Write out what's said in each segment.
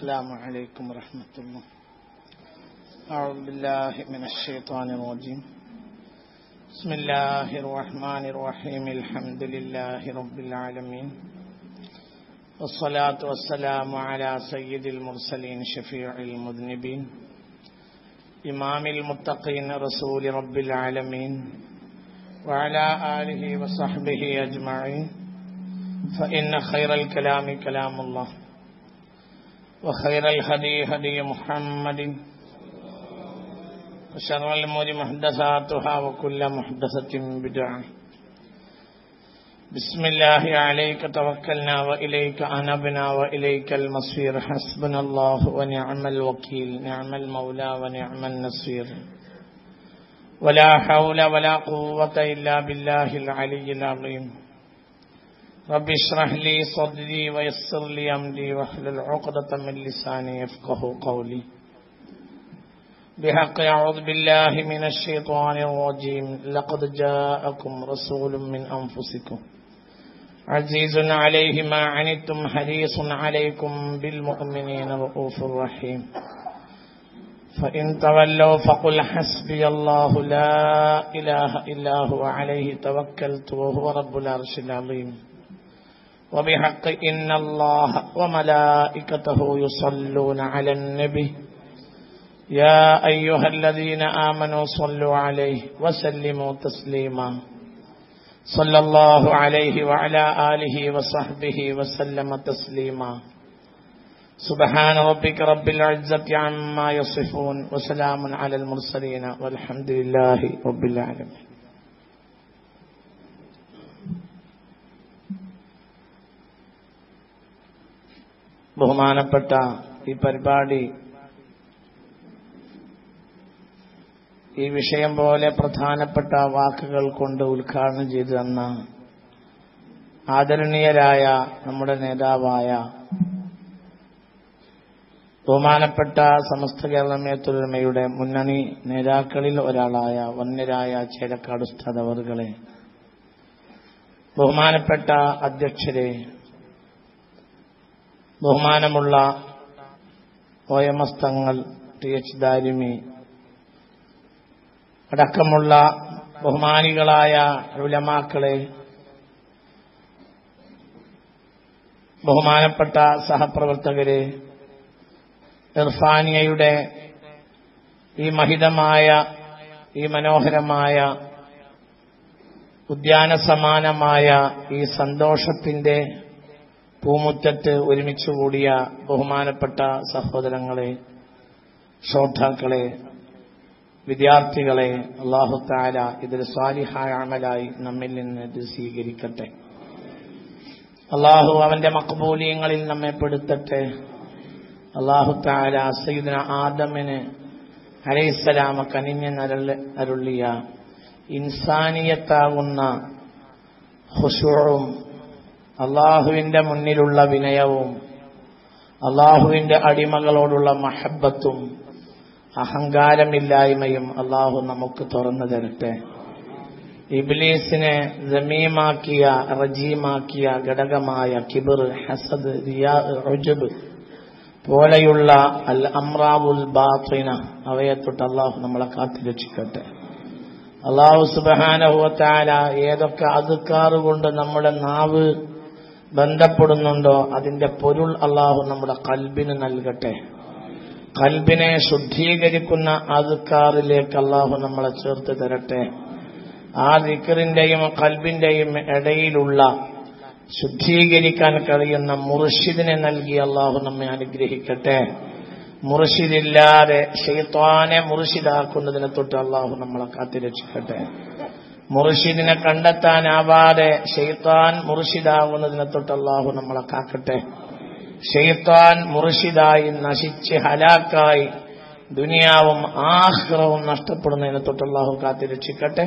السلام عليكم ورحمة الله أعوذ بالله من الشيطان الرجيم بسم الله الرحمن الرحيم الحمد لله رب العالمين والصلاة والسلام على سيد المرسلين شفيع المذنبين إمام المتقين رسول رب العالمين وعلى آله وصحبه أجمعين فإن خير الكلام كلام الله وخير الهدي هدي محمد وشر الأمور محدثاتها وكل محدثة بدعة بسم الله عليك توكلنا وإليك أنبنا وإليك المصير حسبنا الله ونعم الوكيل نعم المولى ونعم النصير ولا حول ولا قوة إلا بالله العلي العظيم رب اشرح لي صدري ويسر لي أمري واحلل عقدة من لساني يفقه قولي بحق أعوذ بالله من الشيطان الرجيم لقد جاءكم رسول من أنفسكم عزيز عليه ما عنتم حريص عليكم بالمؤمنين رؤوف رحيم فإن تولوا فقل حسبي الله لا إله إلا هو عليه توكلت وهو رب العرش العظيم وبحق إن الله وملائكته يصلون على النبي يا أيها الذين آمنوا صلوا عليه وسلموا تسليما صلى الله عليه وعلى آله وصحبه وسلم تسليما سبحان ربك رب العزة عما يصفون وسلام على المرسلين والحمد لله رب العالمين ബഹുമാനപ്പെട്ട ഈ പരിപാടി ഈ വിഷയം പോലെ പ്രധാനപ്പെട്ട വാക്കുകൾ കൊണ്ട് ഉദ്ഘാടനം ചെയ്തു തന്ന ആദരണീയരായ നമ്മുടെ നേതാവായ ബഹുമാനപ്പെട്ട സമസ്ത കേരള മേത്തൊരുമയുടെ മുന്നണി നേതാക്കളിൽ ഒരാളായ വന്യരായ ചേലക്കാട് ഉസ്താദ് അവറുകളെ ബഹുമാനപ്പെട്ട അധ്യക്ഷരെ ബഹുമാനമുള്ള O M S Thangal T H Darimi അടക്കമുള്ള ബഹുമാനികളായ ഉലമാക്കളെ ബഹുമാനപ്പെട്ട സഹപ്രവർത്തകരെ ഇർഫാനിയയുടെ ഈ മഹിതമായ ഈ മനോഹരമായ ഉദ്യാന സമാനമായ ഈ സന്തോഷത്തിന്റെ പൂമുറ്റത്ത് ഒരുമിച്ച് കൂടിയ ബഹുമാനപ്പെട്ട സഹോദരങ്ങളെ ശ്രോതാക്കളെ വിദ്യാർത്ഥികളെ അള്ളാഹു താല ഇതൊരു സ്വാലിഹായ അമലായി നമ്മിൽ നിന്ന് ഇത് സ്വീകരിക്കട്ടെ അള്ളാഹു അവന്റെ മക്ബൂലിയങ്ങളിൽ നമ്മെ പെടുത്തട്ടെ അള്ളാഹു താല സയ്യിദിന ആദമിന് അലൈസലാമ കനിഞ്ഞ അരുളിയ ഇൻസാനിയത്താകുന്ന ഹുഷുവും അള്ളാഹുവിന്റെ മുന്നിലുള്ള വിനയവും അള്ളാഹുവിന്റെ അടിമകളോടുള്ള മഹബത്തും അഹങ്കാരമില്ലായ്മയും അള്ളാഹു നമുക്ക് തുറന്നു തരട്ടെ ഇബ്ലീസിനെ ജമീമാക്കിയ റജീമാക്കിയ ഘടകമായ കിബിർ ഹസദ് റിയാ ഉജബ് പോലെയുള്ള അൽ അമ്രാവുൽ ബാത്തിന അവയെ തൊട്ട് അള്ളാഹു നമ്മളെ കാത്തിരക്ഷിക്കട്ടെ അള്ളാഹു സുബാനഹുവത്താല ഏതൊക്കെ അതുക്കാറുകൊണ്ട് നമ്മുടെ നാവ് ബന്ധപ്പെടുന്നുണ്ടോ അതിന്റെ പൊരുൾ അള്ളാഹു നമ്മുടെ കൽബിന് നൽകട്ടെ കൽബിനെ ശുദ്ധീകരിക്കുന്ന അതുക്കാറിലേക്ക് അള്ളാഹു നമ്മളെ ചേർത്ത് തരട്ടെ ആ ദിക്കറിന്റെയും കൽബിന്റെയും ഇടയിലുള്ള ശുദ്ധീകരിക്കാൻ കഴിയുന്ന മുർഷിദിനെ നൽകി അള്ളാഹു നമ്മെ അനുഗ്രഹിക്കട്ടെ മുർഷിദില്ലാതെ ഷെയ്ത്താനെ മുർഷിദാക്കുന്നതിനെ തൊട്ട് അള്ളാഹു നമ്മളെ കാത്തിരക്ഷിക്കട്ടെ മുർഷിദിനെ കണ്ടെത്താനാവാതെ ഷെയ്ത്താൻ മുർഷിദാകുന്നതിനെ തൊട്ട് അള്ളാഹു നമ്മളെ കാക്കട്ടെ ഷെയ്ത്താൻ മുർഷിദായി നശിച്ച് ഹലാക്കായി ദുനിയാവും ആഹ്റവും നഷ്ടപ്പെടുന്നതിനെ തൊട്ട് അള്ളാഹു കാത്തിരക്ഷിക്കട്ടെ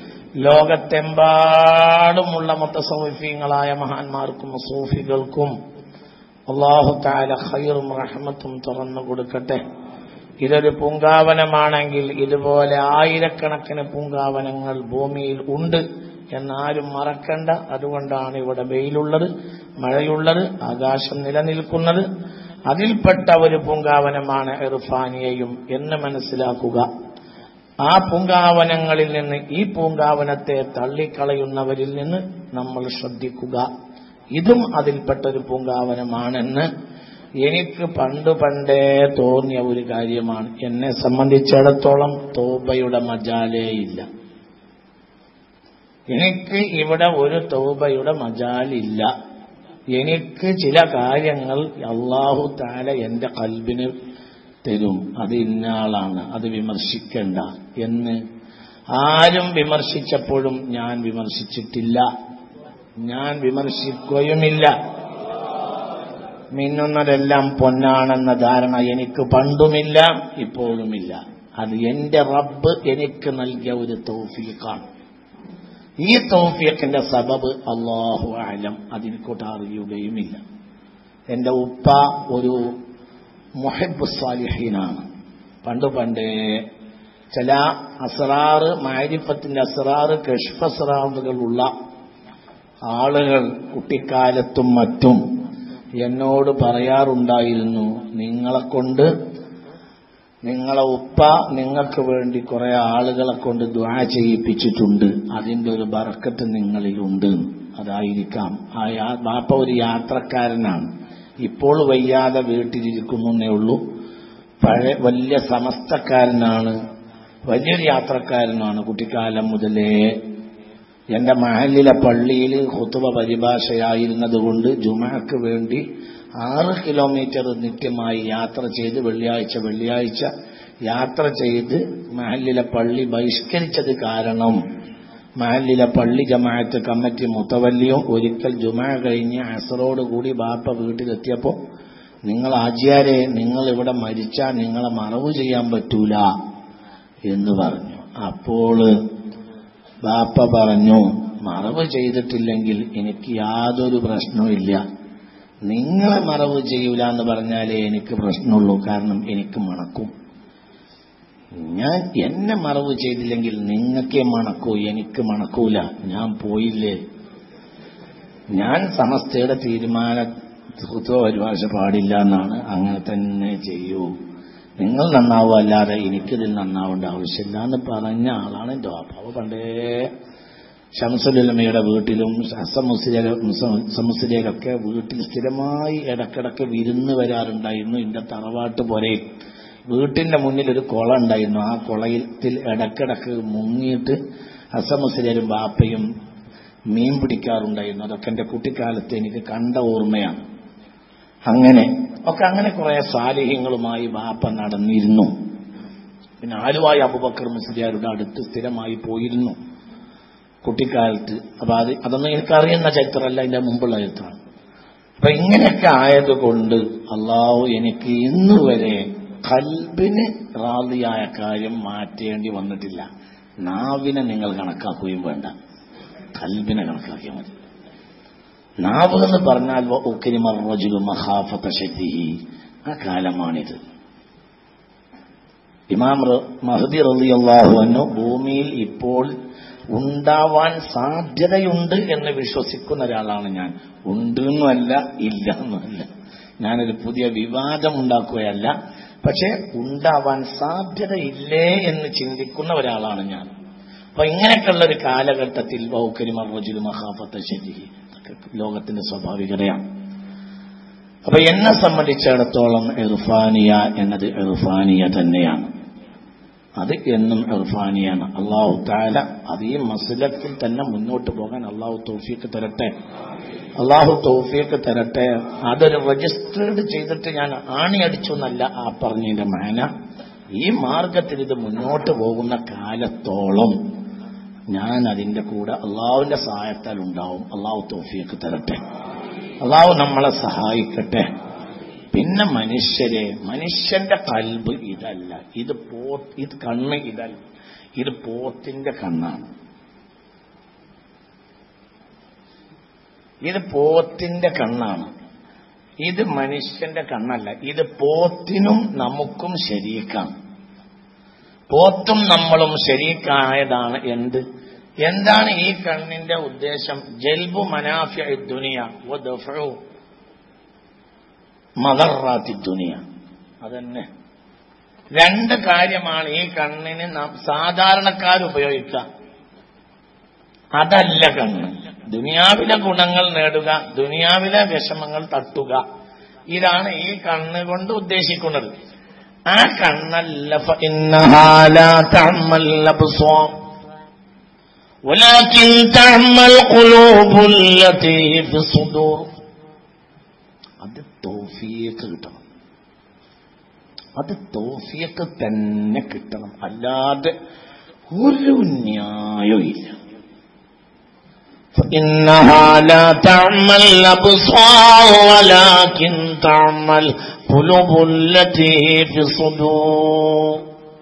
ലോകത്തെമ്പാടുമുള്ള മുത്തസൗഫീങ്ങളായ മഹാന്മാർക്കും സൂഫികൾക്കും അള്ളാഹു താല ഖൈറും റഹ്മത്തും തുറന്നു കൊടുക്കട്ടെ ഇതൊരു പൂങ്കാവനമാണെങ്കിൽ ഇതുപോലെ ആയിരക്കണക്കിന് പൂങ്കാവനങ്ങൾ ഭൂമിയിൽ ഉണ്ട് എന്നാരും മറക്കണ്ട അതുകൊണ്ടാണ് ഇവിടെ വെയിലുള്ളത് മഴയുള്ളത് ആകാശം നിലനിൽക്കുന്നത് അതിൽപ്പെട്ട ഒരു പൂങ്കാവനമാണ് ഇർഫാനിയയും എന്ന് മനസ്സിലാക്കുക ആ പൂങ്കാവനങ്ങളിൽ നിന്ന് ഈ പൂങ്കാവനത്തെ തള്ളിക്കളയുന്നവരിൽ നിന്ന് നമ്മൾ ശ്രദ്ധിക്കുക ഇതും അതിൽപ്പെട്ട ഒരു പൂങ്കാവനമാണെന്ന് എനിക്ക് പണ്ട് പണ്ടേ തോന്നിയ ഒരു കാര്യമാണ് എന്നെ സംബന്ധിച്ചിടത്തോളം തോബയുടെ മജാലേ ഇല്ല എനിക്ക് ഇവിടെ ഒരു തൗബയുടെ മജാലില്ല എനിക്ക് ചില കാര്യങ്ങൾ അള്ളാഹു താല എന്റെ കൽബിന് തരും അത് ഇന്നയാളാണ് അത് വിമർശിക്കണ്ട എന്ന് ആരും വിമർശിച്ചപ്പോഴും ഞാൻ വിമർശിച്ചിട്ടില്ല ഞാൻ വിമർശിക്കുകയുമില്ല മിന്നുന്നതെല്ലാം പൊന്നാണെന്ന ധാരണ എനിക്ക് പണ്ടുമില്ല ഇപ്പോഴുമില്ല അത് എന്റെ റബ്ബ് എനിക്ക് നൽകിയ ഒരു തൗഫീഖാണ് ഈ തൗഫീഖിന്റെ സബബ് അള്ളാഹു ആലം അതിനെക്കൂട്ട് അറിയുകയുമില്ല എന്റെ ഉപ്പ ഒരു മുഹബ് സാലിഹീനാണ് പണ്ട് പണ്ടേ ചില അസറാറ് മാരിഫത്തിന്റെ അസറാറ് കഷ്ഫ് അസറാറുകളുള്ള ആളുകൾ കുട്ടിക്കാലത്തും മറ്റും എന്നോട് പറയാറുണ്ടായിരുന്നു നിങ്ങളെ കൊണ്ട് നിങ്ങളെ ഉപ്പ നിങ്ങൾക്ക് വേണ്ടി കുറെ ആളുകളെ കൊണ്ട് ദ്വാ ചെയ്യിപ്പിച്ചിട്ടുണ്ട് അതിന്റെ ഒരു ബറക്കത്ത് നിങ്ങളിലുണ്ട് അതായിരിക്കാം ആ യാ- ബാപ്പ ഒരു യാത്രക്കാരനാണ് ഇപ്പോൾ വയ്യാതെ വീട്ടിലിരിക്കുന്നേ ഉള്ളൂ പഴയ വലിയ സമസ്തക്കാരനാണ് വലിയൊരു യാത്രക്കാരനാണ് കുട്ടിക്കാലം മുതലേ എന്റെ മഹലിലെ പള്ളിയിൽ ഹുത്തുബ പരിഭാഷയായിരുന്നതുകൊണ്ട് ജുമാക്ക് വേണ്ടി ആറ് കിലോമീറ്റർ നിത്യമായി യാത്ര ചെയ്ത് വെള്ളിയാഴ്ച വെള്ളിയാഴ്ച യാത്ര ചെയ്ത് മഹലിലെ പള്ളി ബഹിഷ്കരിച്ചത് കാരണം മഹലിലെ പള്ളി ജമാഅത്ത് കമ്മിറ്റി മുത്തവല്ലിയും ഒരിക്കൽ ജുമാ കഴിഞ്ഞ് അസറോട് കൂടി ബാപ്പ വീട്ടിലെത്തിയപ്പോൾ നിങ്ങൾ ആചാരെ നിങ്ങൾ ഇവിടെ മരിച്ചാൽ നിങ്ങളെ മറവ് ചെയ്യാൻ പറ്റൂല എന്ന് പറഞ്ഞു അപ്പോൾ ബാപ്പ പറഞ്ഞു മറവ് ചെയ്തിട്ടില്ലെങ്കിൽ എനിക്ക് യാതൊരു പ്രശ്നവുമില്ല നിങ്ങളെ മറവ് ചെയ്യൂല എന്ന് പറഞ്ഞാലേ എനിക്ക് പ്രശ്നമുള്ളൂ കാരണം എനിക്ക് മണക്കും ഞാൻ എന്നെ മറവ് ചെയ്തില്ലെങ്കിൽ നിങ്ങൾക്കേ മണക്കൂ എനിക്ക് മണക്കൂല ഞാൻ പോയില്ലേ ഞാൻ സമസ്തയുടെ തീരുമാന പരിഭാഷ പാടില്ല എന്നാണ് അങ്ങനെ തന്നെ ചെയ്യൂ നിങ്ങൾ നന്നാവും അല്ലാതെ എനിക്കിതിൽ നന്നാവേണ്ട ആവശ്യമില്ല എന്ന് പറഞ്ഞ ആളാണ് എൻ്റെ വാപ്പ അവ പണ്ടേ ഷംസുലമയുടെ വീട്ടിലും സമുസ്ലിയൊക്കെ വീട്ടിൽ സ്ഥിരമായി ഇടക്കിടക്ക് വിരുന്ന് വരാറുണ്ടായിരുന്നു എന്റെ തറവാട്ട് പോലെ വീട്ടിന്റെ മുന്നിൽ ഒരു കുളം ഉണ്ടായിരുന്നു ആ കുളത്തിൽ ഇടക്കിടക്ക് മുങ്ങിയിട്ട് അസമുസ്ലിയരും ബാപ്പയും മീൻ പിടിക്കാറുണ്ടായിരുന്നു അതൊക്കെ എന്റെ കുട്ടിക്കാലത്ത് എനിക്ക് കണ്ട ഓർമ്മയാണ് അങ്ങനെ ഒക്കെ അങ്ങനെ കുറെ സാലിഹ്യങ്ങളുമായി ബാപ്പ നടന്നിരുന്നു പിന്നെ ആലുവായി അബുബക്കർ മുസ്ലിയാരുടെ അടുത്ത് സ്ഥിരമായി പോയിരുന്നു കുട്ടിക്കാലത്ത് അപ്പൊ അത് അതൊന്നും എനിക്കറിയുന്ന ചരിത്രമല്ല അതിന്റെ മുമ്പുള്ള ചരിത്രമാണ് അപ്പൊ ഇങ്ങനെയൊക്കെ ആയതുകൊണ്ട് അള്ളാഹു എനിക്ക് ഇന്ന് വരെ കൽബിന് റാദിയായ കാര്യം മാറ്റേണ്ടി വന്നിട്ടില്ല നാവിനെ നിങ്ങൾ കണക്കാക്കുകയും വേണ്ട കൽബിനെ കണക്കാക്കിയാൽ മതി നാവ് എന്ന് പറഞ്ഞാൽ ഉക്കരിമറജുലു മഹാഫത്ത ശക്തിഹി ആ കാലമാണിത് ഇമാം റ- മഹദി റളിയല്ലാഹു അൻഹു ഭൂമിയിൽ ഇപ്പോൾ ഉണ്ടാവാൻ സാധ്യതയുണ്ട് എന്ന് വിശ്വസിക്കുന്ന ഒരാളാണ് ഞാൻ ഉണ്ട് എന്നുമല്ല ഇല്ല എന്നുമല്ല ഞാനൊരു പുതിയ വിവാദം ഉണ്ടാക്കുകയല്ല പക്ഷെ ഉണ്ടാവാൻ സാധ്യതയില്ലേ എന്ന് ചിന്തിക്കുന്ന ഒരാളാണ് ഞാൻ അപ്പൊ ഇങ്ങനെയൊക്കെയുള്ള ഒരു കാലഘട്ടത്തിൽ ബൗക്കരിമർവജുലു മഹാഫത്ത ശരി ലോകത്തിന്റെ സ്വാഭാവികതയാണ് അപ്പൊ എന്നെ സംബന്ധിച്ചിടത്തോളം ഇർഫാനിയ എന്നത് ഇർഫാനിയ തന്നെയാണ് അത് എന്നും ഇർഫാനിയാണ് അള്ളാഹു താല അത് ഈ മസ്ലത്തിൽ തന്നെ മുന്നോട്ട് പോകാൻ അള്ളാഹു തൗഫീക്ക് തരട്ടെ അള്ളാഹു തൗഫീക്ക് തരട്ടെ അതൊരു രജിസ്റ്റേർഡ് ചെയ്തിട്ട് ഞാൻ ആണി അടിച്ചു എന്നല്ല ആ പറഞ്ഞതിന്റെ മാന ഈ മാർഗത്തിൽ ഇത് മുന്നോട്ട് പോകുന്ന കാലത്തോളം ഞാൻ അതിന്റെ കൂടെ അള്ളാഹുവിന്റെ സഹായത്താൽ ഉണ്ടാവും അള്ളാഹു തൗഫീക്ക് തരട്ടെ അള്ളാഹു നമ്മളെ സഹായിക്കട്ടെ പിന്നെ മനുഷ്യരെ മനുഷ്യന്റെ കൽബ് ഇതല്ല ഇത് പോ ഇത് കണ്ണ് ഇതല്ല ഇത് പോത്തിന്റെ കണ്ണാണ് ഇത് പോത്തിന്റെ കണ്ണാണ് ഇത് മനുഷ്യന്റെ കണ്ണല്ല ഇത് പോത്തിനും നമുക്കും ശരീക്കാം പോത്തും നമ്മളും ശരീക്കായതാണ് എന്ത് എന്താണ് ഈ കണ്ണിന്റെ ഉദ്ദേശം ജൽബു മനാഫിയ ദുനിയ വ ദഫഉ മദറാത്തി ദുനിയ അതന്നെ രണ്ട് കാര്യമാണ് ഈ കണ്ണിന് നാം സാധാരണക്കാർ ഉപയോഗിക്കുക അതല്ല കണ്ണ് ദുനിയാവിലെ ഗുണങ്ങൾ നേടുക ദുനിയാവിലെ വിഷമങ്ങൾ തട്ടുക ഇതാണ് ഈ കണ്ണ് കൊണ്ട് ഉദ്ദേശിക്കുന്നത് ആ കണ്ണല്ല فإنها لا تعمى الأبصار ولكن تعمى القلوب التي في الصدور അത് തോഫിയേക്ക് കിട്ടണം അത് തോഫിയക്ക് തന്നെ കിട്ടണം അല്ലാതെ ഒരു ന്യായവും ഇല്ല فإنها لا تعمى الأبصار ولكن تعمى القلوب التي في الصدور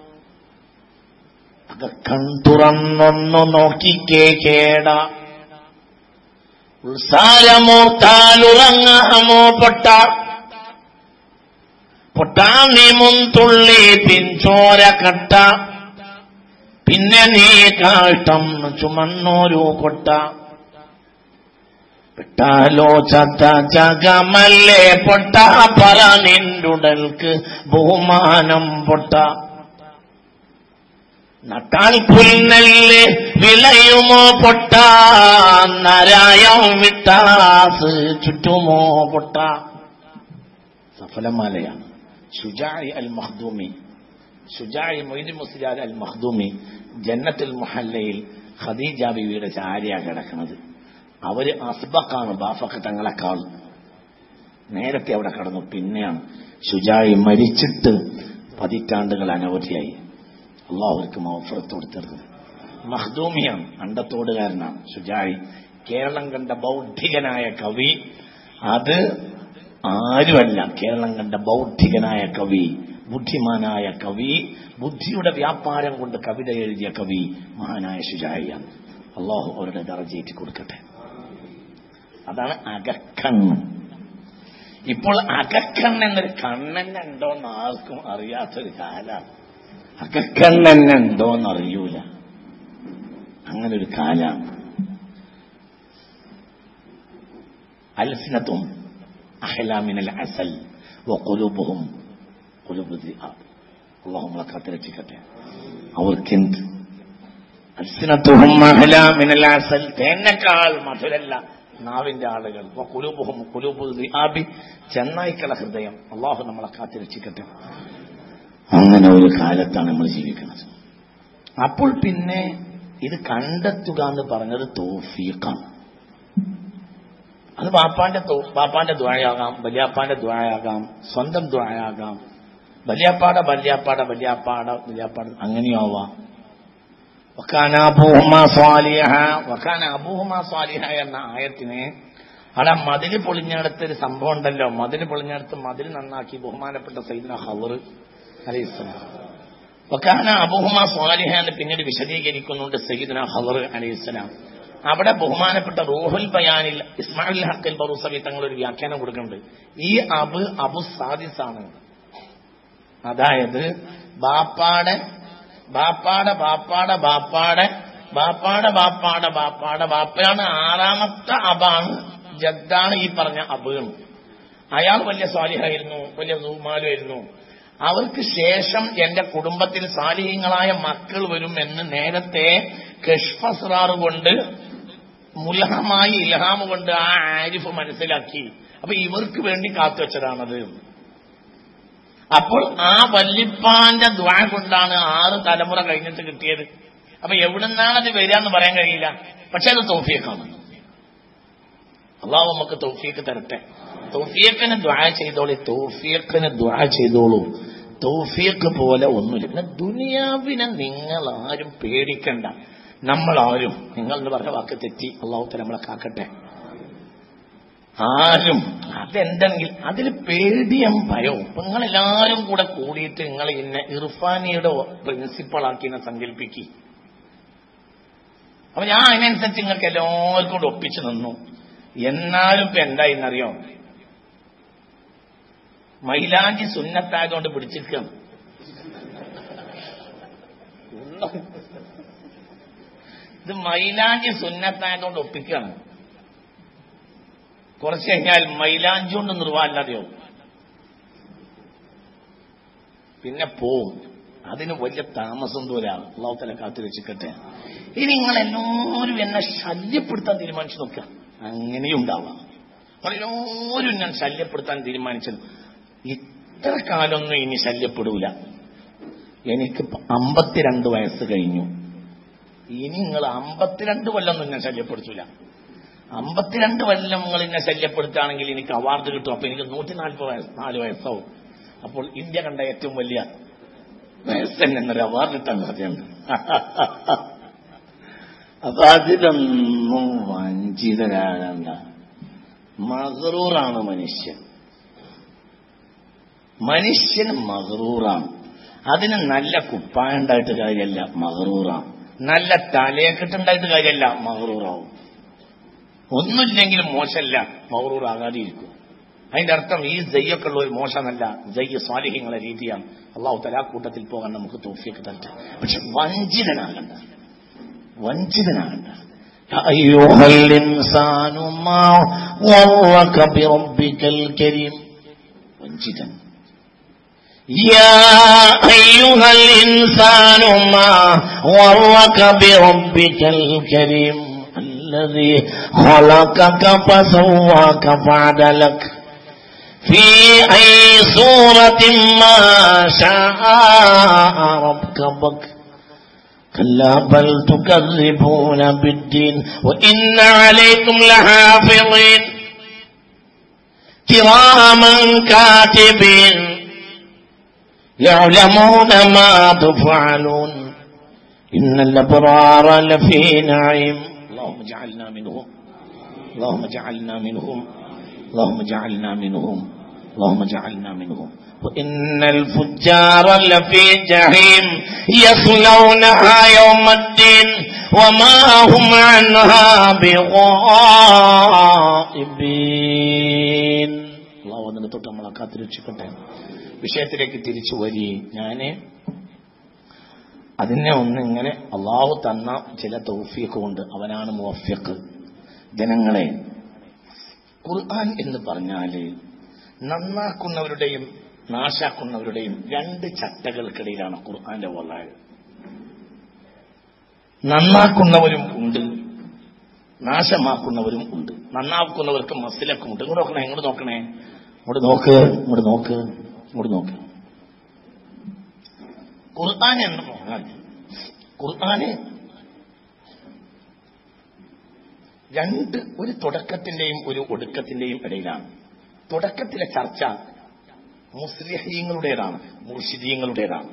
കൺ തുറന്നൊന്നു നോക്കിക്കേ കേട ഉത്സാരമോർത്താലുറങ്ങാമോ പൊട്ട പൊട്ടാമി മുൻതുള്ളി പിൻചോര കട്ട പിന്നെ നീ കാട്ടം ചുമന്നോരു കൊട്ട പെട്ടാലോ ചത്ത ചകമല്ലേ പൊട്ട പറ നിന്റുടൽക്ക് ബഹുമാനം പൊട്ട നട്ടാൽ പുൽനെല്ല് വിളയുമോ പൊട്ട നരായം വിട്ടാസ് ചുറ്റുമോ പൊട്ട സഫലമാലയാണ് ഷുജായി അൽ മഹ്ദൂമി ഷുജായി മൊയ്തി മുസ്ലിയാർ അൽ മഹ്ദൂമി ജന്നത്തുൽ മുഹല്ലയിൽ ഖദീജ ബിവിയുടെ ചാരിയ കിടക്കുന്നത് അവര് അസ്ബക്കാണ് ബാഫക്ക് തങ്ങളെക്കാൾ നേരത്തെ അവിടെ കടന്നു പിന്നെയാണ് ഷുജായി മരിച്ചിട്ട് പതിറ്റാണ്ടുകൾ അനവധിയായി അള്ളാഹുർക്ക് മൗഫറത്ത് കൊടുത്തത് മഹ്ദൂമിയാണ് അണ്ടത്തോടുകാരനാണ് ഷുജായി കേരളം കണ്ട ബൗദ്ധികനായ കവി അത് ആരുമല്ല കേരളം കണ്ട ബൗദ്ധികനായ കവി ബുദ്ധിമാനായ കവി ബുദ്ധിയുടെ വ്യാപാരം കൊണ്ട് കവിത എഴുതിയ കവി മഹാനായ ഷുജായിയാണ് അള്ളാഹു അവരുടെ ദറജേറ്റി കൊടുക്കട്ടെ അതാണ് അകക്കണ്ണ് ഇപ്പോൾ അകക്കണ്ണ് എന്നൊരു കണ്ണെന്നെ ഉണ്ടോന്ന് ആർക്കും അറിയാത്തൊരു കാലാണ് അകക്കണ്ണെന്നെ ഉണ്ടോന്ന് അറിയൂല അങ്ങനെ ഒരു കാലാണ് അൽസിനത്തും അഹലാമിനൽ അസൽ വക്കുലൂബും കുലുബുദ്ധി അള്ളാഹു നമ്മളെ കാത്തിരക്ഷിക്കട്ടെ അവർക്കെന്ത് അൽസിനത്തുഹും അഹലാമിനൽ അസൽ തേനേക്കാൾ മധുരല്ല നാവിന്റെ ആളുകൾ കുലുബുഹും കുലുബുദ്ധി ആബി ചെന്നായിക്കള ഹൃദയം അള്ളാഹു നമ്മളെ കാത്തിരക്ഷിക്കട്ടെ അങ്ങനെ ഒരു കാലത്താണ് നമ്മൾ ജീവിക്കുന്നത് അപ്പോൾ പിന്നെ ഇത് കണ്ടെത്തുക എന്ന് പറഞ്ഞത് തോഫീഖാണ് അത് ബാപ്പാന്റെ ബാപ്പാന്റെ ദ്വായാകാം വലിയാപ്പാന്റെ ദ്വായാകാം സ്വന്തം ദ്വായാകാം വലിയാപ്പാട വല്യാപ്പാട വല്യാപ്പാട വലിയാപ്പാട അങ്ങനെയാവാം വക്കാന അബൂഹുമ സ്വാലിഹ വക്കാന അബൂഹുമ സ്വാലിഹ എന്ന ആയത്തിനെ അവിടെ മതില് പൊളിഞ്ഞെടുത്ത ഒരു സംഭവം ഉണ്ടല്ലോ മതില് പൊളിഞ്ഞെടുത്ത് മതില് നന്നാക്കി ബഹുമാനപ്പെട്ട സൈദന ഹവർ അലൈഹിസ്ലാം വക്കാന അബൂഹുമ സ്വാലിഹ എന്ന് പിന്നീട് വിശദീകരിക്കുന്നുണ്ട് സയ്യിദന ഹവർ അലൈഹിസ്ലാം അവിടെ ബഹുമാനപ്പെട്ട റൂഹുൽ ബയാനിൽ ഇസ്മായിൽ ഹക്കൽ ബറൂസബി തങ്ങൾ ഒരു വ്യാഖ്യാനം കൊടുക്കുന്നുണ്ട് ഈ അബ് അബു സാദിസാണ് അതായത് ബാപ്പാടെ ബാപ്പാടെ ബാപ്പാടെ ബാപ്പാടെ ബാപ്പാടെ ബാപ്പാടെ ബാപ്പാടെ ബാപ്പയാണ് ആറാമത്തെ അബാണ് ജദ്ദാണ് ഈ പറഞ്ഞ അബ് അയാൾ വലിയ സ്വാലിഹായിരുന്നു വലിയ സൂമാലുമായിരുന്നു അവർക്ക് ശേഷം എന്റെ കുടുംബത്തിൽ സാലിഹ്യങ്ങളായ മക്കൾ വരും എന്ന് നേരത്തെ കഷ്ഫസ്റാറ് കൊണ്ട് മുലഹമായി ഇൽഹാമ് കൊണ്ട് ആ ആരിഫ് മനസ്സിലാക്കി അപ്പൊ ഇവർക്ക് വേണ്ടി കാത്തുവച്ചതാണത് അപ്പോൾ ആ വല്ലിപ്പാന്റെ ദ്വാ കൊണ്ടാണ് ആറ് തലമുറ കഴിഞ്ഞിട്ട് കിട്ടിയത് അപ്പൊ എവിടുന്നാണ് അത് വരിക എന്ന് പറയാൻ കഴിയില്ല പക്ഷെ അത് തോഫിയക്കാണ് അള്ളാഹു നമുക്ക് തോഫിയക്ക് തരട്ടെ തോഫിയക്കിന് ദ്വാ ചെയ്തോളി തോഫിയക്കിന് ദ്വാ ചെയ്തോളൂ തോഫിയക്ക് പോലെ ഒന്നുമില്ല പിന്നെ ദുനിയാവിനെ നിങ്ങൾ ആരും പേടിക്കണ്ട നമ്മളാരും നിങ്ങൾ എന്ന് പറഞ്ഞ വാക്ക് തെറ്റി അള്ളാഹുത്തെ നമ്മളെ കാക്കട്ടെ ആരും അതെന്തെങ്കിലും അതിൽ പേടിയും ഭയവും നിങ്ങളെല്ലാരും കൂടെ കൂടിയിട്ട് നിങ്ങൾ ഇന്നെ ഇർഫാനിയുടെ പ്രിൻസിപ്പളാക്കി എന്നെ സങ്കല്പിക്കി അപ്പൊ ഞാൻ അതിനനുസരിച്ച് നിങ്ങൾക്ക് എല്ലാവർക്കും കൂടെ ഒപ്പിച്ചു നിന്നു എന്നാലും ഇപ്പൊ എന്തായിന്നറിയോ മൈലാഞ്ചി സുന്നത്തായതുകൊണ്ട് പിടിച്ചിരിക്കുകയാണ് ഇത് മൈലാഞ്ചി സുന്നത്തായതുകൊണ്ട് ഒപ്പിക്കുകയാണ് കുറച്ച് കഴിഞ്ഞാൽ മൈലാഞ്ചി കൊണ്ട് നിർവാഹമല്ലാതെയോ പിന്നെ പോവും അതിന് വലിയ താമസം ദൂരാണ് അള്ളാഹുത്തല കാത്തു രക്ഷിക്കട്ടെ ഇനി നിങ്ങൾ എല്ലാവരും എന്നെ ശല്യപ്പെടുത്താൻ തീരുമാനിച്ചു നോക്കുക അങ്ങനെയും ഉണ്ടാവാം എല്ലാവരും ഞാൻ ശല്യപ്പെടുത്താൻ തീരുമാനിച്ചത് ഇത്ര കാലമൊന്നും ഇനി ശല്യപ്പെടൂല എനിക്ക് അമ്പത്തിരണ്ട് വയസ്സ് കഴിഞ്ഞു ഇനി നിങ്ങൾ അമ്പത്തിരണ്ട് കൊല്ലമൊന്നും ഞാൻ ശല്യപ്പെടുത്തൂല അമ്പത്തിരണ്ട് കൊല്ലം നിങ്ങൾ എന്നെ ശല്യപ്പെടുത്തുകയാണെങ്കിൽ എനിക്ക് അവാർഡ് കിട്ടും അപ്പൊ എനിക്ക് നൂറ്റി നാൽപ്പത് വയസ്സ് നാല് വയസ്സാവും അപ്പോൾ ഇന്ത്യ കണ്ട ഏറ്റവും വലിയ വയസ്സൻ എന്നൊരു അവാർഡ് കിട്ടാൻ സാധ്യതയുണ്ട് അപ്പൊ അതിലൊന്നും വഞ്ചിതരാകണ്ട മഹറൂറാണ് മനുഷ്യൻ മനുഷ്യൻ മഹറൂറാണ് അതിന് നല്ല കുപ്പായുണ്ടായിട്ട് കാര്യമല്ല മഹറൂറാണ് നല്ല തലയെക്കെട്ടുണ്ടായിട്ട് കാര്യമല്ല മഹറൂറാവും ഒന്നുമില്ലെങ്കിലും മോശമല്ല മഹറൂറാകാതെ ഇരിക്കും അതിന്റെ അർത്ഥം ഈ ജയ്യൊക്കെ ഉള്ള ഒരു മോശമല്ല ജയ്യ് സ്വാലിഹ്യങ്ങളെ രീതിയാണ് അള്ളാഹു തലാ കൂട്ടത്തിൽ പോകാൻ നമുക്ക് തോഫിയൊക്കെ തരട്ടെ പക്ഷെ വഞ്ചിതനാകണ്ട വഞ്ചിതനാകണ്ട أيها الإنسان ما غرك بربك الكريم വഞ്ചിതൻ يا أيها الإنسان ما غرك بربك الكريم الذي خلقك فسواك فعدلك في أي صورة ما شاء ركبك كلا بل تكذبون بالدين وإن عليكم لحافظين كراما كاتبين يعلمون ما تفعلون إن الأبرار لفي نعيم اللهم اجعلنا منهم اللهم اجعلنا منهم اللهم اجعلنا منهم اللهم اجعلنا منهم وإن الفجار لفي جحيم يصلونها يوم الدين وما هم عنها بغائبين അള്ളാഹു അതിനെ തൊട്ട് നമ്മളെ കാത്തിരക്ഷിക്കട്ടെ വിഷയത്തിലേക്ക് തിരിച്ചു വരി ഞാന് അതിനെ ഒന്ന് ഇങ്ങനെ അള്ളാഹു തന്ന ചില തൗഫീഖ് കൊണ്ട് അവനാണ് മുവഫിഖ് ജനങ്ങളെ ഖുർആൻ എന്ന് പറഞ്ഞാല് നന്നാക്കുന്നവരുടെയും നാശാക്കുന്നവരുടെയും രണ്ട് ചട്ടകൾക്കിടയിലാണ് ഖുർആന്റെ വള്ളാൾ നന്നാക്കുന്നവരും ഉണ്ട് നാശമാക്കുന്നവരും ഉണ്ട് നന്നാക്കുന്നവർക്ക് മസിലൊക്കെ ഉണ്ട് ഇങ്ങോട്ട് നോക്കണേ ഇങ്ങോട്ട് നോക്കണേ ഇങ്ങോട്ട് നോക്ക് ഇങ്ങോട്ട് നോക്ക് ഇങ്ങോട്ട് നോക്ക് ഖുർആൻ എന്ന് പറഞ്ഞാൽ ഖുർആന് രണ്ട് ഒരു തുടക്കത്തിന്റെയും ഒരു ഒടുക്കത്തിന്റെയും ഇടയിലാണ് തുടക്കത്തിലെ ചർച്ച മുസ്ലിഹീങ്ങളുടേതാണ് മുർഷിദീങ്ങളുടേതാണ്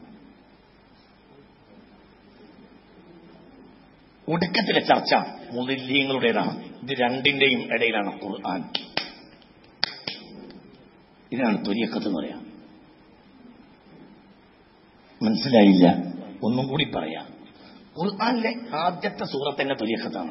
ഒടുക്കത്തിലെ ചർച്ച മുലില്ലീങ്ങളുടേതാണ് ഇത് രണ്ടിന്റെയും ഇടയിലാണ് ഖുർആൻ ഇതാണ് തൊരിയക്കത്ത് എന്ന് പറയാം മനസ്സിലായില്ല ഒന്നും കൂടി പറയാം ഖുർആനിലെ ആദ്യത്തെ സൂറത്ത് തന്നെ തൊരിയക്കത്താണ്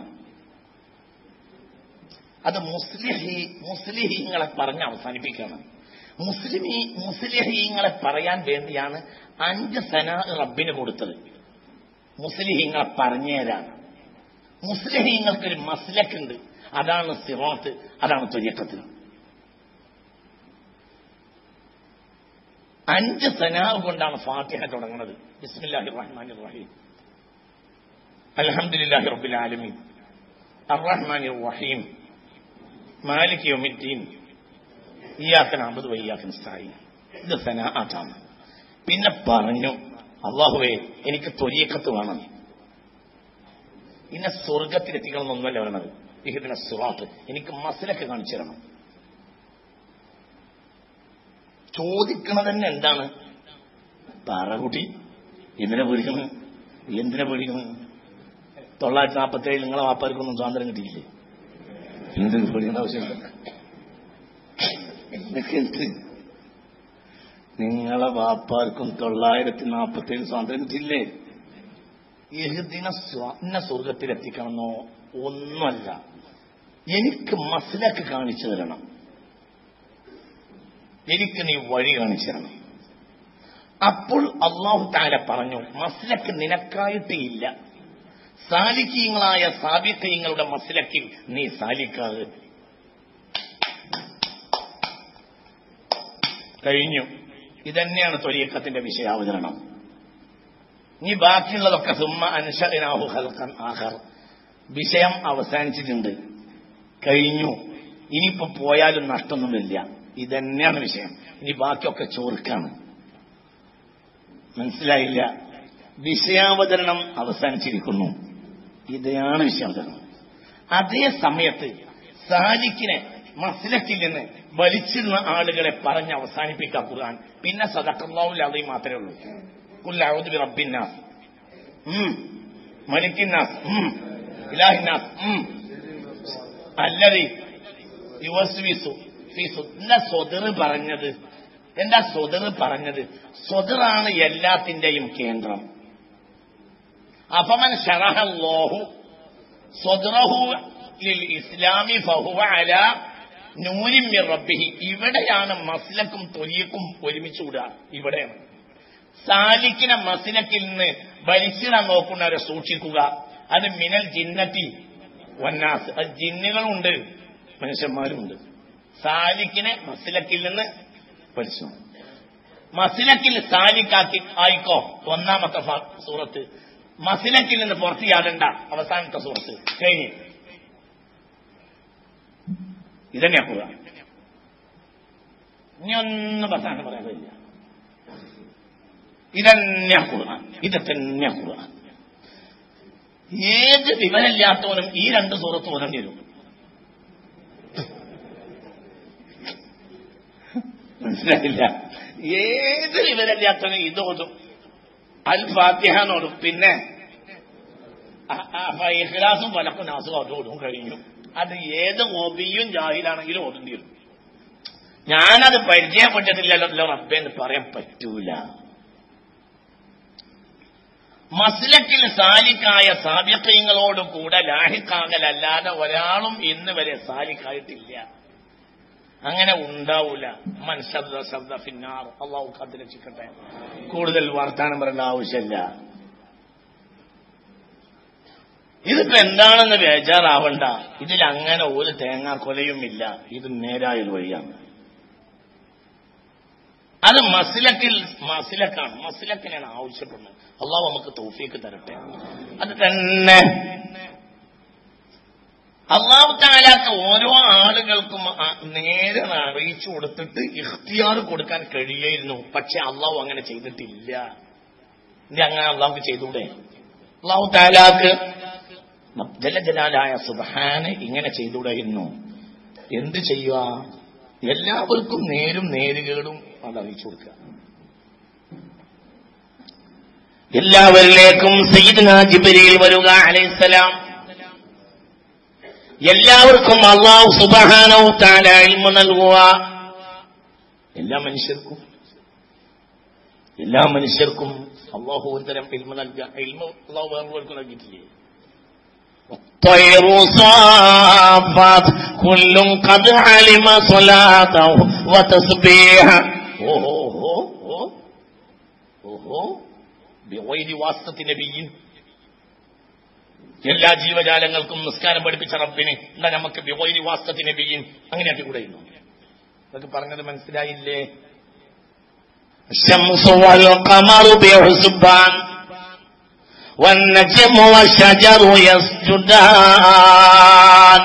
അത് മുസ്ലിഹി മുസ്ലിഹീങ്ങളെ പറഞ്ഞ് അവസാനിപ്പിക്കുകയാണ് മുസ്ലിമി മുസ്ലിഹീങ്ങളെ പറയാൻ വേണ്ടിയാണ് അഞ്ച് സന റബ്ബിന് കൊടുത്തത് മുസ്ലിഹീങ്ങളെ പറഞ്ഞുതരാണ് മുസ്ലിഹീങ്ങൾക്കൊരു മസ്ലക്കുണ്ട് അതാണ് സിറാത്ത് അതാണ് തൊരിയക്കത്ത് അഞ്ച് സനാവ് കൊണ്ടാണ് ഫാത്തിഹ തുടങ്ങുന്നത് ബിസ്മില്ലാഹി റഹ്മാൻ റഹീം അൽഹംദുലില്ലാഹി റബ്ബിൽ ആലമീൻ അർറഹ്മാൻ റഹീം മാലിക് യോമിദ്ദീൻ ഇയാക്കൻ അമ്പത് വയ്യാക്കൻ സ്ഥായി ഇത് സനാഅത്താണ് പിന്നെ പറഞ്ഞു അള്ളാഹുവേ എനിക്ക് തൊരിയക്കത്ത് വേണം ഇന്നെ സ്വർഗത്തിലെത്തിക്കണമെന്നൊന്നല്ല പറയണത് ഇഹദിന സുറാത്ത് എനിക്ക് മസിലൊക്കെ കാണിച്ചു തരണം ചോദിക്കണത് തന്നെ എന്താണ് പറകുട്ടി എന്തിനെ പേടിക്കണം എന്തിനെ പേടിക്കണം തൊള്ളായിരത്തി നാൽപ്പത്തി ഏഴിൽ നിങ്ങളെ വാപ്പാർക്കൊന്നും സ്വാതന്ത്ര്യം കിട്ടിയില്ലേ എന്ത് പേടിക്കേണ്ട ആവശ്യമില്ല ഇതൊക്കെ എന്ത് നിങ്ങളെ വാപ്പാർക്കും തൊള്ളായിരത്തി നാൽപ്പത്തി ഏഴ് സ്വാതന്ത്ര്യം കിട്ടിയില്ലേ ഇഹദിന സ്വാന്ന സ്വർഗത്തിലെത്തിക്കണമെന്നോ ഒന്നുമല്ല എനിക്ക് മസിലക്ക് കാണിച്ചു തരണം എനിക്ക് നീ വഴി കാണിച്ചു തരണം അപ്പോൾ അള്ളാഹു താല പറഞ്ഞു മസ്ലക്ക് നിനക്കായിട്ട് ഇല്ല സാലിക്കീങ്ങളായ സാബിക്കീങ്ങളുടെ മസ്ലക്കിൽ നീ സാലിക്കാതെ കഴിഞ്ഞു ഇതന്നെയാണ് തൊലീക്കത്തിന്റെ വിഷയാവതരണം ഇനി ബാക്കിയുള്ളതൊക്കെ സുമ്മ അൻഷനാഹു ഹൽക്കൻ ആഹർ വിഷയം അവസാനിച്ചിട്ടുണ്ട് കഴിഞ്ഞു ഇനിയിപ്പോ പോയാലും നഷ്ടമൊന്നുമില്ല ഇതന്നെയാണ് വിഷയം ഇനി ബാക്കിയൊക്കെ ചോർക്കാണ് മനസ്സിലായില്ല വിഷയാവതരണം അവസാനിച്ചിരിക്കുന്നു ഇതാണ് വിഷയാവതരണം അതേ സമയത്ത് സാലിക്കിനെ മസ്ലക്കിൽ നിന്ന് വലിച്ചിരുന്ന ആളുകളെ പറഞ്ഞ് അവസാനിപ്പിക്കാം ഖുർആൻ പിന്നെ സദക്കല്ലാവുൽ അലീം മാത്രമേ ഉള്ളൂ കുല്ലൗദ് ബി റബ്ബിന്നാസ് ഉം മലിക്കിന്നാസ് ഉം ഇലാഹിന്നാസ് ഉം അല്ലതി യുവസ്വിസു ഫീസു എന്താ സ്വതറ് പറഞ്ഞത് എന്താ സ്വതറ് പറഞ്ഞത് സ്വതറാണ് എല്ലാത്തിന്റെയും കേന്ദ്രം അഫമൻ ഷറഹല്ലാഹു സ്വതറഹു ലിൽ ഇസ്ലാമി ഫഹുവ അല നൂരിൻ മിർ റബ്ബിഹി ഇവിടെയാണ് മസ്ലക്കും തൊലിയക്കും ഒരുമിച്ച് വിടുക ഇവിടെയാണ് സാലിക്കിനെ മസിലക്കിൽ നിന്ന് വലിച്ചിടാൻ നോക്കുന്നവരെ സൂക്ഷിക്കുക അത് മിനൽ ജിന്നത്തി വന്നാസ് അത് ജിന്നുകളുണ്ട് മനുഷ്യന്മാരുമുണ്ട് സാലിക്കിനെ മസിലക്കിൽ നിന്ന് വലിച്ചു മസിലക്കിൽ സാലിക്കാക്കി ആയിക്കോ ഒന്നാമത്തെ ഫ- സൂറത്ത് മസിലക്കിൽ നിന്ന് പുറത്ത് ചാടണ്ട അവസാനത്തെ സൂറത്ത് കഴിഞ്ഞ് ഇതന്നെയാ ഖുർആൻ ഇനി ഒന്നും അവസാനം പറയാൻ കഴിയില്ല ഇതന്നെ ഖുർആൻ ഇത് തന്നെ ഖുർആൻ ഏത് വിവരമില്ലാത്തവനും ഈ രണ്ട് സൂറത്ത് ഓതേണ്ടി വരും മനസ്സിലായില്ല ഏത് വിവരമില്ലാത്തവനും ഇത് ഓതും അൽ ഫാത്തിഹ എന്നോടും പിന്നെ അ- അ- അപ്പൊ ഇഖ്ലാസും ഫലക്കും നാസും അതോടും കഴിഞ്ഞു അത് ഏത് ഓബിയും ജാഹിലാണെങ്കിലും ഓതേണ്ടി വരും ഞാനത് പരിചയപ്പെട്ടിട്ടില്ലല്ലോ റബ്ബെ എന്ന് പറയാൻ പറ്റൂല മസ്ലക്കിൽ സാലിക്കായ സാബിക്കയങ്ങളോട് കൂടെ ലാഹിക്കാകലല്ലാതെ ഒരാളും ഇന്ന് വരെ സാലിക്കായിട്ടില്ല അങ്ങനെ ഉണ്ടാവൂല മൻ ശബ്ദ ശബ്ദ ഫിന്നാർ അള്ളാഹു കാത്തിരക്ഷിക്കട്ടെ കൂടുതൽ വർത്താനം പറയേണ്ട ആവശ്യമില്ല ഇതിപ്പോ എന്താണെന്ന് ബേജാറാവണ്ട ഇതിൽ അങ്ങനെ ഒരു തേങ്ങാക്കൊലയുമില്ല ഇത് നേരായൊരു വഴിയാണ് അത് മസിലക്കിൽ മസിലക്കാണ് മസിലക്കിനാണ് ആവശ്യപ്പെടുന്നത് അള്ളാഹു നമുക്ക് തൗഫീക്ക് തരട്ടെ അത് തന്നെ അള്ളാഹു താലാക്ക് ഓരോ ആളുകൾക്കും ആ- നേരെ അറിയിച്ചു കൊടുത്തിട്ട് ഇഖ്തിയാർ കൊടുക്കാൻ കഴിയായിരുന്നു പക്ഷെ അള്ളാഹു അങ്ങനെ ചെയ്തിട്ടില്ല ഇനി അങ്ങനെ അള്ളാഹു ചെയ്തൂടെ അള്ളാഹു താലാക്ക് ജലജലാലായ സുബഹാന് ഇങ്ങനെ ചെയ്തുകൂടായിരുന്നു എന്ത് ചെയ്യുക എല്ലാവർക്കും നേരും നേരുകേടും അത് അറിയിച്ചു കൊടുക്കുക എല്ലാവരിലേക്കും സയ്യിദ്ന ജിബ്രീൽ വരിക അലൈഹിസ്സലാം എല്ലാവർക്കും അള്ളാഹു സുബഹാനവും താല ഇൽമ നൽകുക എല്ലാ മനുഷ്യർക്കും എല്ലാ മനുഷ്യർക്കും അള്ളാഹു ഒരു തരം ഇൽമ നൽകുക ഇൽമ അള്ളാഹു വേറെ നൽകിയിട്ടില്ലേ الطير صافات كل قد علم صلاته وتسبيحه ഓഹോ ഓഹോ ഓഹോ ഓഹോ ബിഗൈരി വാസ്തത്തി നബിയിൻ എല്ലാ ജീവജാലങ്ങൾക്കും നിസ്കാരം പഠിപ്പിച്ച റബ്ബിന് എന്താ നമുക്ക് ബിഗൈരി വാസ്തത്തി നബിയിൻ അങ്ങനെയാക്കി കൂടെ ഇരുന്നു അതൊക്കെ പറഞ്ഞത് മനസ്സിലായില്ലേ الشمس والقمر بحسبان والنجم والشجر يسجدان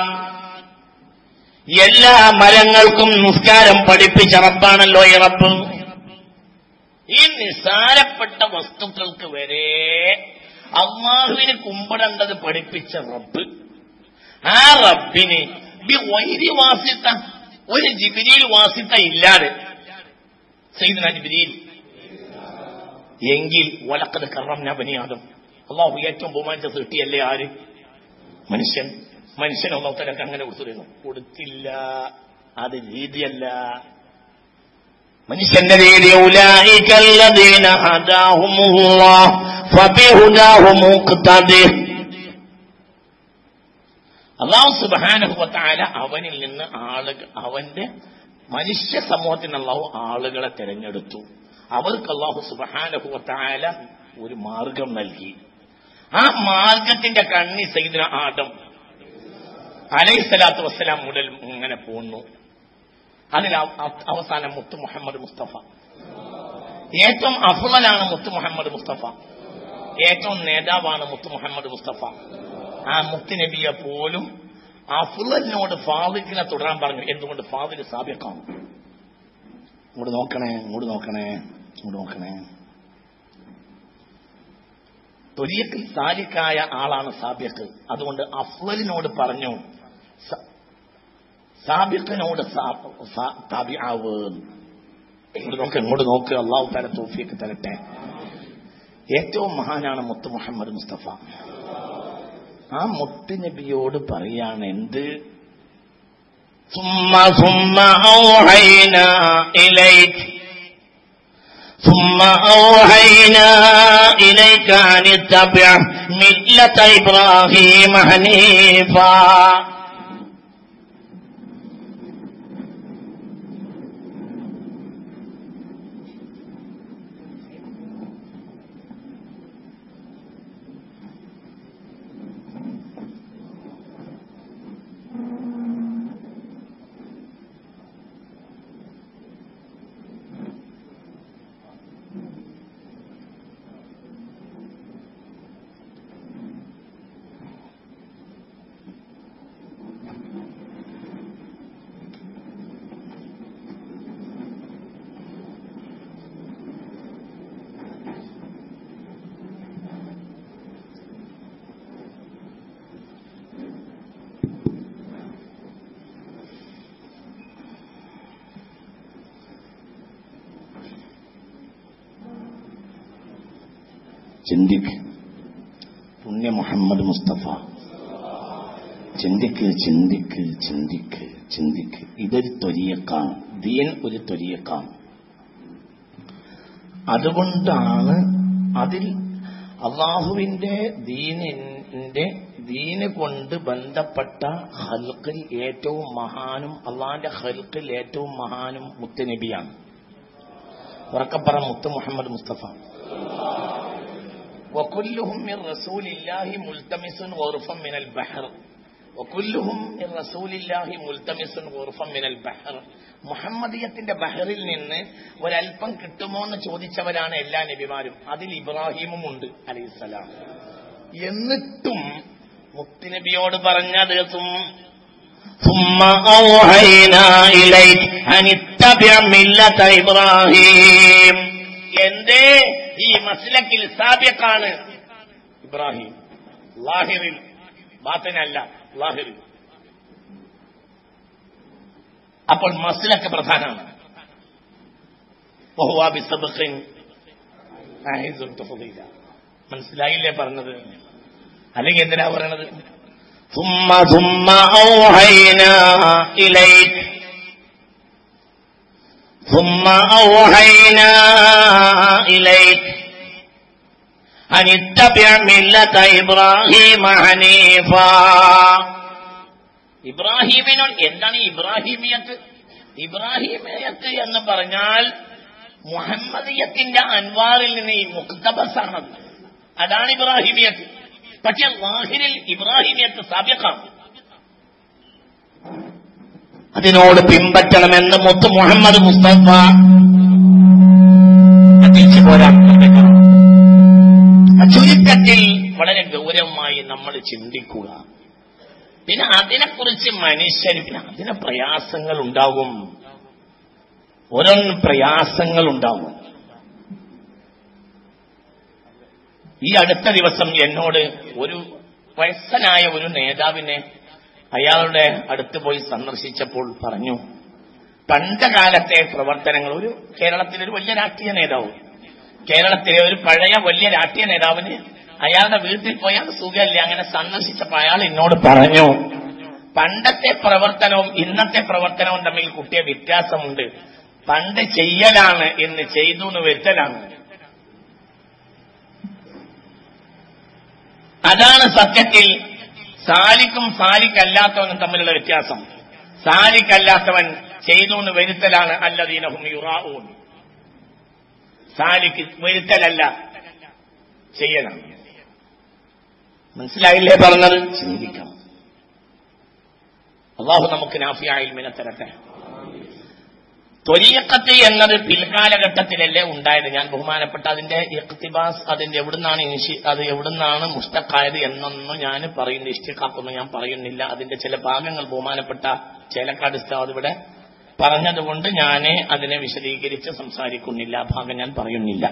എല്ലാ മരങ്ങൾക്കും നിസ്കാരം പഠിപ്പിച്ച റബ്ബാണല്ലോ ഈ റബ്ബ് ഈ നിസാരപ്പെട്ട വസ്തുക്കൾക്ക് വരെ അള്ളാഹുവിന് കുമ്പിടേണ്ടത് പഠിപ്പിച്ച റബ്ബ് ആ റബ്ബിന് ബി വൈരി വാസിത്ത ഒരു ജിബിരിയിൽ വാസിത്ത ഇല്ലാതെ സൈദന ജിബിരിയിൽ എങ്കിൽ വലക്കത് കറം ബനിയാദം അള്ളാഹു ഏറ്റവും ബഹുമാനിച്ച സൃഷ്ടിയല്ലേ ആര് മനുഷ്യൻ മനുഷ്യൻ ഒന്നൊത്തരക്ക് അങ്ങനെ കൊടുത്തിരുന്നു കൊടുത്തില്ല അത് രീതിയല്ല മനുഷ്യന്റെ രീതി ഉലായിക്കല്ലദീന ഹദാഹുമുല്ലാഹ് ഫബിഹുദാഹു മുഖ്തദി അള്ളാഹു സുബാനുഭവത്താല അവനിൽ നിന്ന് ആളുകൾ അവന്റെ മനുഷ്യ സമൂഹത്തിന് അള്ളാഹു ആളുകളെ തെരഞ്ഞെടുത്തു അവർക്ക് അള്ളാഹു സുബാനുഭവത്താല ഒരു മാർഗം നൽകി ആ മാർഗത്തിന്റെ കണ്ണി സൈദിന ആദം അലൈഹിസ്സലാത്തു വസ്സലാം മുതൽ ഇങ്ങനെ പോന്നു അതിൽ അവ- അവസാനം മുത്തു മുഹമ്മദ് മുസ്തഫ ഏറ്റവും അഫ്ളലാണ് മുത്ത് മുഹമ്മദ് മുസ്തഫ ഏറ്റവും നേതാവാണ് മുത്ത് മുഹമ്മദ് മുസ്തഫ ആ മുത്ത് നബിയെ പോലും അഫ്ളലിനോട് ഫാദിഖിനെ തുടരാൻ പറഞ്ഞു എന്തുകൊണ്ട് ഫാദിൽ സാബിക്കാണ് ഇങ്ങോട്ട് നോക്കണേ ഇങ്ങോട്ട് നോക്കണേ ഇങ്ങോട്ട് നോക്കണേ തൊലിയക്കിൽ സാലിക്കായ ആളാണ് സാബിയക്ക് അതുകൊണ്ട് അഫ്വലിനോട് പറഞ്ഞു സ- സാബിക്കിനോട് താബിയാവ് ഇങ്ങോട്ട് നോക്ക് ഇങ്ങോട്ട് നോക്ക് അള്ളാഹു തല തോഫിയൊക്കെ തരട്ടെ ഏറ്റവും മഹാനാണ് മുത്ത് മുഹമ്മദ് മുസ്തഫ ആ മുത്ത് നബിയോട് പറയാണ് എന്ത് ثم ثم أوحينا إليك ثم أوحينا إليك أن اتبع ملة إبراهيم حنيفا ചിന്തിക്ക് പുണ്യ മുഹമ്മദ് മുസ്തഫ ചിന്തിക്ക് ചിന്തിക്ക് ചിന്തിക്ക് ചിന്തിക്ക് ഇതൊരു തൊരിയക്കാണ് ദീൻ ഒരു തൊരിയക്കാണ് അതുകൊണ്ടാണ് അതിൽ അള്ളാഹുവിന്റെ ദീനിന്റെ ദീന് കൊണ്ട് ബന്ധപ്പെട്ട ഹൽക്കിൽ ഏറ്റവും മഹാനും അള്ളാഹിന്റെ ഹൽക്കിൽ ഏറ്റവും മഹാനും മുത്തുനബിയാണ് ഉറക്കപ്പറ മുത്ത് മുഹമ്മദ് മുസ്തഫ وكلهم من رسول الله ملتمس غرفا من البحر وكلهم من رسول الله ملتمس غرفا من البحر മുഹമ്മദിയത്തിന്റെ ബഹറിൽ നിന്ന് ഒരല്പം കിട്ടുമോ എന്ന് ചോദിച്ചവരാണ് എല്ലാ നബിമാരും അതിൽ ഇബ്രാഹിമും ഉണ്ട് അലൈഹിസ്സലാം എന്നിട്ടും മുത്തുനബിയോട് പറഞ്ഞത് തും- ثم أوحينا إليك أن اتبع ملة إبراهيم എന്തേ ഈ മസ്ലക്കിൽ സാബിയക്കാണ് ഇബ്രാഹിം ലാഹിറിൽ ബാത്തിനല്ല ലാഹിറിൽ അപ്പോൾ മസ്ലക്ക് പ്രധാനമാണ് വഹുവ ബിസബഖിൻ ആഹിസുൻ തഫ്ദീല. മനസ്സിലായില്ലേ പറഞ്ഞത് അല്ലെങ്കിൽ എന്തിനാ പറയണത് ثم ثم أوحينا إليك ثم أوحينا إليك أن اتبع ملة إبراهيم حنيفا ഇബ്രാഹിമിനോട് എന്താണ് ഈ ഇബ്രാഹിമിയത്ത് ഇബ്രാഹിമിയത്ത് എന്ന് പറഞ്ഞാൽ മുഹമ്മദിയത്തിന്റെ അൻവാറിൽ നിന്ന് ഈ മുക്തബസാണത് അതാണ് ഇബ്രാഹിമിയത്ത് പക്ഷെ വാഹിരിൽ ഇബ്രാഹിമിയത്ത് സാബ്യക്കാണ് അതിനോട് പിൻപറ്റണമെന്ന് മുത്ത് മുഹമ്മദ് മുസ്തഫ തിരിച്ചു പോരാൻ ശ്രമിക്കണം. ചുരുക്കത്തിൽ വളരെ ഗൗരവമായി നമ്മൾ ചിന്തിക്കുക പിന്നെ അതിനെക്കുറിച്ച് മനുഷ്യർ പിന്നെ അതിന് പ്രയാസങ്ങൾ ഉണ്ടാകും ഓരോന്നും പ്രയാസങ്ങൾ ഉണ്ടാകും ഈ അടുത്ത ദിവസം എന്നോട് ഒരു വയസ്സനായ ഒരു നേതാവിനെ അയാളുടെ അടുത്ത് പോയി സന്ദർശിച്ചപ്പോൾ പറഞ്ഞു പണ്ട് കാലത്തെ പ്രവർത്തനങ്ങൾ ഒരു കേരളത്തിലെ ഒരു വലിയ രാഷ്ട്രീയ നേതാവ് കേരളത്തിലെ ഒരു പഴയ വലിയ രാഷ്ട്രീയ നേതാവിന് അയാളുടെ വീട്ടിൽ പോയാൽ സുഖമില്ല അങ്ങനെ സന്ദർശിച്ചപ്പോൾ അയാൾ എന്നോട് പറഞ്ഞു പണ്ടത്തെ പ്രവർത്തനവും ഇന്നത്തെ പ്രവർത്തനവും തമ്മിൽ കുട്ടിയെ വ്യത്യാസമുണ്ട് പണ്ട് ചെയ്യലാണ് എന്ന് ചെയ്തു എന്ന് വരുത്തലാണ് അതാണ് സത്യത്തിൽ സാലിക്കും സാലിക്കല്ലാത്തവനും തമ്മിലുള്ള വ്യത്യാസം സാലിക്കല്ലാത്തവൻ ചെയ്തു എന്ന് വരുത്തലാണ് അല്ലദീനഹും യുറാഊൻ സാലിക്ക് വരുത്തലല്ല ചെയ്യലാണ് മനസ്സിലായില്ലേ പറഞ്ഞത് ചിന്തിക്കണം അള്ളാഹു നമുക്ക് നാഫിയായിൽ മിനെ തരട്ടെ ത്വരീക്കത്ത് എന്നത് പിൽക്കാലഘട്ടത്തിലല്ലേ ഉണ്ടായത് ഞാൻ ബഹുമാനപ്പെട്ട അതിന്റെ ഇഖ്തിബാസ് അതിന്റെ എവിടുന്നാണ് ഇനിഷി അത് എവിടുന്നാണ് മുസ്തഖായത് എന്നൊന്നും ഞാൻ പറയുന്ന ഇഷ്ടിക്കാക്കൊന്നും ഞാൻ പറയുന്നില്ല അതിന്റെ ചില ഭാഗങ്ങൾ ബഹുമാനപ്പെട്ട ചേലക്കാട് ഉസ്താദ് ഇവിടെ പറഞ്ഞതുകൊണ്ട് ഞാൻ അതിനെ വിശദീകരിച്ച് സംസാരിക്കുന്നില്ല ആ ഭാഗം ഞാൻ പറയുന്നില്ല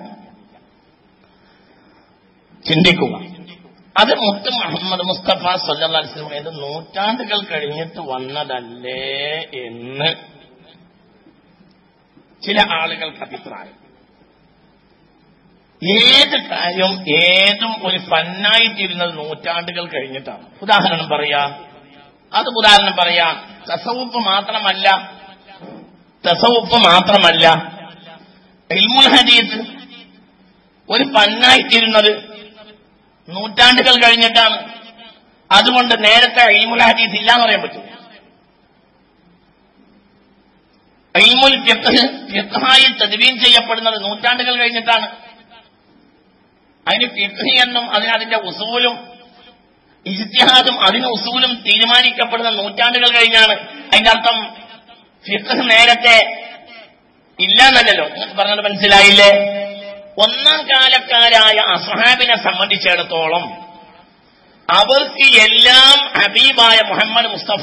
ചിന്തിക്കുക അത് മുത്ത് മുഹമ്മദ് മുസ്തഫ സല്ലാസ്ലം ഇത് നൂറ്റാണ്ടുകൾ കഴിഞ്ഞിട്ട് വന്നതല്ലേ എന്ന് ചില ആളുകൾക്ക് അഭിപ്രായം ഏത് കാര്യം ഏതും ഒരു ഫന്നായിട്ടിരുന്നത് നൂറ്റാണ്ടുകൾ കഴിഞ്ഞിട്ടാണ് ഉദാഹരണം പറയാ അത് ഉദാഹരണം പറയാ തസവുപ്പ് മാത്രമല്ല തസവുപ്പ് മാത്രമല്ല ഇൽമുൽ ഹദീസ് ഒരു ഫന്നായിട്ടിരുന്നത് നൂറ്റാണ്ടുകൾ കഴിഞ്ഞിട്ടാണ് അതുകൊണ്ട് നേരത്തെ ഇൽമുൽ ഹദീസ് ഇല്ലാന്ന് പറയാൻ പറ്റും ഇൽമുൽ ഫിഖ്ഹായി തദ്വീൻ ചെയ്യപ്പെടുന്നത് നൂറ്റാണ്ടുകൾ കഴിഞ്ഞിട്ടാണ് അതിന് ഫിഖ് എന്നും അതിന് അതിന്റെ ഉസൂലും ഇജ്തിഹാദും അതിന് ഉസൂലും തീരുമാനിക്കപ്പെടുന്ന നൂറ്റാണ്ടുകൾ കഴിഞ്ഞാണ് അതിന്റെ അർത്ഥം ഫിഖ് നേരത്തെ ഇല്ല എന്നല്ലല്ലോ നിങ്ങൾക്ക് പറഞ്ഞത് മനസ്സിലായില്ലേ ഒന്നാം കാലക്കാരായ അസഹാബിനെ സംബന്ധിച്ചിടത്തോളം അവർക്ക് എല്ലാം ഹബീബായ മുഹമ്മദ് മുസ്തഫ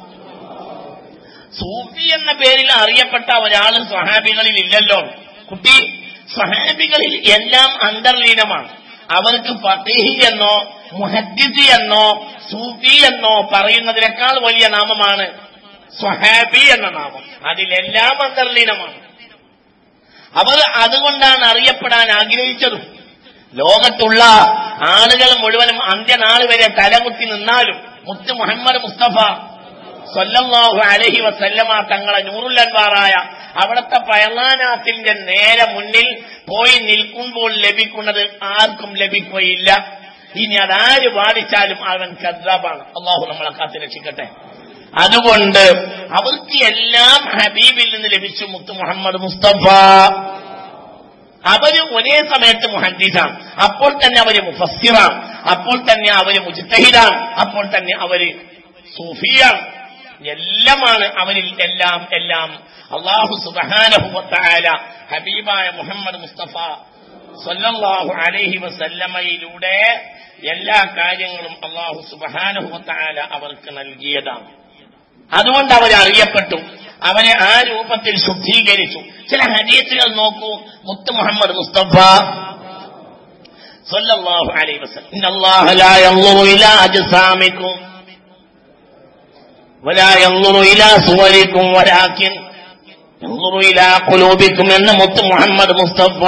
സൂഫി എന്ന പേരിൽ അറിയപ്പെട്ട ഒരാൾ സ്വഹാബികളിൽ ഇല്ലല്ലോ കുട്ടി സ്വഹാബികളിൽ എല്ലാം അന്തർലീനമാണ് അവർക്ക് ഫീഹി എന്നോ മുഹദ്ദിദ് എന്നോ സൂഫി എന്നോ പറയുന്നതിനേക്കാൾ വലിയ നാമമാണ് സ്വഹാബി എന്ന നാമം അതിലെല്ലാം അന്തർലീനമാണ് അവർ അതുകൊണ്ടാണ് അറിയപ്പെടാൻ ആഗ്രഹിച്ചതും ലോകത്തുള്ള ആളുകൾ മുഴുവനും അന്ത്യനാൾ വരെ തലകുത്തി നിന്നാലും മുത്ത് മുഹമ്മദ് മുസ്തഫ സല്ലല്ലാഹു അലഹി വസല്ലമ തങ്ങളെ നൂറുൽ അൻവാറായ അവിടുത്തെ പയലാനാത്തിന്റെ നേരെ മുന്നിൽ പോയി നിൽക്കുമ്പോൾ ലഭിക്കുന്നത് ആർക്കും ലഭിക്കുകയില്ല ഇനി അതാര് ബാധിച്ചാലും അവൻ കദ്ദാബാണ് അള്ളാഹു നമ്മളെ കാത്തു രക്ഷിക്കട്ടെ അതുകൊണ്ട് അവർക്ക് എല്ലാം ഹബീബിൽ നിന്ന് ലഭിച്ചു മുത്ത് മുഹമ്മദ് മുസ്തഫ അവര് ഒരേ സമയത്ത് മുഹദ്ദീസാണ് അപ്പോൾ തന്നെ അവര് മുഫസ്സിറാണ് അപ്പോൾ തന്നെ അവര് മുജ്തഹിദാണ് അപ്പോൾ തന്നെ അവര് സൂഫിയാണ് എല്ലാമാണ് അവരിൽ എല്ലാം എല്ലാം അള്ളാഹു സുബാനഹുവത്തായ ഹബീബായ മുഹമ്മദ് മുസ്തഫ സല്ലല്ലാഹു അലൈഹി വസല്ലമയിലൂടെ എല്ലാ കാര്യങ്ങളും അള്ളാഹു സുബാനഹുവത്തായ അവർക്ക് നൽകിയതാണ് അതുകൊണ്ട് അവരറിയപ്പെട്ടു അവനെ ആ രൂപത്തിൽ ശുദ്ധീകരിച്ചു ചില ഹദീസുകൾ നോക്കൂ മുത്ത് മുഹമ്മദ് മുസ്തഫ സല്ലല്ലാഹു അലൈഹി വസല്ലം ഇന്നല്ലാഹ ലാ യൻളുറു ഇലാ അജ്സാമിക്കും ولا ينظر إلى صوركم ولكن ينظر إلى قلوبكم എന്ന് മുത്ത് മുഹമ്മദ് മുസ്തഫ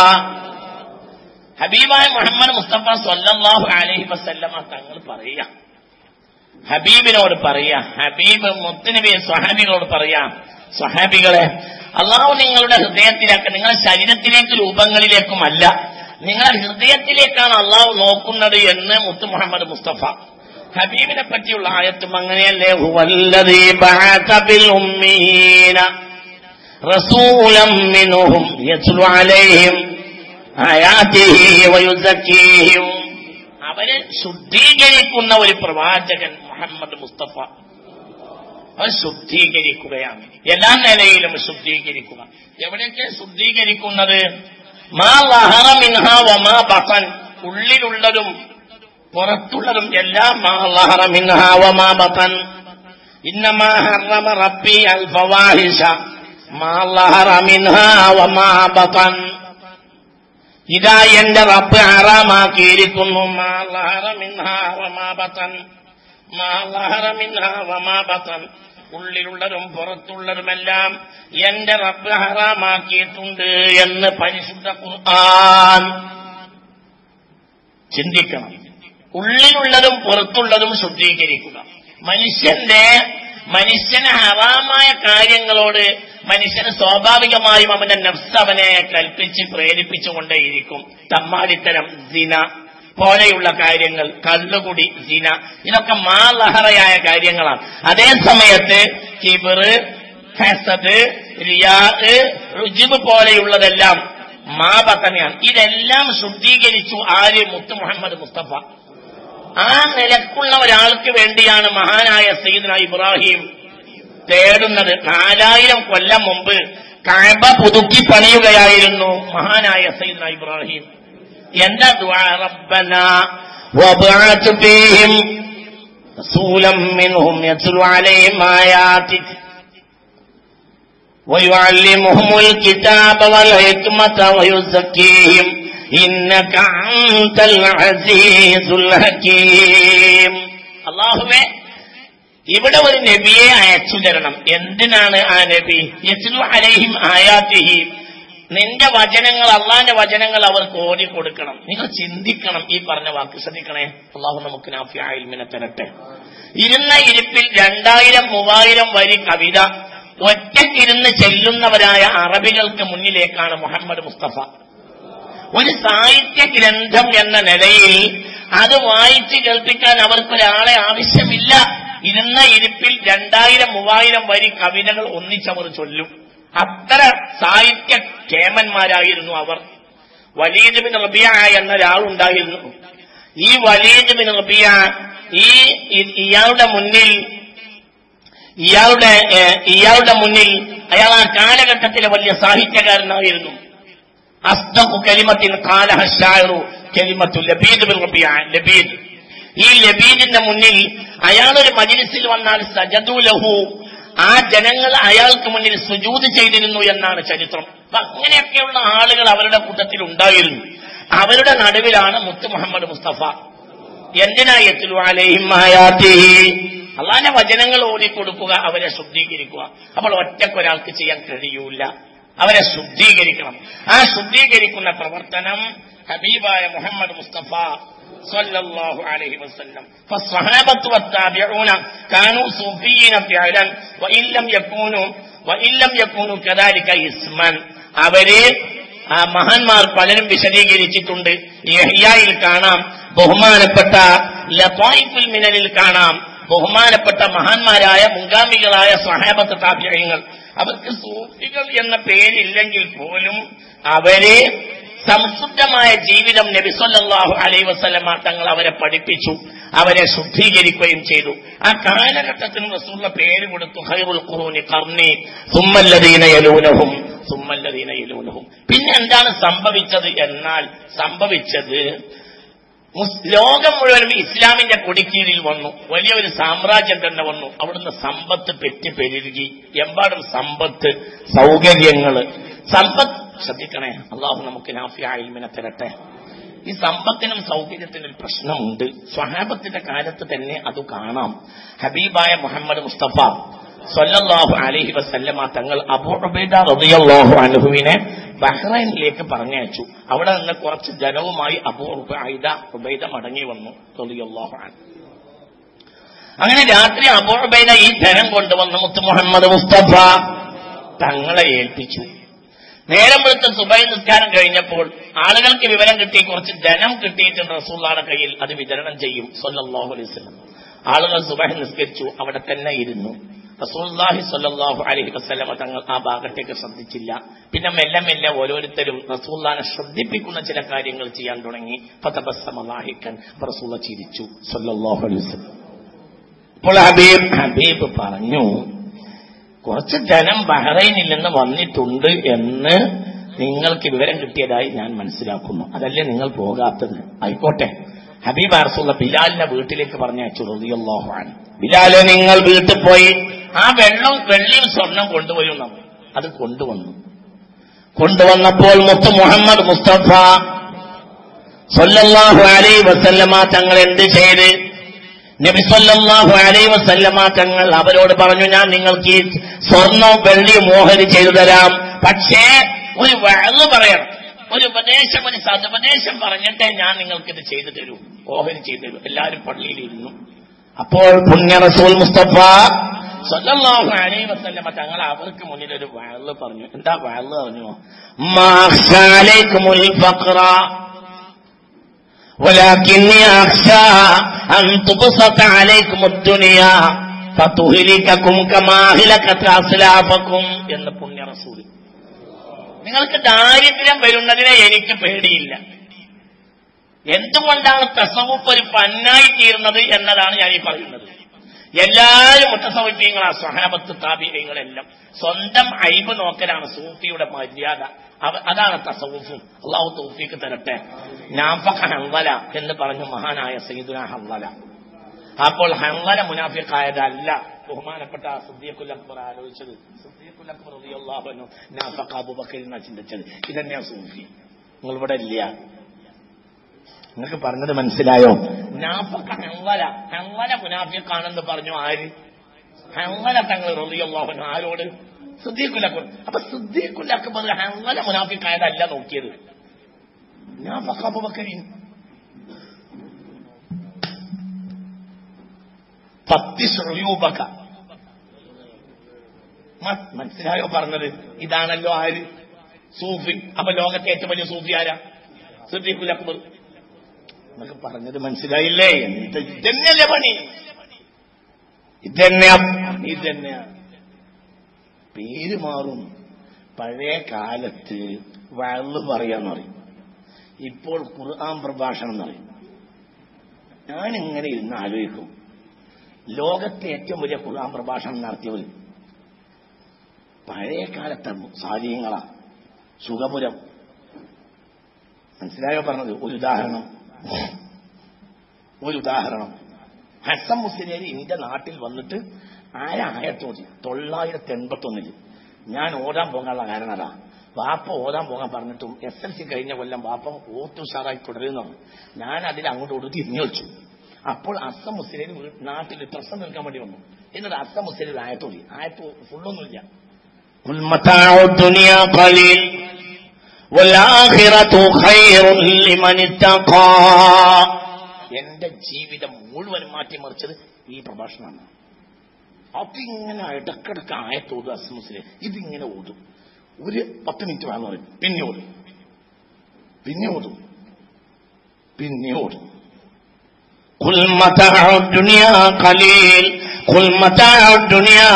ഹബീബായ മുഹമ്മദ് മുസ്തഫ സല്ലല്ലാഹു അലൈഹി വസല്ലമ തങ്ങൾ പറയാ ഹബീബിനോട് പറയാ ഹബീബ് മുത്തുനബി സ്വഹാബികളോട് പറയാ സ്വഹാബികളെ അള്ളാഹു നിങ്ങളുടെ ഹൃദയത്തിലേക്ക് നിങ്ങളുടെ ശരീരത്തിലേക്ക് രൂപങ്ങളിലേക്കുമല്ല നിങ്ങളുടെ ഹൃദയത്തിലേക്കാണ് അള്ളാഹു നോക്കുന്നത് എന്ന് മുത്ത് മുഹമ്മദ് മുസ്തഫ ഹബീബിനെ പറ്റിയുള്ള ആയത്തും അങ്ങനെയല്ലേ ഹുവല്ലദീ ബഅസ ബിൽ ഉമ്മീന റസൂലം മിൻഹും യത്ലു അലൈഹിം ആയാതിഹി വയുസക്കീഹിം അവരെ ശുദ്ധീകരിക്കുന്ന ഒരു പ്രവാചകൻ മുഹമ്മദ് മുസ്തഫ അവൻ ശുദ്ധീകരിക്കുകയാണ് എല്ലാ നിലയിലും ശുദ്ധീകരിക്കുക എവിടെയൊക്കെ ശുദ്ധീകരിക്കുന്നത് മാ ലഹറ മിൻഹ വമാ ബസൻ ഉള്ളിലുള്ളതും പുറത്തുള്ളതും എല്ലാം മാ ലഹറ മിൻഹ വമാ ബസൻ ഇന്നമാ ഹറമ റബ്ബി അൽ ഫവാഹിഷ മാ ലഹറ മിൻഹ വമാ ബസൻ ഇതാ എന്റെ റബ്ബ് ഹറാമാക്കിയിരിക്കുന്നു മാ ലഹറ മിൻഹ വമാ ബസൻ മാ ലഹറ മിൻഹ വമാ ബസൻ ഉള്ളിലുള്ളതും പുറത്തുള്ളതുമെല്ലാം എന്റെ റബ്ബ് ഹറാമാക്കിയിട്ടുണ്ട് എന്ന് പരിശുദ്ധ ഖുർആൻ ചിന്തിക്കണം ഉള്ളിലുള്ളതും പുറത്തുള്ളതും ശുദ്ധീകരിക്കുക മനുഷ്യന്റെ മനുഷ്യന് ഹറാമായ കാര്യങ്ങളോട് മനുഷ്യന് സ്വാഭാവികമായും അവന്റെ നഫ്സ് അവനെ കൽപ്പിച്ച് പ്രേരിപ്പിച്ചുകൊണ്ടേയിരിക്കും തമ്മാടിത്തരം സിന പോലെയുള്ള കാര്യങ്ങൾ കള്ളുകുടി സിന ഇതൊക്കെ മാലഹറയായ കാര്യങ്ങളാണ് അതേ സമയത്ത് കിബിറ് ഹസദ് റിയാദ് റുജിബ് പോലെയുള്ളതെല്ലാം മാപത്തനെയാണ് ഇതെല്ലാം ശുദ്ധീകരിച്ചു ആര് മുത്ത് മുഹമ്മദ് മുസ്തഫ ആ നിലക്കുള്ള ഒരാൾക്ക് വേണ്ടിയാണ് മഹാനായ സയ്യിദ്ന ഇബ്രാഹിം തേടുന്നത് നാലായിരം കൊല്ലം മുമ്പ് കഅബ പുതുക്കി പണിയുകയായിരുന്നു മഹാനായ സയ്യിദ്ന ഇബ്രാഹിം എന്താ ദുആ റബ്ബന വബഅത് ഫീഹിം റസൂലം മിൻഹും യത്ലു അലൈഹിം ആയാതിക് ويعلمهم الكتاب والحكمة ويزكيهم إنك أنت العزيز الحكيم അള്ളാഹുവേ ഇവിടെ ഒരു നബിയെ അയച്ചു തരണം എന്തിനാണ് ആ നബി യസ്ലു അലൈഹിം ആയാത്തിഹി നിന്റെ വചനങ്ങൾ അള്ളാന്റെ വചനങ്ങൾ അവർക്ക് ഓടി കൊടുക്കണം നിങ്ങൾ ചിന്തിക്കണം ഈ പറഞ്ഞ വാക്ക് ശ്രദ്ധിക്കണേ അള്ളാഹു നമുക്ക് നാഫി ആയിൽമിനെ തരട്ടെ ഇരുന്ന ഇരിപ്പിൽ രണ്ടായിരം മൂവായിരം വരി കവിത ഒറ്റക്കിരുന്ന് ചെല്ലുന്നവരായ അറബികൾക്ക് മുന്നിലേക്കാണ് മുഹമ്മദ് മുസ്തഫ ഒരു സാഹിത്യ ഗ്രന്ഥം എന്ന നിലയിൽ അത് വായിച്ച് കേൾപ്പിക്കാൻ അവർക്കൊരാളെ ആവശ്യമില്ല ഇരുന്ന ഇരിപ്പിൽ രണ്ടായിരം മൂവായിരം വരി കവിതകൾ ഒന്നിച്ചവർ ചൊല്ലും അത്ര സാഹിത്യ കേമന്മാരായിരുന്നു അവർ വലീദ് ബിൻ റബിയ എന്ന ഒരാളുണ്ടായിരുന്നു ഈ വലീദ് ബിൻ റബിയ ഈ ഇ- ഇയാളുടെ മുന്നിൽ ഇയാളുടെ ഏഹ്, ഇയാളുടെ മുന്നിൽ അയാൾ ആ കാലഘട്ടത്തിലെ വലിയ സാഹിത്യകാരനായിരുന്നു അസ്ദഖു കലിമത്തിൻ ഖാലഹ ഷായിറു കലിമത്തു ലബീദ് ബിൻ റബിയ ലബീദ് ഈ ലബീദിന്റെ മുന്നിൽ അയാളൊരു മജിലിസിൽ വന്നാൽ സജദു ലഹു ആ ജനങ്ങൾ അയാൾക്ക് മുന്നിൽ സുജൂത് ചെയ്തിരുന്നു എന്നാണ് ചരിത്രം അപ്പൊ അങ്ങനെയൊക്കെയുള്ള ആളുകൾ അവരുടെ കൂട്ടത്തിൽ ഉണ്ടായിരുന്നു അവരുടെ നടുവിലാണ് മുത്ത് മുഹമ്മദ് മുസ്തഫ എന്തിനാ യത്ലു അലൈഹിം ആയാത്തിഹി അള്ളാന്റെ വചനങ്ങൾ ഓടിക്കൊടുക്കുക അവരെ ശുദ്ധീകരിക്കുക അപ്പോൾ ഒറ്റക്കൊരാൾക്ക് ചെയ്യാൻ കഴിയൂല അവരെ ശുദ്ധീകരിക്കണം ആ ശുദ്ധീകരിക്കുന്ന പ്രവർത്തനം ഹബീബായ മുഹമ്മദ് മുസ്തഫ صلى عليه وسلم فالصحابة والتابعون كانوا صوفيين فعلا وإن لم يكونوا وإن لم يكونوا كذلك اسما അവര് ആ മഹാന്മാർ പലരും വിശദീകരിച്ചിട്ടുണ്ട് യഹ്യായിൽ കാണാം ബഹുമാനപ്പെട്ട ലഫായിഫുൽ മിനലിൽ കാണാം ബഹുമാനപ്പെട്ട മഹാന്മാരായ മുൻഗാമികളായ സഹാബത്ത് താപ്യങ്ങൾ അവർക്ക് സൂഫികൾ എന്ന പേരില്ലെങ്കിൽ പോലും അവരെ സംശുദ്ധമായ ജീവിതം നബിസൊല്ലാഹു അലൈ വസ്ലമ തങ്ങൾ അവരെ പഠിപ്പിച്ചു അവരെ ശുദ്ധീകരിക്കുകയും ചെയ്തു ആ കാലഘട്ടത്തിന് റസൂള്ള പേര് കൊടുത്തു ഹൈറുൽ ഖുറൂനി കർണി സുമ്മല്ലദീന യലൂനഹും സുമ്മല്ലദീന യലൂനഹും പിന്നെ എന്താണ് സംഭവിച്ചത് എന്നാൽ സംഭവിച്ചത് മുസ്- ലോകം മുഴുവനും ഇസ്ലാമിന്റെ കൊടിക്കീഴിൽ വന്നു വലിയൊരു സാമ്രാജ്യം തന്നെ വന്നു അവിടുന്ന് സമ്പത്ത് പെറ്റി പെരുകി എമ്പാടും സമ്പത്ത് സൗകര്യങ്ങള് സമ്പത്ത് ശ്രദ്ധിക്കണേ അള്ളാഹു നമുക്ക് നാഫിയായിൽമിനെ തരട്ടെ ഈ സമ്പത്തിനും സൗകര്യത്തിനും ഒരു പ്രശ്നമുണ്ട് സ്വഹാബത്തിന്റെ കാലത്ത് തന്നെ അത് കാണാം ഹബീബായ മുഹമ്മദ് മുസ്തഫ സല്ലല്ലാഹു അലൈഹി വസല്ലമ തങ്ങൾ അബൂ ഉബൈദ റളിയല്ലാഹു അൻഹുവിനെ ബഹ്റൈനിലേക്ക് പറഞ്ഞയച്ചു അവിടെ നിന്ന് കുറച്ച് ജനവുമായി അബൂ ഉബൈദ ഉബൈദ മടങ്ങി വന്നു റളിയല്ലാഹു അൻഹു അങ്ങനെ രാത്രി അബൂ ഉബൈദ ഈ ധനം കൊണ്ടുവന്ന് മുത്ത് മുഹമ്മദ് മുസ്തഫ തങ്ങളെ ഏൽപ്പിച്ചു നേരം വെളുത്ത സുബൈ നിസ്കാരം കഴിഞ്ഞപ്പോൾ ആളുകൾക്ക് വിവരം കിട്ടി കുറച്ച് ധനം കിട്ടിയിട്ടുണ്ട് റസൂള്ളാടെ കയ്യിൽ അത് വിതരണം ചെയ്യും സല്ലല്ലാഹു അലൈഹി വസല്ലം ആളുകൾ സുബൈ നിസ്കരിച്ചു അവിടെ തന്നെ ഇരുന്നു റസൂല്ലാഹി സല്ലല്ലാഹു അലൈഹി വസല്ലമ തങ്ങൾ ആ ഭാഗത്തേക്ക് ശ്രദ്ധിച്ചില്ല പിന്നെ മെല്ലെ മെല്ലെ ഓരോരുത്തരും റസൂല്ലാനെ ശ്രദ്ധിപ്പിക്കുന്ന ചില കാര്യങ്ങൾ ചെയ്യാൻ തുടങ്ങി ഫതബസ്സമലാഹിക്കൻ റസൂള്ള ചിരിച്ചു സല്ലല്ലാഹു അലൈഹി വസല്ലം അപ്പോൾ ഹബീബ് ഹബീബ് പറഞ്ഞു കുറച്ച് ധനം ബഹ്റൈനിൽ നിന്ന് വന്നിട്ടുണ്ട് എന്ന് നിങ്ങൾക്ക് വിവരം കിട്ടിയതായി ഞാൻ മനസ്സിലാക്കുന്നു അതല്ലേ നിങ്ങൾ പോകാത്തത് ആയിക്കോട്ടെ ഹബീബ് അറസുള്ള ബിലാലിന്റെ വീട്ടിലേക്ക് പറഞ്ഞയച്ചു റളിയല്ലാഹു അൻഹു ബിലാലെ നിങ്ങൾ വീട്ടിൽ പോയി ആ വെള്ളം വെള്ളിയും സ്വർണം കൊണ്ടുവരും നമ്മൾ അത് കൊണ്ടുവന്നു കൊണ്ടുവന്നപ്പോൾ മുത്ത് മുഹമ്മദ് മുസ്തഫ സല്ലല്ലാഹു അലൈഹി വസല്ലമ തങ്ങൾ എന്ത് ചെയ്ത് നബി സല്ലല്ലാഹു അലൈഹി വസല്ലമ തങ്ങൾ അവരോട് പറഞ്ഞു ഞാൻ നിങ്ങൾക്ക് ഈ സ്വർണവും വെള്ളിയും മോഹരി ചെയ്തു തരാം പക്ഷേ ഒരു വഴന്ന് പറയണം ഒരു ഉപദേശം ഒരു സതുപദേശം പറഞ്ഞിട്ടേ ഞാൻ നിങ്ങൾക്ക് ഇത് ചെയ്തു തരൂ ഓഹരി ചെയ്തു തരൂ എല്ലാവരും പള്ളിയിലിരുന്നു അപ്പോൾ പുണ്യ റസൂൽ മുസ്തഫ സല്ലല്ലാഹു അലൈഹി വസല്ലമ തങ്ങൾ അവർക്ക് മുന്നിൽ ഒരു വഴന്ന് പറഞ്ഞു എന്താ വഴന്ന് പറഞ്ഞു മാലൈക്കുമുൽ ഫഖ്റ ولكني أخشى أن تبسط عليكم الدنيا فتهلككم كما أهلكت أسلافكم എന്ന് പുണ്യ റസൂൽ നിങ്ങൾക്ക് ദാരിദ്ര്യം വരുന്നതിനെ എനിക്ക് പേടിയില്ല എന്തുകൊണ്ടാണ് തസവുപ്പ് ഒരു പന്നായി തീർന്നത് എന്നതാണ് ഞാൻ ഈ പറയുന്നത് എല്ലാവരും മുത്തസൗഫീങ്ങളാ സ്വഹാബത്ത് താപീയങ്ങളെല്ലാം സ്വന്തം അയിബ് നോക്കലാണ് സൂഫിയുടെ മര്യാദ അവ- അതാണ് തസവുഫും അള്ളാഹു തൗഫീക്ക് തരട്ടെ നാഫഖ ഹൻവല എന്ന് പറഞ്ഞു മഹാനായ സയ്യിദുന ഹൻവല അപ്പോൾ ഹൻവല മുനാഫിഖായതല്ല ബഹുമാനപ്പെട്ട സുദ്ദീഖുൽ അക്ബർ ആലോചിച്ചത് സുദ്ദീഖുൽ അക്ബർ റളിയല്ലാഹു അൻഹു നാഫഖ അബൂബക്കർ എന്നാ ചിന്തിച്ചത് ഇതന്നെയാ സൂഫി നിങ്ങൾ ഇവിടെ ഇല്ല നിങ്ങൾക്ക് പറഞ്ഞത് മനസ്സിലായോ നാഫക്ക ഹംവല ഹംവല മുനാഫിക്കാണെന്ന് പറഞ്ഞു ആര് ഹംവല തങ്ങൾ റളിയല്ലാഹു ആരോട് സുദ്ദീഖുൽ അക്ബർ അപ്പൊ സുദ്ദീഖുൽ അക്ബർ ഹംവല മുനാഫിക്കായതല്ല നോക്കിയത് നാഫക്ക അബൂബക്കരീൻ പത്തി സുയൂബക്ക മ- മനസ്സിലായോ പറഞ്ഞത് ഇതാണല്ലോ ആര് സൂഫി അപ്പൊ ലോകത്തെ ഏറ്റവും വലിയ സൂഫി ആരാ സുദ്ദീഖുൽ അക്ബർ എന്നൊക്കെ പറഞ്ഞത് മനസ്സിലായില്ലേ എന്ത് ഇതന്നെയല്ലേ പണി ഇതന്നെയാ ഇതന്നെയാ പേര് മാറും പഴയ കാലത്ത് വഴല് പറയാന്ന് പറയും ഇപ്പോൾ ഖുർആൻ പ്രഭാഷണം എന്ന് പറയും ഞാനിങ്ങനെ ഇരുന്ന് ആലോചിക്കും ലോകത്തെ ഏറ്റവും വലിയ ഖുർആൻ പ്രഭാഷണം നടത്തിയവർ പഴയ കാലത്തെ സാരീങ്ങളാ സുഖപുരം മനസ്സിലായോ പറഞ്ഞത് ഒരു ഉദാഹരണം ഒരു ഉദാഹരണം ഹസൻ മുസ്ലിം എന്റെ നാട്ടിൽ വന്നിട്ട് ആരായത്തോതി തൊള്ളായിരത്തി എൺപത്തി ഒന്നില് ഞാൻ ഓടാൻ പോകാനുള്ള കാരണം അതാ വാപ്പ ഓടാൻ പോകാൻ പറഞ്ഞിട്ടും എസ് എൽ സി കഴിഞ്ഞ കൊല്ലം വാപ്പ ഓത്തുഷാറായി തുടരുന്നതാണ് ഞാൻ അതിൽ അങ്ങോട്ട് ഒടുത്തി തിരിഞ്ഞു വെച്ചു അപ്പോൾ അസം മുസ്ലിം നാട്ടിൽ പ്രശ്നം നിൽക്കാൻ വേണ്ടി വന്നു എന്നിട്ട് അസം മുസ്ലിം ആയത്തോതി ആയത്തോ ഫുള്ളൊന്നുമില്ല قل متاع الدنيا قليل والآخرة خير لمن اتقى എന്റെ ജീവിതം മുഴുവൻ മാറ്റിമറിച്ചത് ഈ പ്രഭാഷണമാണ് അതിങ്ങനെ ഇടക്കിടക്ക് ആയത്തോതും അസ്മുസിലെ ഇതിങ്ങനെ ഓതും ഒരു പത്ത് മിനിറ്റ് വേണം പറയും പിന്നെ ഓടും പിന്നെ ഓടും പിന്നെ ഓടും قل متاع الدنيا قليل قل متاع الدنيا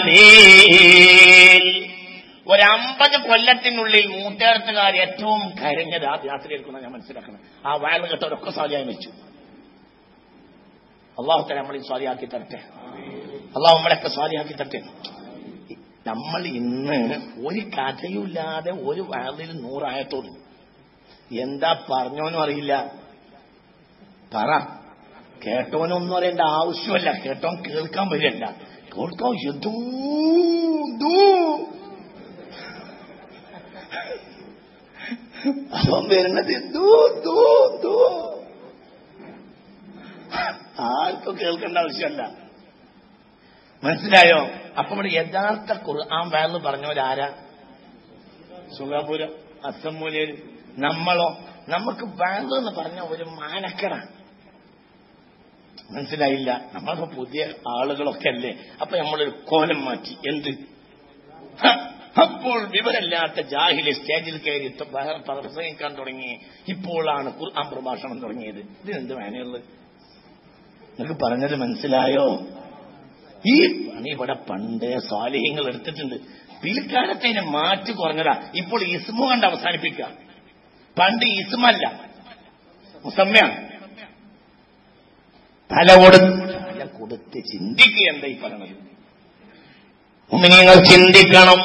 قليل ഒരു അമ്പത് കൊല്ലത്തിനുള്ളിൽ മൂത്തേർത്തുകാർ ഏറ്റവും കരഞ്ഞത് ആ രാത്രി എടുക്കുന്ന ഞാൻ മനസ്സിലാക്കണം ആ വയൽ കേട്ടവരൊക്കെ സ്വാലിയായി വെച്ചു അള്ളാഹു തല നമ്മളെ സ്വാലിയാക്കി തരട്ടെ അള്ളാഹു നമ്മളെയൊക്കെ സ്വാലിയാക്കി തരട്ടെ നമ്മൾ ഇന്ന് ഒരു കഥയുമില്ലാതെ ഒരു വയലിൽ നൂറായത്തോടും എന്താ പറഞ്ഞോന്നും അറിയില്ല പറ കേട്ടോനൊന്നും അറിയേണ്ട ആവശ്യമല്ല കേട്ടോൻ കേൾക്കാൻ വരില്ല കേൾക്കോ യദൂ ദൂ അവൻ വരുന്നത് ദൂ ദൂ ദൂ ആർക്കും കേൾക്കേണ്ട ആവശ്യമല്ല മനസ്സിലായോ അപ്പൊ ഇവിടെ യഥാർത്ഥ ഖുർആൻ വേന്ന് പറഞ്ഞവരാരാ സുഖാപുരം അസമ്മൂലയിൽ നമ്മളോ നമുക്ക് വേണ്ടെന്ന് എന്ന് പറഞ്ഞ ഒരു മാനക്കടാണ് മനസ്സിലായില്ല നമ്മളിപ്പോ പുതിയ ആളുകളൊക്കെ അല്ലേ അപ്പൊ നമ്മളൊരു കോലം മാറ്റി എന്ത് ഹ, അപ്പോൾ വിവരമില്ലാത്ത ജാഹില് സ്റ്റേജിൽ കയറി ത- വേറെ പ്രസംഗിക്കാൻ തുടങ്ങി ഇപ്പോഴാണ് ഖുർആൻ പ്രഭാഷണം തുടങ്ങിയത് ഇതിനെന്ത് വേനയുള്ളത് നിങ്ങൾക്ക് പറഞ്ഞത് മനസ്സിലായോ ഈ പണി ഇവിടെ പണ്ട് സ്വാലിഹ്യങ്ങൾ എടുത്തിട്ടുണ്ട് പിൽക്കാലത്തെ ഇതിനെ മാറ്റി കുറഞ്ഞതാ ഇപ്പോൾ ഇസ്മു കണ്ട് അവസാനിപ്പിക്കുക പണ്ട് ഇസ്മല്ല മുസമ്മയാണ് തല കൊടുത്ത് തല കൊടുത്ത് ചിന്തിക്കുക എന്താ ഈ പറയണത് നിങ്ങൾ ചിന്തിക്കണം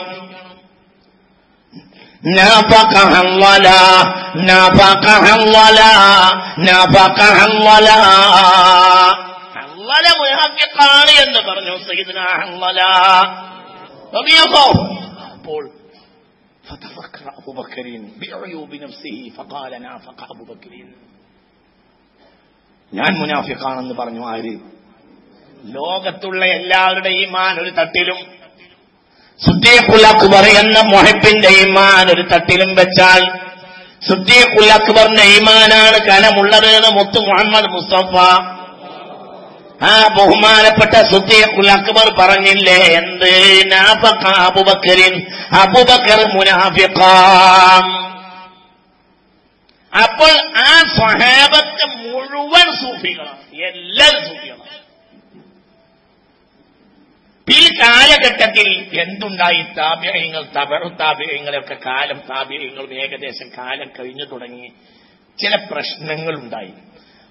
نافق ولا نافق ولا نافق ولا ഹള്ളല മുനാഫിഖാണ് എന്ന് പറഞ്ഞു സയ്യിദ്ന ഹള്ളല റളിയല്ലാഹു അപ്പോൾ فتفكر أبو بكر بعيوب نفسه فقال نافق أبو بكر ഞാൻ മുനാഫിഖാണെന്ന് പറഞ്ഞു ആര് ലോകത്തുള്ള എല്ലാവരുടെയും ഈമാൻ ഒരു തട്ടിലും സുദ്ദീഖുൽ അക്ബർ എന്ന മൊഹബിന്റെ ഈമാൻ ഒരു തട്ടിലും വെച്ചാൽ സുദ്ദീഖുൽ അക്ബറിന്റെ ഈമാനാണ് കനമുള്ളത് എന്ന് മുത്തു മുഹമ്മദ് മുസ്തഫ ആ ബഹുമാനപ്പെട്ട സുദ്ദീഖുൽ അക്ബർ പറഞ്ഞില്ലേ എന്ത് നാഫഖ അബുബക്കറിൻ അബുബക്കർ മുനാഫിഖാം അപ്പോൾ ആ സ്വഹാബത്ത് മുഴുവൻ സൂഫികളാണ് എല്ലാവരും സൂഫികളാണ് ഈ കാലഘട്ടത്തിൽ എന്തുണ്ടായി താപ്യങ്ങൾ തബറു താപ്യങ്ങളൊക്കെ കാലം താപ്യങ്ങളും ഏകദേശം കാലം കഴിഞ്ഞു തുടങ്ങി ചില പ്രശ്നങ്ങളുണ്ടായി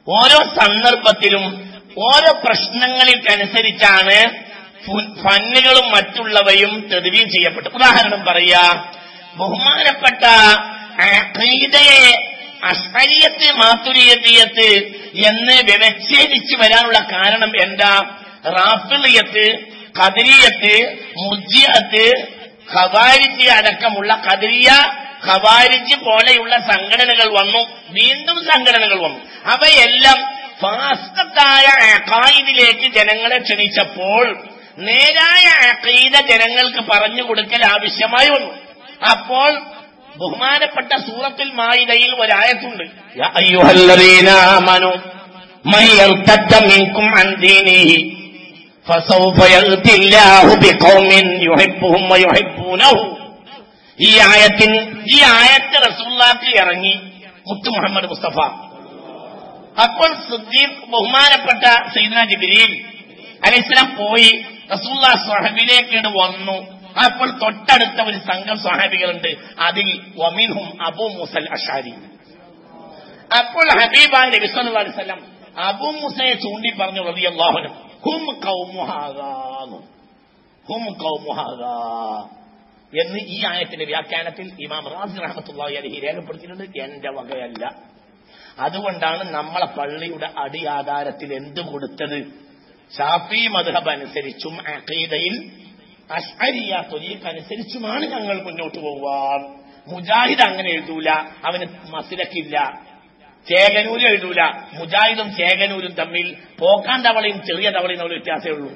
ഓരോ സന്ദർഭത്തിലും ഓരോ പ്രശ്നങ്ങൾക്കനുസരിച്ചാണ് ഫു- ഫന്നുകളും മറ്റുള്ളവയും തെളിവീം ചെയ്യപ്പെട്ടു ഉദാഹരണം പറയാ ബഹുമാനപ്പെട്ട അഖീദയെ അസ്ഹരിയത്ത് മാത്തുരിയത്തിയത്ത് എന്ന് വ്യവച്ഛേദിച്ച് വരാനുള്ള കാരണം എന്താ റാഫിളിയത്ത് കതിരിയത്ത് മുർജിയത്ത് ഖവാരിജ് അടക്കമുള്ള കതിരിയ ഖവാരിജ് പോലെയുള്ള സംഘടനകൾ വന്നു വീണ്ടും സംഘടനകൾ വന്നു അവയെല്ലാം ഫാസ്തത്തായ അഖായിദിലേക്ക് ജനങ്ങളെ ക്ഷണിച്ചപ്പോൾ നേരായ അഖീദ ജനങ്ങൾക്ക് പറഞ്ഞു കൊടുക്കൽ ആവശ്യമായി വന്നു അപ്പോൾ ബഹുമാനപ്പെട്ട സൂറത്തുൽ മായിദയിൽ ഒരായത്തുണ്ട് യാ അയ്യുഹല്ലദീന ആമനൂ മൻ യർതദ്ദ മിൻകും അൻ ദീനിഹി فسوف يأتي الله بقوم يحبهم ويحبونه ഈ ആയത്തിൻ ഈ ആയത്ത് റസൂള്ളാക്ക് ഇറങ്ങി മുത്തു മുഹമ്മദ് മുസ്തഫ അപ്പോൾ സുദ്ദീഖ് ബഹുമാനപ്പെട്ട സൈദന ജിബിരിയിൽ അലൈഹിസ്ലാം പോയി റസൂള്ള സ്വഹബിലേക്ക് വന്നു അപ്പോൾ തൊട്ടടുത്ത ഒരു സംഘം സ്വഹാബികളുണ്ട് അതിൽ വമിൻഹും അബു മുസൽ അഷാരി അപ്പോൾ ഹബീബാൻ നബി സല്ലല്ലാഹു അലൈഹി വസല്ലം അബു മുസയെ ചൂണ്ടി പറഞ്ഞു റളിയല്ലാഹു ഹും ഖൗമുഹാദാന്നു ഹും ഖൗമുഹാദാ എന്ന് ഈ ആയത്തിന്റെ വ്യാഖ്യാനത്തിൽ ഇമാം റാസി റഹ്മത്തുള്ളാഹി അലൈഹി രേഖപ്പെടുത്തിയിട്ടുണ്ട് എന്റെ വകയല്ല അതുകൊണ്ടാണ് നമ്മളെ പള്ളിയുടെ അടിയാധാരത്തിൽ എന്ത് കൊടുത്തത് ഷാഫി മദ്ഹബ് അനുസരിച്ചും അഖീദയിൽ അഷ്അരിയ തൊലീഖ് അനുസരിച്ചുമാണ് ഞങ്ങൾ മുന്നോട്ട് പോവാൻ മുജാഹിദ് അങ്ങനെ എഴുതൂല അവന് മസിലക്കില്ല ചേകനൂരും എഴുതൂല മുജാഹിദും ചേകനൂരും തമ്മിൽ പോക്കാൻ തവളയും ചെറിയ തവളയും തമ്മിൽ വ്യത്യാസമേ ഉള്ളൂ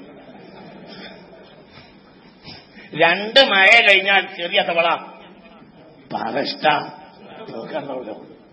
രണ്ട് മഴ കഴിഞ്ഞാൽ ചെറിയ തവള പറഷ്ട പോക്കാൻ തവള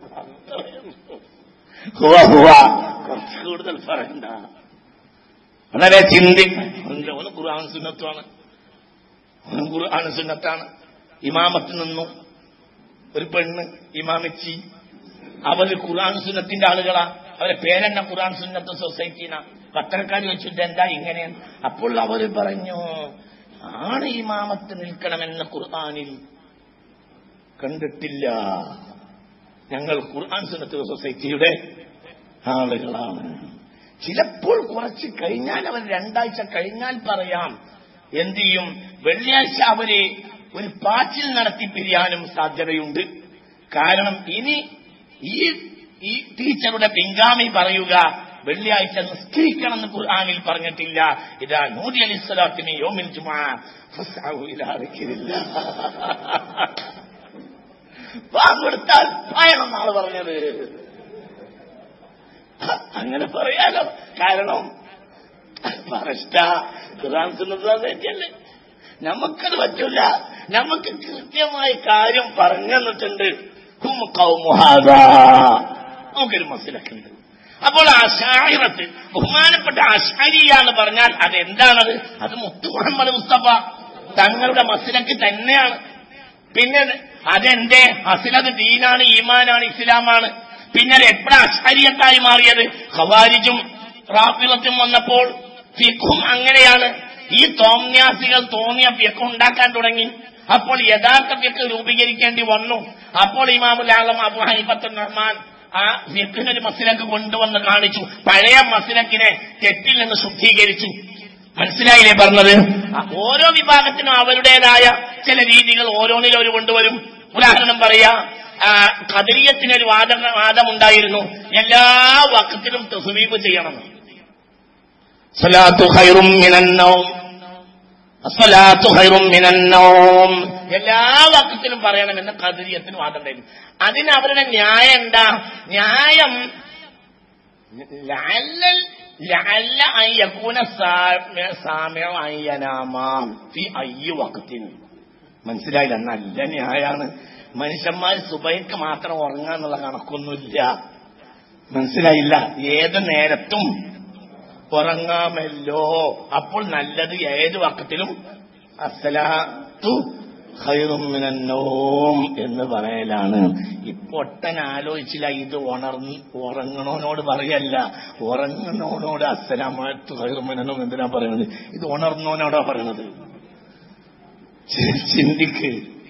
ഹുവ ഹുവ കുറച്ച് കൂടുതൽ പറയണ്ട വളരെ ചിന്തി ഒന്ന് ഖുർആൻ സുന്നത്താണ് ഒന്ന് ഖുർആൻ സുന്നത്താണ് ഇമാമത്ത് നിന്നു ഒരു പെണ്ണ് ഇമാമിച്ചി അവർ ഖുർആൻ സുന്നത്തിന്റെ ആളുകളാ അവരെ പേരെന്ന ഖുർആൻ സുന്നത്ത് സൊസൈറ്റീന പത്രക്കാർ വെച്ചിട്ട് എന്താ ഇങ്ങനെ അപ്പോൾ അവർ പറഞ്ഞു ആണ് ഇമാമത്ത് നിൽക്കണമെന്ന് ഖുർആനിൽ കണ്ടിട്ടില്ല ഞങ്ങൾ ഖുർആൻ സുന്നത്ത് സൊസൈറ്റിയുടെ ആളുകളാണ് ചിലപ്പോൾ കുറച്ച് കഴിഞ്ഞാൽ അവർ രണ്ടാഴ്ച കഴിഞ്ഞാൽ പറയാം എന്ത് ചെയ്യും വെള്ളിയാഴ്ച അവര് ഒരു പാച്ചിൽ നടത്തി പിരിയാനും സാധ്യതയുണ്ട് കാരണം ഇനി ഈ ഈ ടീച്ചറുടെ പിൻഗാമി പറയുക വെള്ളിയാഴ്ച നിസ്കരിക്കണമെന്ന് ഖുർആാനിൽ പറഞ്ഞിട്ടില്ല ഇതാ നൂതി അലി സ്വലാത്തിന് യോമിൽ ജുമാ ഇതാറിക്കില്ല കൊടുത്താൽ പായണം എന്നാണ് പറഞ്ഞത് അങ്ങനെ പറയാലോ കാരണം പറഷ്ട ഖുർആൻ സുന്നതല്ലേ നമുക്കത് പറ്റൂല നമുക്ക് കൃത്യമായ കാര്യം പറഞ്ഞു തന്നിട്ടുണ്ട് ഹും ഖൗമുഹാദാ. നമുക്കൊരു മനസ്സിലാക്കുന്നുണ്ട് അപ്പോൾ അഷായിറത്ത് ബഹുമാനപ്പെട്ട അഷാരിയ എന്ന് പറഞ്ഞാൽ അതെന്താണത് അത് മുത്തു മുഹമ്മദ് മുസ്തഫ തങ്ങളുടെ മസിലക്ക് തന്നെയാണ് പിന്നെ അതെന്റെ അസിലത് ദീനാണ് ഈമാനാണ് ഇസ്ലാമാണ് പിന്നെ അത് എപ്പോഴാ അഷാരിയത്തായി മാറിയത് ഖവാരിജും റാഫിലത്തും വന്നപ്പോൾ ഫിഖും അങ്ങനെയാണ് ഈ തോമ്യാസികൾ തോന്നിയ ഫിഖ് ഉണ്ടാക്കാൻ തുടങ്ങി അപ്പോൾ യഥാർത്ഥ ഫിഖ് രൂപീകരിക്കേണ്ടി വന്നു അപ്പോൾ ഇമാമുൽ ആലം അബു ഹൈബത്തുൽ റഹ്മാൻ ആ ഫിഖിനൊരു മസിലക്ക് കൊണ്ടുവന്ന് കാണിച്ചു പഴയ മസിലക്കിനെ തെറ്റിൽ നിന്ന് ശുദ്ധീകരിച്ചു മനസ്സിലായില്ലേ പറഞ്ഞത് ആ ഓരോ വിഭാഗത്തിനും അവരുടേതായ ചില രീതികൾ ഓരോന്നിലും അവർ കൊണ്ടുവരും ഉദാഹരണം പറയാ ആ, ഖദരിയത്തിനൊരു വാദ വാദമുണ്ടായിരുന്നു എല്ലാ വക്കത്തിലും തസ്വീബ് ചെയ്യണം സലാത്തു ഖൈറും മിനന്നൗം അസ്സലാത്തു ഖൈറും മിനന്നൗം എല്ലാ വാക്കത്തിലും പറയണമെന്ന് ഖദരിയത്തിന് വാദമുണ്ടായിരുന്നു അതിന് അവരുടെ ന്യായം എന്താ ന്യായം ലഅല്ലൽ ലഅല്ല അൻ യകൂന സാമി- സാമിഉ അൻ യനാമാം ഫി അയ്യി വഖത്തിൻ മനസ്സിലായില്ല നല്ല ന്യായാണ് മനുഷ്യന്മാർ സുബൈക്ക് മാത്രം ഉറങ്ങാന്നുള്ള കണക്കൊന്നുമില്ല മനസ്സിലായില്ല ഏത് നേരത്തും ഉറങ്ങാമല്ലോ അപ്പോൾ നല്ലത് ഏത് വക്കത്തിലും അസലാത്തു ഖൈറും മിനന്നോം എന്ന് പറയലാണ് ഈ പൊട്ടൻ ആലോചിച്ചില്ല ഇത് ഉണർന്ന് ഉറങ്ങണോനോട് പറയല്ല ഉറങ്ങണോനോട് അസലാമത്ത് ഖൈറുമിനും എന്തിനാ പറയുന്നത് ഇത് ഉണർന്നോനോടാ പറയണത് ചി- ചിന്തിക്ക്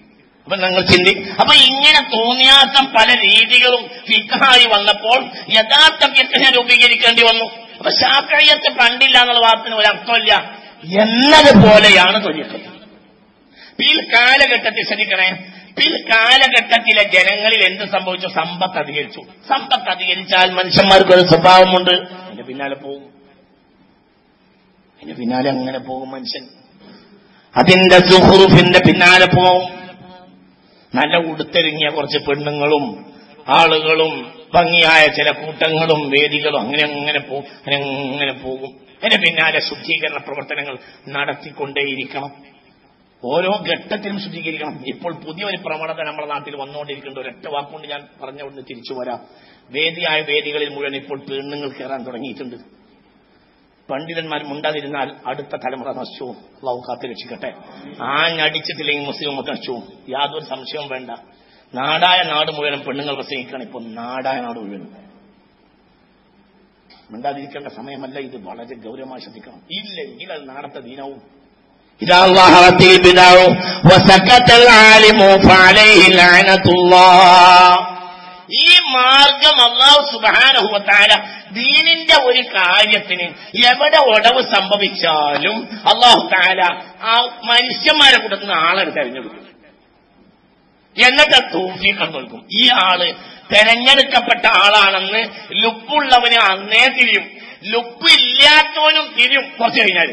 അപ്പൊ നിങ്ങൾ ചിന്തി അപ്പൊ ഇങ്ങനെ തോന്നിയാസം പല രീതികളും ഫിക്കായി വന്നപ്പോൾ യഥാർത്ഥ ഫിക്കനെ രൂപീകരിക്കേണ്ടി വന്നു അപ്പൊ ഷാഫിയത്ത് പണ്ടില്ല എന്നുള്ള വാർത്തന് ഒരു അർത്ഥമില്ല എന്നതുപോലെയാണ് തൊഴിക്കുന്നത് പിൽ കാലഘട്ടത്തിൽ ശ്രദ്ധിക്കണേ പിൽ കാലഘട്ടത്തിലെ ജനങ്ങളിൽ എന്ത് സംഭവിച്ചു സമ്പത്ത് അധികരിച്ചു സമ്പത്ത് അധികരിച്ചാൽ മനുഷ്യന്മാർക്ക് ഒരു സ്വഭാവമുണ്ട് അതിന്റെ പിന്നാലെ പോകും അതിന്റെ പിന്നാലെ അങ്ങനെ പോകും മനുഷ്യൻ അതിന്റെ സുഹൃഫിന്റെ പിന്നാലെ പോകും നല്ല ഉടുത്തെരിങ്ങിയ കുറച്ച് പെണ്ണുങ്ങളും ആളുകളും ഭംഗിയായ ചില കൂട്ടങ്ങളും വേദികളും അങ്ങനെ അങ്ങനെ പോകും അങ്ങനെ അങ്ങനെ പോകും അതിന്റെ പിന്നാലെ ശുദ്ധീകരണ പ്രവർത്തനങ്ങൾ നടത്തിക്കൊണ്ടേയിരിക്കണം ഓരോ ഘട്ടത്തിലും ശുദ്ധീകരിക്കണം ഇപ്പോൾ പുതിയൊരു പ്രവണത നമ്മുടെ നാട്ടിൽ വന്നുകൊണ്ടിരിക്കേണ്ട ഒരൊറ്റ വാക്കുകൊണ്ട് ഞാൻ പറഞ്ഞുകൊണ്ട് തിരിച്ചു വരാം വേദിയായ വേദികളിൽ മുഴുവൻ ഇപ്പോൾ പെണ്ണുങ്ങൾ കയറാൻ തുടങ്ങിയിട്ടുണ്ട് പണ്ഡിതന്മാർ മുണ്ടാതിരുന്നാൽ അടുത്ത തലമുറ നശിച്ചു അള്ളാഹു കാത്തു രക്ഷിക്കട്ടെ ആഞ്ഞടിച്ചിട്ടില്ലെങ്കിൽ മുസ്ലിം നശിച്ചു യാതൊരു സംശയവും വേണ്ട നാടായ നാട് മുഴുവനും പെണ്ണുങ്ങൾ പ്രസംഗിക്കണം ഇപ്പോൾ നാടായ നാട് മുഴുവനും മിണ്ടാതിരിക്കേണ്ട സമയമല്ല ഇത് വളരെ ഗൗരവമായി ശ്രദ്ധിക്കണം ഇല്ലെങ്കിൽ അത് നാടത്തെ ദീനവും إذا ظهرت البدع وسكت العالم فعليه لعنة الله ഈ മാർഗം അള്ളാഹു സുബാനഹുവത്താര ദീനിന്റെ ഒരു കാര്യത്തിന് എവിടെ ഒടവ് സംഭവിച്ചാലും അള്ളാഹു താല ആ മനുഷ്യന്മാരെ കൂട്ടത്തിൽ നിന്ന് ആളെ തെരഞ്ഞെടുക്കും എന്നിട്ട് തൂഫീഖം നൽകും ഈ ആള് തെരഞ്ഞെടുക്കപ്പെട്ട ആളാണെന്ന് ലുപ്പുള്ളവന് അന്നേ തിരിയും ലുപ്പ് ഇല്ലാത്തവനും തിരിയും കുറച്ച് കഴിഞ്ഞാൽ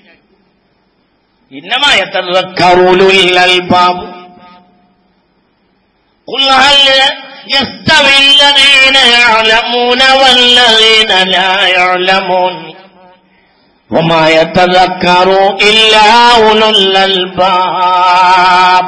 ഇന്നമായ كرول الألباب قل هل يستوي الذين يعلمون والذين لا يعلمون وما يتذكر إلا أولو الألباب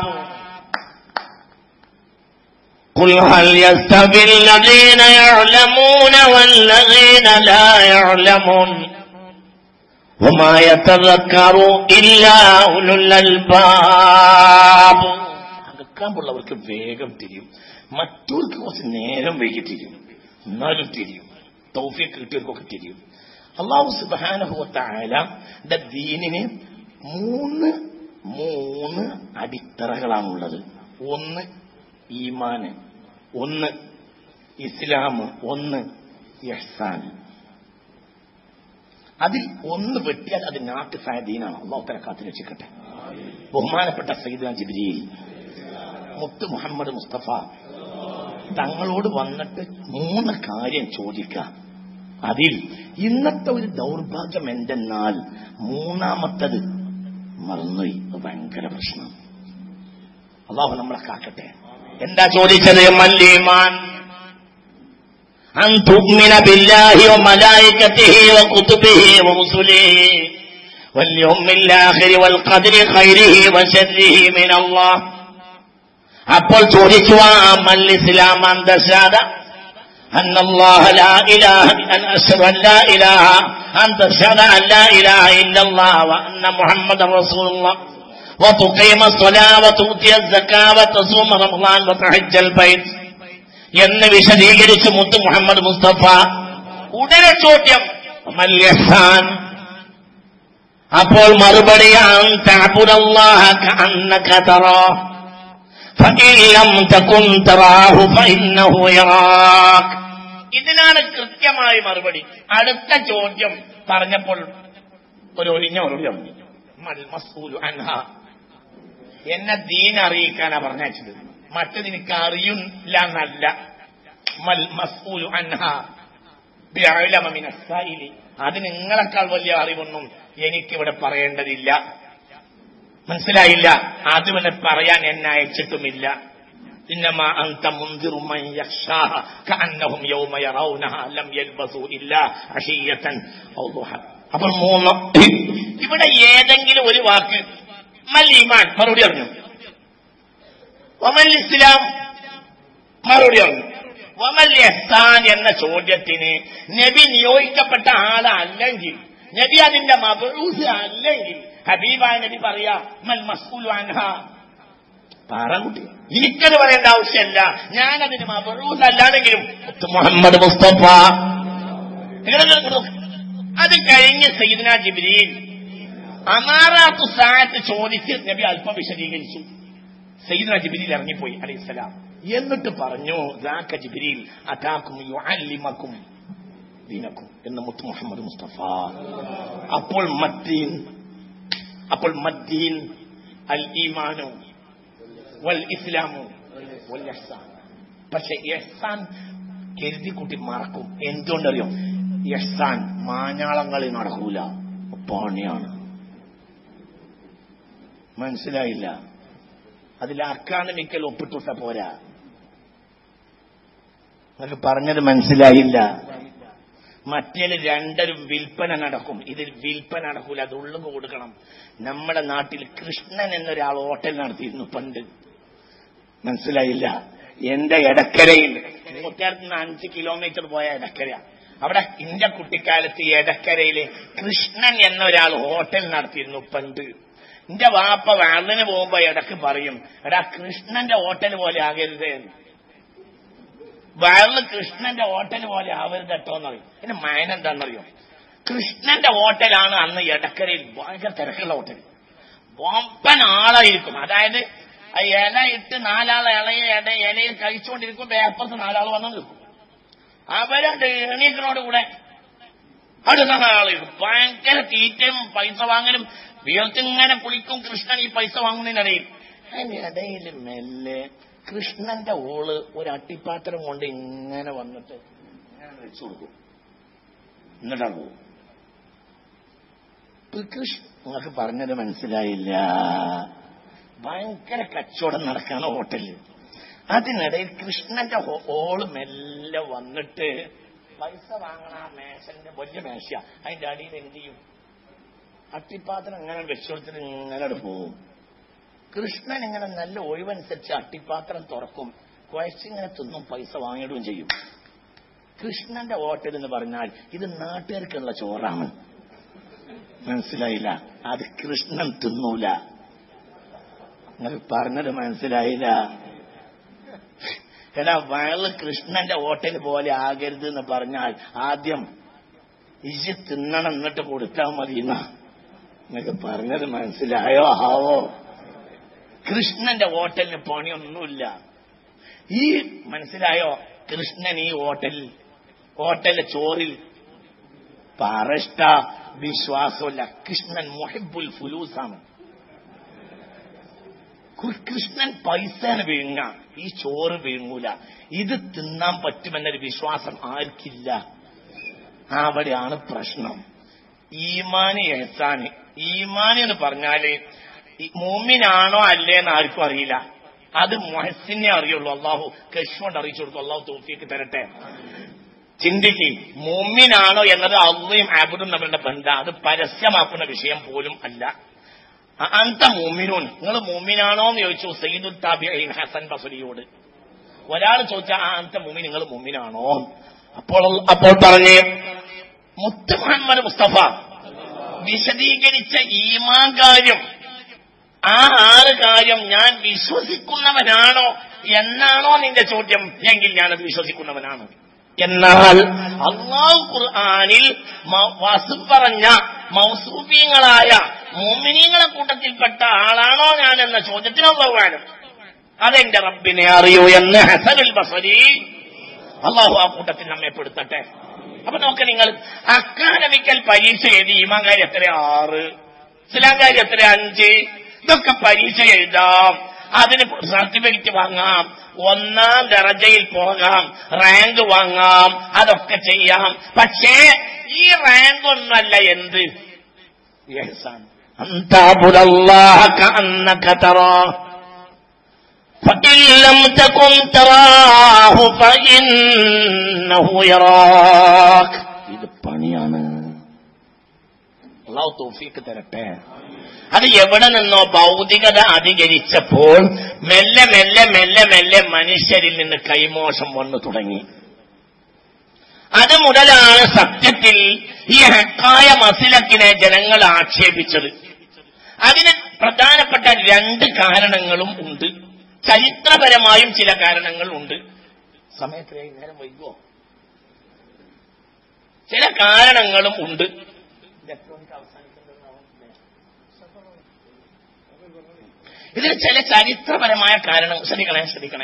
قل هل يستوي الذين يعلمون والذين لا يعلمون وما يتذكر إلا أولو الألباب അകക്കാമ്പുള്ളവർക്ക് വേഗം തിരിയും മറ്റവർക്ക് കുറച്ച് നേരം വൈകി തിരിയും എന്നാലും തിരിയും തൗഫിയൊക്കെ കിട്ടിയവർക്കൊക്കെ തിരിയും അള്ളാഹു സുബാനഹുവത്തായാലെ ദീനിന് മൂന്ന് മൂന്ന് അടിത്തറകളാണുള്ളത് ഒന്ന് ഈമാന് ഒന്ന് ഇസ്ലാം ഒന്ന് യഹ്സാൻ അതിൽ ഒന്ന് വെട്ടിയാൽ അത് നാട്ടിസായ ദീനാണ് അള്ളാഹു തല കാത്തു രക്ഷിക്കട്ടെ ബഹുമാനപ്പെട്ട സയ്യിദ് ജിബ്രീൽ മുത്ത് മുഹമ്മദ് മുസ്തഫ തങ്ങളോട് വന്നിട്ട് മൂന്ന് കാര്യം ചോദിക്കാം അതിൽ ഇന്നത്തെ ഒരു ദൗർഭാഗ്യം എന്തെന്നാൽ മൂന്നാമത്തത് മറന്നുപോയി അത് ഭയങ്കര പ്രശ്നം അള്ളാഹു നമ്മളെ കാക്കട്ടെ എന്താ ചോദിച്ചത് മല്ലീമാൻ أن تؤمن بالله وملائكته وكتبه ورسله واليوم الآخر والقدر خيره وشره من الله അപ്പോൾ ചോദിച്ചു അമൽ ഇസ്ലാം അന്തശാദ أن الله لا إله أن أشهد أن لا إله أن تشهد أن لا إله إلا الله وأن محمد رسول الله وتقيم الصلاة وتؤتي الزكاة وتصوم رمضان وتحج البيت എന്ന് വിശദീകരിച്ച് മുത്ത് മുഹമ്മദ് മുസ്തഫ ഉടനെ ചോദ്യം അമൽ ഇഹ്സാൻ അപ്പോൾ മറുപടിയാണ് تعبدالله كأنك تراه فإن لم تكن تراه فإنه يراك ഇതിനാണ് കൃത്യമായ മറുപടി അടുത്ത ചോദ്യം പറഞ്ഞപ്പോൾ ഒരു ഒഴിഞ്ഞ മറുപടി പറഞ്ഞു മൽ മസ്ഊലു അൻഹ എന്നെ ദീൻ അറിയിക്കാനാ പറഞ്ഞത് മറ്റത് എനിക്ക് അറിയില്ല എന്നല്ല മൽ മസ്ഊലു അൻഹ ബിഅലമ മിന സായിലി അത് നിങ്ങളെക്കാൾ വലിയ അറിവൊന്നും എനിക്കിവിടെ പറയേണ്ടതില്ല മനസ്സിലായില്ല അത് പിന്നെ പറയാൻ എന്നെ അയച്ചിട്ടുമില്ല إنما أنت منذر من يخشاها كأنهم يوم يرونها لم يلبثوا إلا عشية أو ضحى അപ്പോൾ മൂന്ന് ഇവിടെ ഏതെങ്കിലും ഒരു വാക്ക് മൽ ഈമാൻ മറുപടി അറിഞ്ഞു വമൽ ഇസ്ലാം മറുപടി അറിഞ്ഞു വമൽ എഹ്സാൻ എന്ന ചോദ്യത്തിന് നബി നിയോഗിക്കപ്പെട്ട ആളല്ലെങ്കിൽ നബി അതിന്റെ മബൂസ് അല്ലെങ്കിൽ ഹബീബായ നബി പറയാ മൽ മസ്കൂൽ അൻഹ പാറകുട്ടി എനിക്കത് പറയേണ്ട ആവശ്യമല്ല ഞാനതിന് മബറൂസ് അല്ലാതെങ്കിലും മുഹമ്മദ് മുസ്തഫ അത് കഴിഞ്ഞ് സയ്യിദ്ന ജിബ്രീൽ അമാറാത്തു സാത്ത് ചോദിച്ച് നബി അല്പം വിശദീകരിച്ചു സയ്യിദ്ന ജിബിരിൽ ഇറങ്ങിപ്പോയി അലൈഹിസ്സലാം എന്നിട്ട് പറഞ്ഞു ദാക ജിബിരിൽ അതാക്കും യുഅല്ലിമക്കും ദീനക്കും എന്ന് മുത്ത് മുഹമ്മദ് മുസ്തഫ അപ്പോൾ മദ്ദീൻ അപ്പോൾ മദ്ദീൻ അൽ ഈമാനു വൽ ഇസ്ലാമു വൽ ഇഹ്സാൻ പക്ഷെ ഇഹ്സാൻ കരുതി കൂട്ടി മറക്കും എന്തുകൊണ്ടറിയോ ഇഹ്സാൻ മാഞ്ഞാളങ്ങളിൽ നടക്കൂല പണിയാണ് മനസ്സിലായില്ല അതിൽ അക്കാദമിക്കൽ ഒപ്പിട്ടുട്ട പോരാ നിങ്ങൾക്ക് പറഞ്ഞത് മനസ്സിലായില്ല മറ്റേല് രണ്ടരും വിൽപ്പന നടക്കും ഇതിൽ വിൽപ്പന നടക്കൂല അത് ഉള്ളും കൊടുക്കണം നമ്മുടെ നാട്ടിൽ കൃഷ്ണൻ എന്നൊരാൾ ഹോട്ടൽ നടത്തിയിരുന്നു പണ്ട് മനസ്സിലായില്ല എന്റെ എടക്കരയിൽ മുത്തേർത്ത് നിന്ന് അഞ്ച് കിലോമീറ്റർ പോയ എടക്കര അവിടെ എന്റെ കുട്ടിക്കാലത്ത് ഈ എടക്കരയില് കൃഷ്ണൻ എന്നൊരാൾ ഹോട്ടൽ നടത്തിയിരുന്നു പണ്ട് എന്റെ വാപ്പ വാളിന് പോകുമ്പോ ഇടക്ക് പറയും എടാ കൃഷ്ണന്റെ ഹോട്ടൽ പോലെ ആകരുത് എന്ന് വയറിൽ കൃഷ്ണന്റെ ഹോട്ടൽ പോലെ ആവരുത് കേട്ടോ എന്ന് പറയും പിന്നെ മയൻ എന്താണെന്നറിയോ കൃഷ്ണന്റെ ഹോട്ടലാണ് അന്ന് എടക്കരയിൽ ഭയങ്കര തിരക്കുള്ള ഹോട്ടൽ ബൊമ്പൻ ആളായിരിക്കും അതായത് ആ ഇല ഇട്ട് നാലാൾ ഇളയ ഇട ഇലയിൽ കഴിച്ചുകൊണ്ടിരിക്കും പേപ്പർസ് നാലാൾ വന്ന് നിൽക്കും അവരത് എണീക്കണോട് കൂടെ അടുത്ത ആളിരിക്കും ഭയങ്കര തീറ്റയും പൈസ വാങ്ങലും വിയർത്തിങ്ങനെ കുളിക്കും കൃഷ്ണൻ ഈ പൈസ വാങ്ങുന്നതിനിടയിൽ അതിനിടയിൽ മെല്ലെ കൃഷ്ണന്റെ ഓള് ഒരു അട്ടിപ്പാത്രം കൊണ്ട് ഇങ്ങനെ വന്നിട്ട് ഇങ്ങനെ വെച്ചു കൊടുക്കും എന്നിട്ടാണ് പോകും കൃഷ്ണ നിങ്ങൾക്ക് പറഞ്ഞത് മനസ്സിലായില്ല ഭയങ്കര കച്ചവടം നടക്കാണ് ഹോട്ടലിൽ അതിനിടയിൽ കൃഷ്ണന്റെ ഹോ- ഓള് മെല്ലെ വന്നിട്ട് പൈസ വാങ്ങണ ആ മേശന്റെ വലിയ മേശ അതിന്റെ അടിയിൽ എന്ത് ചെയ്യും അട്ടിപ്പാത്രം ഇങ്ങനെ വെച്ചുകൊടുത്തിട്ട് ഇങ്ങനെ അങ്ങട് പോവും കൃഷ്ണൻ ഇങ്ങനെ നല്ല ഒഴിവനുസരിച്ച് അട്ടിപ്പാത്രം തുറക്കും കുഴച്ചിങ്ങനെ തിന്നും പൈസ വാങ്ങിയിടുകയും ചെയ്യും കൃഷ്ണന്റെ ഹോട്ടൽ എന്ന് പറഞ്ഞാൽ ഇത് നാട്ടുകാർക്കുള്ള ചോറാണ് മനസ്സിലായില്ല അത് കൃഷ്ണൻ തിന്നൂല നിങ്ങൾ പറഞ്ഞത് മനസ്സിലായില്ല എടാ വയറ് കൃഷ്ണന്റെ ഹോട്ടൽ പോലെ ആകരുത് എന്ന് പറഞ്ഞാൽ ആദ്യം ഇജ് തിന്നണം എന്നിട്ട് കൊടുത്താൽ മതി എന്നാ നിങ്ങൾക്ക് പറഞ്ഞത് മനസ്സിലായോ ആവോ കൃഷ്ണന്റെ ഹോട്ടലിന് പണിയൊന്നുമില്ല ഈ മനസ്സിലായോ കൃഷ്ണൻ ഈ ഹോട്ടൽ ഹോട്ടലിലെ ചോറിൽ പറഷ്ട വിശ്വാസമില്ല കൃഷ്ണൻ മുഹിബുൽ ഫുലൂസാണ് കു- കൃഷ്ണൻ പൈസയാണ് വീങ്ങ ഈ ചോറ് വീങ്ങൂല ഇത് തിന്നാൻ പറ്റുമെന്നൊരു വിശ്വാസം ആർക്കില്ല അവിടെയാണ് പ്രശ്നം ഈമാന് എഹസാന് ഈമാന് എന്ന് പറഞ്ഞാല് ഈ മൂമിനാണോ അല്ലേ എന്ന് ആർക്കും അറിയില്ല അത് മൊഹസിനെ അറിയുള്ളൂ അള്ളാഹു കശ്മോണ്ട് അറിയിച്ചു കൊടുക്കും അള്ളാഹു തോഫിക്ക് തരട്ടെ ചിന്തിക്ക് മൂമിനാണോ എന്നത് അള്ളയും ആബുദും തമ്മിലുള്ള ബന്ധം അത് പരസ്യമാക്കുന്ന വിഷയം പോലും അല്ല അ- അന്ത മൂമിനൂൻ നിങ്ങൾ മൂമിനാണോ എന്ന് ചോദിച്ചു സയ്യിദുൽ താബിഈൻ ഹസൻ ബസരിയോട് ഒരാൾ ചോദിച്ചാൽ ആ അന്ത മൂമിൻ നിങ്ങൾ മൂമിനാണോ അപ്പോൾ അപ്പോൾ പറഞ്ഞേ മുത്ത് മുഹമ്മദ് മുസ്തഫ വിശദീകരിച്ച ഈമാൻ കാര്യം ആ ആറ് കാര്യം ഞാൻ വിശ്വസിക്കുന്നവനാണോ എന്നാണോ നിന്റെ ചോദ്യം എങ്കിൽ ഞാനത് വിശ്വസിക്കുന്നവനാണ് എന്നാൽ അള്ളാഹു ഖുർആാനിൽ മ- വസു പറഞ്ഞ മൗസൂഫീങ്ങളായ മോമിനീങ്ങളെ കൂട്ടത്തിൽപ്പെട്ട ആളാണോ ഞാൻ എന്ന ചോദ്യത്തിന് അള്ളാഹുവാണ് അതെന്റെ റബ്ബിനെ അറിയൂ എന്ന് ഹസനുൽ ബസരി അള്ളാഹു ആ കൂട്ടത്തിൽ നമ്മെ പെടുത്തട്ടെ അപ്പൊ നോക്ക് നിങ്ങൾ അക്കാദമിക്കൽ പരീക്ഷ എഴുതി ഈമാൻ കാര്യം എത്ര ആറ് ഇസ്ലാം കാര്യം എത്ര അഞ്ച് ഇതൊക്കെ പരീക്ഷ എഴുതാം അതിന് സർട്ടിഫിക്കറ്റ് വാങ്ങാം ഒന്നാം ദറജയിൽ പോകാം റാങ്ക് വാങ്ങാം അതൊക്കെ ചെയ്യാം പക്ഷേ ഈ റാങ്ക് ഒന്നല്ല എന്ത് ഇഹ്സാൻ. അൻ തഅബുദല്ലാഹ കഅന്നക തറാഹ് فإن لم تكن تراه فإنه يراك ഇത് പണിയാണ് അള്ളാഹു തോഫീക്ക് തരട്ടെ അത് എവിടെ നിന്നോ ഭൗതികത അധികരിച്ചപ്പോൾ മെല്ലെ മെല്ലെ മെല്ലെ മെല്ലെ മനുഷ്യരിൽ നിന്ന് കൈമോശം വന്നു തുടങ്ങി അത് മുതലാണ് സത്യത്തിൽ ഈ ഹക്കായ മസിലക്കിനെ ജനങ്ങൾ ആക്ഷേപിച്ചത് അതിന് പ്രധാനപ്പെട്ട രണ്ട് കാരണങ്ങളും ഉണ്ട് ചരിത്രപരമായും ചില കാരണങ്ങൾ ഉണ്ട് സമയത്ത് നേരം വൈകുമോ ചില കാരണങ്ങളും ഉണ്ട് ഇതിന് ചില ചരിത്രപരമായ കാരണം ശ്രദ്ധിക്കണേ ശ്രദ്ധിക്കണേ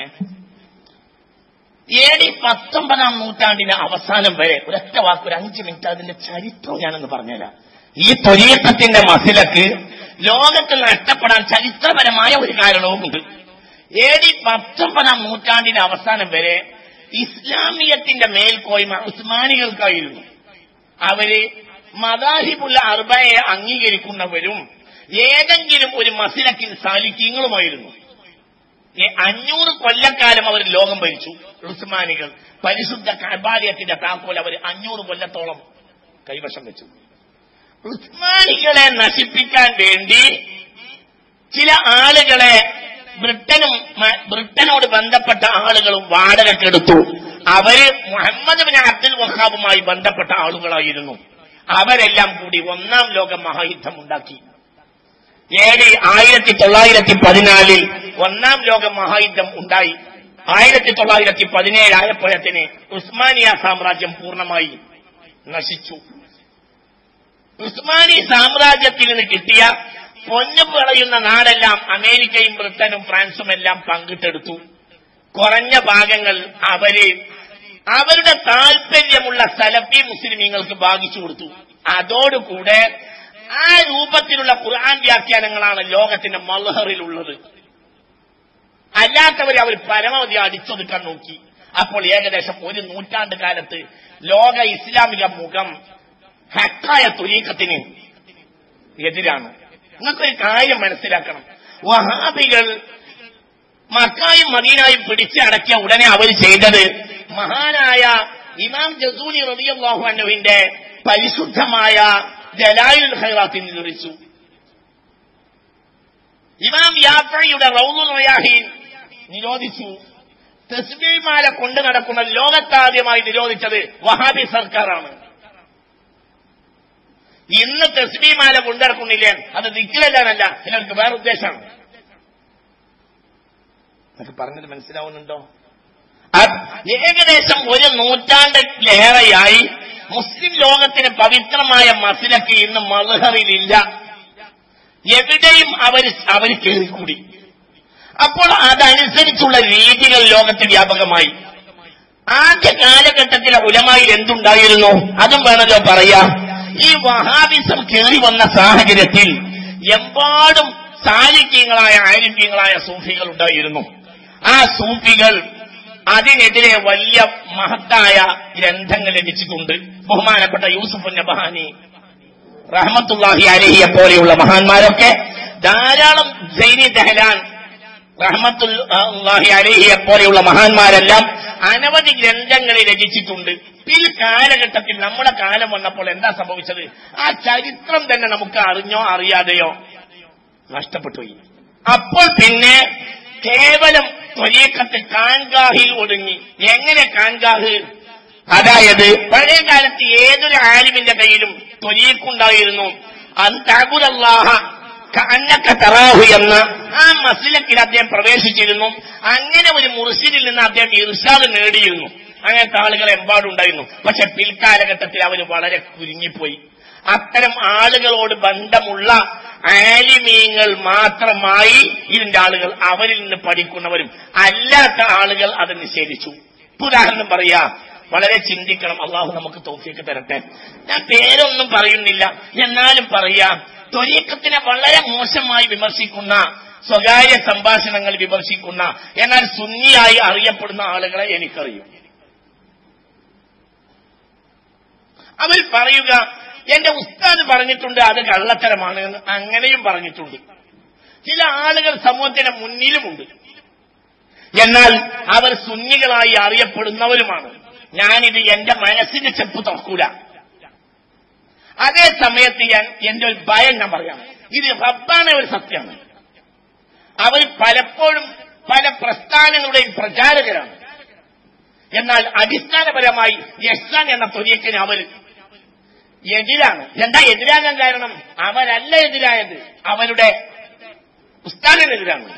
എ ഡി പത്തൊമ്പതാം നൂറ്റാണ്ടിന്റെ അവസാനം വരെ ഒരൊറ്റ വാക്ക് ഒരു അഞ്ച് മിനിറ്റ് അതിന്റെ ചരിത്രം ഞാനൊന്ന് പറഞ്ഞുതരാം ഈ തൊരീക്കത്തിന്റെ മസിലക്ക് ലോകത്ത് നഷ്ടപ്പെടാൻ ചരിത്രപരമായ ഒരു കാരണവുമുണ്ട് എ ഡി പത്തൊമ്പതാം നൂറ്റാണ്ടിന്റെ അവസാനം വരെ ഇസ്ലാമിയത്തിന്റെ മേൽക്കോയ്മ ഉസ്മാനികൾക്കായിരുന്നു അവര് മദാഹിബുള്ള അർബയെ അംഗീകരിക്കുന്നവരും ഏതെങ്കിലും ഒരു മസിലക്കിൽ സാലിക്കീങ്ങളുമായിരുന്നു ഈ അഞ്ഞൂറ് കൊല്ലക്കാലം അവർ ലോകം ഭരിച്ചു ഉസ്മാനികൾ പരിശുദ്ധ കബാലയത്തിന്റെ താക്കോൽ അവർ അഞ്ഞൂറ് കൊല്ലത്തോളം കൈവശം വെച്ചു ഉസ്മാനികളെ നശിപ്പിക്കാൻ വേണ്ടി ചില ആളുകളെ ബ്രിട്ടനും മ- ബ്രിട്ടനോട് ബന്ധപ്പെട്ട ആളുകളും വാടകക്കെടുത്തു അവര് മുഹമ്മദ് ബിൻ അബ്ദുൽ വഹാബുമായി ബന്ധപ്പെട്ട ആളുകളായിരുന്നു അവരെല്ലാം കൂടി ഒന്നാം ലോക മഹായുദ്ധം ഉണ്ടാക്കി ഏഴ് ആയിരത്തി തൊള്ളായിരത്തി പതിനാലിൽ ഒന്നാം ലോക മഹായുദ്ധം ഉണ്ടായി ആയിരത്തി തൊള്ളായിരത്തി പതിനേഴായപ്പോഴത്തിന് ഉസ്മാനിയ സാമ്രാജ്യം പൂർണ്ണമായി നശിച്ചു ഉസ്മാനി സാമ്രാജ്യത്തിൽ നിന്ന് കിട്ടിയ പൊന്നു വിളയുന്ന നാടെല്ലാം അമേരിക്കയും ബ്രിട്ടനും ഫ്രാൻസും എല്ലാം പങ്കിട്ടെടുത്തു കുറഞ്ഞ ഭാഗങ്ങൾ അവര് അവരുടെ താല്പര്യമുള്ള സലഫി മുസ്ലിമീങ്ങൾക്ക് ഭാഗിച്ചു കൊടുത്തു അതോടുകൂടെ ആ രൂപത്തിലുള്ള ഖുർആൻ വ്യാഖ്യാനങ്ങളാണ് ലോകത്തിന്റെ മൽഹറിലുള്ളത് അല്ലാത്തവരെ അവർ പരമാവധി അടിച്ചൊതുക്കാൻ നോക്കി അപ്പോൾ ഏകദേശം ഒരു നൂറ്റാണ്ട് കാലത്ത് ലോക ഇസ്ലാമിക മുഖം ഹക്കായ തുരീക്കത്തിന് എതിരാണ് നിങ്ങൾക്കൊരു കാര്യം മനസ്സിലാക്കണം വഹാബികൾ മക്കായും മദീനായും പിടിച്ചടക്കിയ ഉടനെ അവർ ചെയ്തത് മഹാനായ ഇമാം ജസൂലി റബിയാഹു അന്നുവിന്റെ പരിശുദ്ധമായ ജലായുൽ ഖൈറാത്തിൽ നിരോധിച്ചു ഇമാം യാത്രയുടെ റൗദുൽ റയാഹീൻ നിരോധിച്ചു തസ്ബീമാല കൊണ്ടു നടക്കുന്ന ലോകത്താദ്യമായി നിരോധിച്ചത് വഹാബി സർക്കാരാണ് ഇന്ന് തസ്ബീമാല കൊണ്ടിറക്കുന്നില്ലേ അത് ദിക്കിലല്ലാണല്ല എല്ലാവർക്കും വേറെ ഉദ്ദേശമാണ് എന്നൊക്കെ പറഞ്ഞത് മനസ്സിലാവുന്നുണ്ടോ അത് ഏകദേശം ഒരു നൂറ്റാണ്ടിലേറെയായി മുസ്ലിം ലോകത്തിന് പവിത്രമായ മസിലക്ക് ഇന്ന് മധുഹറിലില്ല എവിടെയും അവർ അവർ കയറിക്കൂടി അപ്പോൾ അതനുസരിച്ചുള്ള രീതികൾ ലോകത്ത് വ്യാപകമായി ആദ്യ കാലഘട്ടത്തിലെ ഉലമായിൽ എന്തുണ്ടായിരുന്നു അതും വേണമല്ലോ പറയാം ഈ വഹാബിസം കയറി വന്ന സാഹചര്യത്തിൽ എമ്പാടും സാലിക്യങ്ങളായ ആരോഗ്യങ്ങളായ സൂഫികൾ ഉണ്ടായിരുന്നു ആ സൂഫികൾ അതിനെതിരെ വലിയ മഹത്തായ ഗ്രന്ഥങ്ങൾ രചിച്ചിട്ടുണ്ട് ബഹുമാനപ്പെട്ട യൂസുഫ് നബഹാനി റഹ്മത്തുല്ലാഹി അലഹിയെ പോലെയുള്ള മഹാന്മാരൊക്കെ ധാരാളം ജൈനി ദഹലാൻ റഹ്മത്തുല്ലാഹി അലഹിയെ പോലെയുള്ള മഹാന്മാരെല്ലാം അനവധി ഗ്രന്ഥങ്ങൾ രചിച്ചിട്ടുണ്ട് പിൽ കാലഘട്ടത്തിൽ നമ്മുടെ കാലം വന്നപ്പോൾ എന്താ സംഭവിച്ചത് ആ ചരിത്രം തന്നെ നമുക്ക് അറിഞ്ഞോ അറിയാതെയോ നഷ്ടപ്പെട്ടുപോയി അപ്പോൾ പിന്നെ കേവലം ത്വരീക്കത്ത് കാൻഗാഹിൽ ഒതുങ്ങി എങ്ങനെ കാൻഗാഹ് അതായത് പഴയ കാലത്ത് ഏതൊരു ആലിമിന്റെ കയ്യിലും ത്വരീക്കുണ്ടായിരുന്നു അന്തകുലല്ലാഹ അന്നക്ക തറാഹു എന്ന ആ മസിലക്കിൽ അദ്ദേഹം പ്രവേശിച്ചിരുന്നു അങ്ങനെ ഒരു മുർസിദിൽ നിന്ന് അദ്ദേഹം ഇർഷാദ് നേടിയിരുന്നു അങ്ങനത്തെ ആളുകൾ എമ്പാടുണ്ടായിരുന്നു പക്ഷെ പിൽക്കാലഘട്ടത്തിൽ അവർ വളരെ കുരുങ്ങിപ്പോയി അത്തരം ആളുകളോട് ബന്ധമുള്ള ആലിമീങ്ങൾ മാത്രമായി ഇതിന്റെ ആളുകൾ അവരിൽ നിന്ന് പഠിക്കുന്നവരും അല്ലാത്ത ആളുകൾ അത് നിഷേധിച്ചു ഇപ്പൊ ഉദാഹരണം പറയാ വളരെ ചിന്തിക്കണം അള്ളാഹു നമുക്ക് തോഫിയൊക്കെ തരട്ടെ ഞാൻ പേരൊന്നും പറയുന്നില്ല എന്നാലും പറയാ ത്വരീക്കത്തിനെ വളരെ മോശമായി വിമർശിക്കുന്ന സ്വകാര്യ സംഭാഷണങ്ങൾ വിമർശിക്കുന്ന എന്നാൽ സുന്നിയായി അറിയപ്പെടുന്ന ആളുകളെ എനിക്കറിയും അവർ പറയുക എന്റെ ഉസ്താദ് പറഞ്ഞിട്ടുണ്ട് അത് കള്ളത്തരമാണ് എന്ന് അങ്ങനെയും പറഞ്ഞിട്ടുണ്ട് ചില ആളുകൾ സമൂഹത്തിന്റെ മുന്നിലുമുണ്ട് എന്നാൽ അവർ സുന്നികളായി അറിയപ്പെടുന്നവരുമാണ് ഞാനിത് എന്റെ മനസ്സിന്റെ ചെപ്പ് തുറക്കൂല അതേ സമയത്ത് ഞാൻ എന്റെ ഒരു ഭയം ഞാൻ പറയാം ഇത് റബ്ബാണ് ഒരു സത്യമാണ് അവർ പലപ്പോഴും പല പ്രസ്ഥാനങ്ങളുടെയും പ്രചാരകരാണ് എന്നാൽ അടിസ്ഥാനപരമായി യഹ്സാൻ എന്ന തൊലിയക്കിന് അവർ എതിരാണ് എന്താ എതിരാകാൻ കാരണം അവരല്ല എതിരായത് അവരുടെ ഉസ്താദിനെതിരാണ്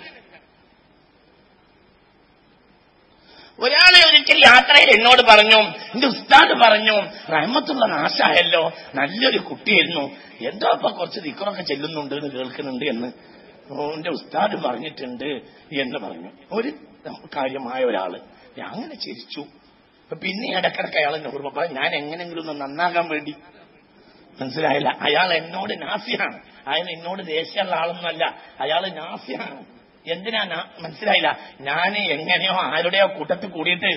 ഒരാളെ ഒരിക്കൽ യാത്രയിൽ എന്നോട് പറഞ്ഞു എന്റെ ഉസ്താദ് പറഞ്ഞു റഹ്മത്തുള്ള നാശായല്ലോ നല്ലൊരു കുട്ടിയായിരുന്നു എന്തോ ഇപ്പൊ കുറച്ച് ദിക്കറൊക്കെ ചെല്ലുന്നുണ്ട് എന്ന് കേൾക്കുന്നുണ്ട് എന്ന് ഓന്റെ ഉസ്താദ് പറഞ്ഞിട്ടുണ്ട് എന്ന് പറഞ്ഞു ഒരു കാര്യമായ ഒരാള് ഞാൻ അങ്ങനെ ചിരിച്ചു അപ്പൊ പിന്നെ ഇടക്കിടക്ക് അയാൾ എന്നെ ഓർമ്മ പറഞ്ഞു ഞാൻ എങ്ങനെങ്കിലും ഒന്ന് നന്നാകാൻ വേണ്ടി മനസ്സിലായില്ല അയാൾ എന്നോട് നാഫിയാണ് അയാൾ എന്നോട് ദേഷ്യമുള്ള ആളൊന്നുമല്ല അയാൾ നാഫിയാണ് എന്തിനാ നാ- മനസ്സിലായില്ല ഞാൻ എങ്ങനെയോ ആരുടെയോ കൂട്ടത്തിൽ കൂടിയിട്ട്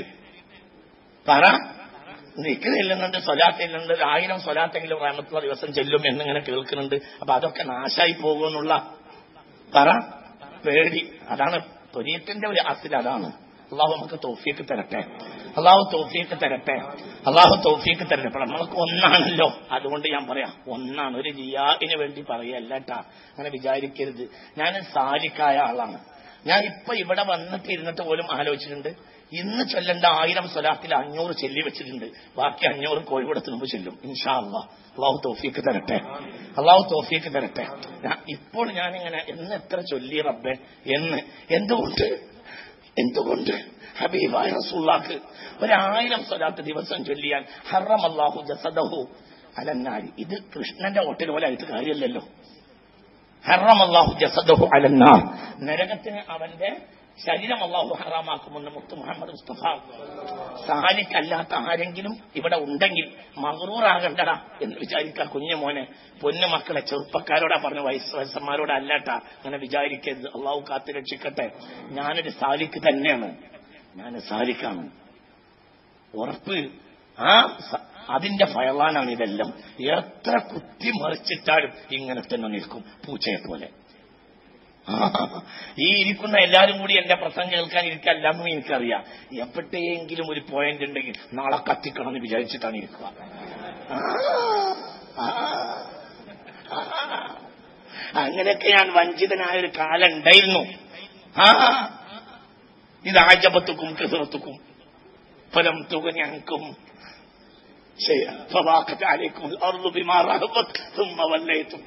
പറ നിക്ക് ചെല്ലുന്നുണ്ട് സ്വലാത്ത് ചെല്ലുന്നുണ്ട് ഒരു ആയിരം സ്വലാത്തെങ്കിലും റാമത്തുള്ള ദിവസം ചെല്ലും എന്നിങ്ങനെ കേൾക്കുന്നുണ്ട് അപ്പൊ അതൊക്കെ നാശായി പോകുമെന്നുള്ള പറ പേടി അതാണ് തൊരീത്തിന്റെ ഒരു അസിൽ അതാണ് അള്ളാഹു നമുക്ക് തോഫിയൊക്കെ തരട്ടെ അള്ളാഹു തോഫിയൊക്കെ തരട്ടെ അള്ളാഹു തോഫിയൊക്കെ തരട്ടെ അപ്പൊ നമ്മൾക്ക് ഒന്നാണല്ലോ അതുകൊണ്ട് ഞാൻ പറയാം ഒന്നാണ് ഒരു ജിയാഹിന് വേണ്ടി പറയല്ല ട്ടാ അങ്ങനെ വിചാരിക്കരുത് ഞാൻ സാരിക്കായ ആളാണ് ഞാൻ ഇപ്പൊ ഇവിടെ വന്നിട്ട് ഇരുന്നിട്ട് പോലും ആലോചിച്ചിട്ടുണ്ട് ഇന്ന് ചൊല്ലേണ്ട ആയിരം സ്വലാത്തിൽ അഞ്ഞൂറ് ചെല്ലി വെച്ചിട്ടുണ്ട് ബാക്കി അഞ്ഞൂറ് കോഴിക്കോടത്ത് മുമ്പ് ചെല്ലും ഇൻഷാ അള്ളാഹ് അള്ളാഹു തോഫിക്ക് തരട്ടെ അള്ളാഹു തോഫിക്ക് തരട്ടെ ഞാൻ- ഇപ്പോൾ ഞാനിങ്ങനെ എന്ന് എത്ര ചൊല്ലി റബ്ബെ എന്ന് എന്തുകൊണ്ട് എന്തുകൊണ്ട് ഹബീബായ റസൂള്ളാക്ക് ഒരായിരം സ്വലാത്ത് ദിവസം ചൊല്ലിയാൽ ഹറം അള്ളാഹു ജസദഹു അലന്നാരി ഇത് കൃഷ്ണന്റെ ഹോട്ടൽ പോലെ ആയിട്ട് കാര്യമല്ലല്ലോ ഹറം അള്ളാഹു ജസദഹു അലന്നാർ നരകത്തിന് അവന്റെ ശരീരം അള്ളാഹു ഹറാമാക്കുമെന്ന് മുത്ത് മുഹമ്മദ് മുസ്തഫ സാലിക്കല്ലാത്ത ആരെങ്കിലും ഇവിടെ ഉണ്ടെങ്കിൽ മകറൂറാകണ്ടടാ എന്ന് വിചാരിക്കുക കുഞ്ഞു മോനെ പൊന്നു മക്കളെ ചെറുപ്പക്കാരോടാ പറഞ്ഞു വയസ്സ് വയസ്സന്മാരോടാ അല്ലാട്ടാ അങ്ങനെ വിചാരിക്കരുത് അള്ളാഹു കാത്തു രക്ഷിക്കട്ടെ ഞാനൊരു സാലിക്ക് തന്നെയാണ് ഞാൻ സാലിക്കാണ് ഉറപ്പ് ആ സ- അതിന്റെ ഫയലാനാണ് ഇതെല്ലാം എത്ര കുത്തി മറിച്ചിട്ടാലും ഇങ്ങനെ തന്നെ നിൽക്കും പൂച്ചയെ പോലെ ആ, ഈ ഇരിക്കുന്ന എല്ലാരും കൂടി എന്റെ പ്രസംഗം കേൾക്കാൻ ഇരിക്കല്ലെന്നും എനിക്കറിയാം എപ്പോഴെങ്കിലും ഒരു പോയിന്റ് ഉണ്ടെങ്കിൽ നാളെ കത്തിക്കണം എന്ന് വിചാരിച്ചിട്ടാണ് ഇരിക്കുക ആ, ആ, ആ. അങ്ങനെയൊക്കെ ഞാൻ വഞ്ചിതനായ ഒരു കാലം ഉണ്ടായിരുന്നു ആ ഇത് ആജപത്തുക്കും കൃതത്തുക്കും ഫലം തുകഞ്ഞക്കും شيئا فضاقت عليكم الارض بما رحبت ثم وليتم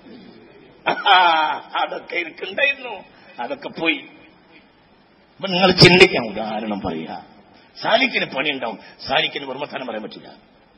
അതൊക്കെ എനിക്കുണ്ടായിരുന്നു അതൊക്കെ പോയി അപ്പൊ നിങ്ങൾ ചിന്തിക്കാൻ ഉദാഹരണം പറയുക സാലിക്കിന് പണിയുണ്ടാവും സാലിക്കിന് വെറും വർത്താനം പറയാൻ പറ്റില്ല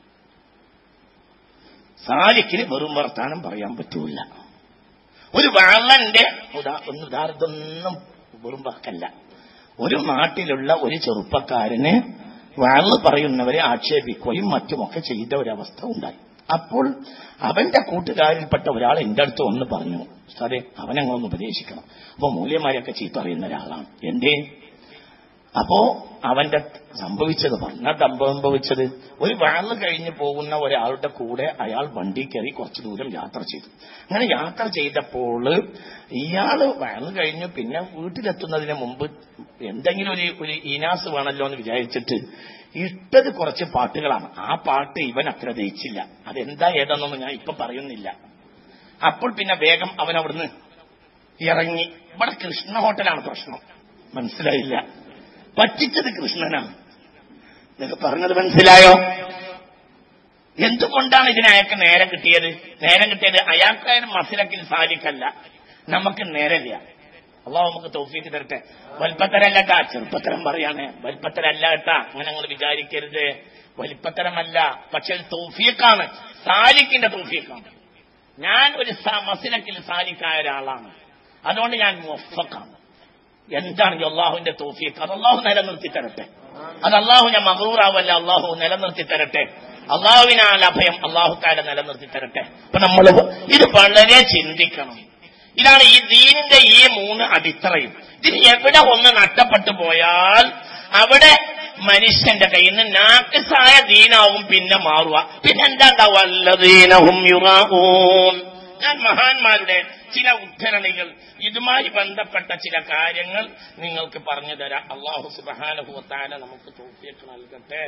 സാലിക്കിന് വെറും വർത്താനം പറയാൻ പറ്റൂല ഒരു വള്ളന്റെ ഉദാ- ഒന്ന് ഉദാഹരണത്തൊന്നും വെറും വാക്കല്ല ഒരു നാട്ടിലുള്ള ഒരു ചെറുപ്പക്കാരന് വാള് പറയുന്നവരെ ആക്ഷേപിക്കുകയും മറ്റുമൊക്കെ ചെയ്ത ഒരവസ്ഥ ഉണ്ടായി അപ്പോൾ അവന്റെ കൂട്ടുകാരിൽപ്പെട്ട ഒരാൾ എന്റെ അടുത്ത് വന്ന് പറഞ്ഞു സാറേ അവനങ്ങൊന്ന് ഉപദേശിക്കണം അപ്പൊ മൂല്യന്മാരെയൊക്കെ ചീത്ത അറിയുന്ന ഒരാളാണ് എന്തേ അപ്പോ അവന്റെ സംഭവിച്ചത് പറഞ്ഞ സംഭവിച്ചത് ഒരു വാള് കഴിഞ്ഞ് പോകുന്ന ഒരാളുടെ കൂടെ അയാൾ വണ്ടി കയറി കുറച്ചു ദൂരം യാത്ര ചെയ്തു അങ്ങനെ യാത്ര ചെയ്തപ്പോൾ ഇയാള് വാള് കഴിഞ്ഞു പിന്നെ വീട്ടിലെത്തുന്നതിന് മുമ്പ് എന്തെങ്കിലും ഒരു ഒരു ഈനാസ് വേണമല്ലോ എന്ന് വിചാരിച്ചിട്ട് ഇട്ടത് കുറച്ച് പാട്ടുകളാണ് ആ പാട്ട് ഇവൻ അത്ര ദഹിച്ചില്ല അതെന്താ ഏതാണെന്നൊന്നും ഞാൻ ഇപ്പൊ പറയുന്നില്ല അപ്പോൾ പിന്നെ വേഗം അവൻ അവിടുന്ന് ഇറങ്ങി ഇവിടെ കൃഷ്ണ ഹോട്ടലാണ് പ്രശ്നം മനസ്സിലായില്ല പറ്റിച്ചത് കൃഷ്ണനാണ് നിങ്ങൾക്ക് പറഞ്ഞത് മനസ്സിലായോ എന്തുകൊണ്ടാണ് ഇതിന് അയാൾക്ക് നേരം കിട്ടിയത് നേരം കിട്ടിയത് അയാൾക്കാരും മസിലക്കിൽ സാധിക്കല്ല നമുക്ക് നേരമില്ല അള്ളാഹ് നമുക്ക് തോഫീക്ക് തരട്ടെ വൽപ്പത്തരല്ല കേട്ടാ ചെറുപ്പത്തരം പറയാണ് വൽപ്പത്തരല്ല കേട്ടാ അങ്ങനെ നിങ്ങൾ വിചാരിക്കരുത് വലിപ്പത്തരമല്ല പക്ഷെ തോഫീക്കാണ് സാലിക്കിന്റെ തോഫീക്കാണ് ഞാൻ ഒരു സ- മസിലക്കിൽ സാലിക്കായ ഒരാളാണ് അതുകൊണ്ട് ഞാൻ മുഫക്കാണ് എന്താണ് ഈ അള്ളാഹുവിന്റെ തോഫീക്ക് അത് അള്ളാഹു നിലനിർത്തി തരട്ടെ അത് അള്ളാഹു ഞാൻ മഹറൂറാവല്ല അള്ളാഹു നിലനിർത്തി തരട്ടെ അള്ളാഹുവിനാൽ അഭയം അള്ളാഹു താല നിലനിർത്തി തരട്ടെ അപ്പൊ നമ്മൾ ഇത് വളരെ ചിന്തിക്കണം ഇതാണ് ഈ ദീനിന്റെ ഈ മൂന്ന് അടിത്തറയും ഇതിന് എവിടെ ഒന്ന് നഷ്ടപ്പെട്ടു പോയാൽ അവിടെ മനുഷ്യന്റെ കയ്യിൽ നിന്ന് നാക്കിസായ ദീനാവും പിന്നെ മാറുക പിന്നെ എന്താ ഉണ്ടാവുക അല്ലദീനഹും യുറാഊൻ ഞാൻ മഹാന്മാരുടെ ചില ഉദ്ധരണികൾ ഇതുമായി ബന്ധപ്പെട്ട ചില കാര്യങ്ങൾ നിങ്ങൾക്ക് പറഞ്ഞു തരാം അള്ളാഹു സുബാനുഭവത്താല നമുക്ക് തോഫിയൊക്കെ നൽകട്ടെ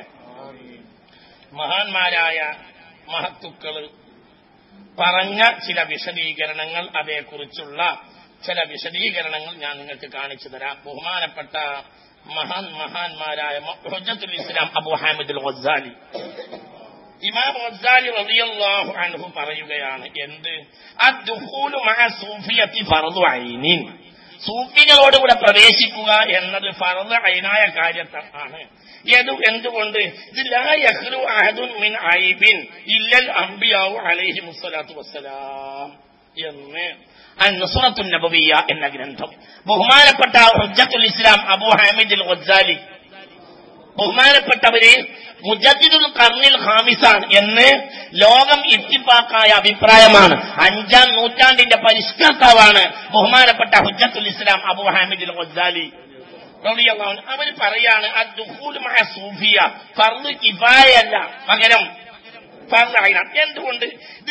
മഹാന്മാരായ മഹത്തുക്കള് പറഞ്ഞ ചില വിശദീകരണങ്ങൾ അതേക്കുറിച്ചുള്ള ചില വിശദീകരണങ്ങൾ ഞാൻ നിങ്ങൾക്ക് കാണിച്ചു തരാം ബഹുമാനപ്പെട്ട മഹാൻ മഹാന്മാരായ ഹുജ്ജത്തുൽ ഇസ്ലാം അബു ഹാമിദുൽ ഗസാലി ഇമാം ഗസാലി റളിയല്ലാഹു അൻഹു പറയുകയാണ് എന്ത് അദ്ദുഖൂലു മഅ സൂഫിയത്തി ഫർദു ഐനിൻ സൂഫികളോടുകൂടെ പ്രവേശിക്കുക എന്നത് ഫർദ് ഐനായ കാര്യത്താണ് ഏത് എന്തുകൊണ്ട് ഇത് ലാ യഖ്ലു അഹദുൻ മിൻ ഐബിൻ ഇല്ലൽ അംബിയാവു അലൈഹി മുസ്സലാത്തു വസ്സലാം എന്ന് നുസുറത്തുൻ നബവിയ എന്ന ഗ്രന്ഥം ബഹുമാനപ്പെട്ട ഹുജ്ജത്തുൽ ഇസ്ലാം അബു ഹാമിദ് ഗൊസാലി ബഹുമാനപ്പെട്ടവര് മുജദ്ദിദുൽ കർണിൽ ഹാമിസാണ് എന്ന് ലോകം ഇത്തിപ്പാക്കായ അഭിപ്രായമാണ് അഞ്ചാം നൂറ്റാണ്ടിന്റെ പരിഷ്കർത്താവാണ് ബഹുമാനപ്പെട്ട ഹുജ്ജത്തുൽ ഇസ്ലാം അബു ഹാമിദ് ഗൊസാലി അവർ പറയാണ് അദ്ദുഹൂലുമായ സൂഫിയ ഫർദ് കിഫായല്ല പകരം ഫർദായിനാണ് എന്തുകൊണ്ട്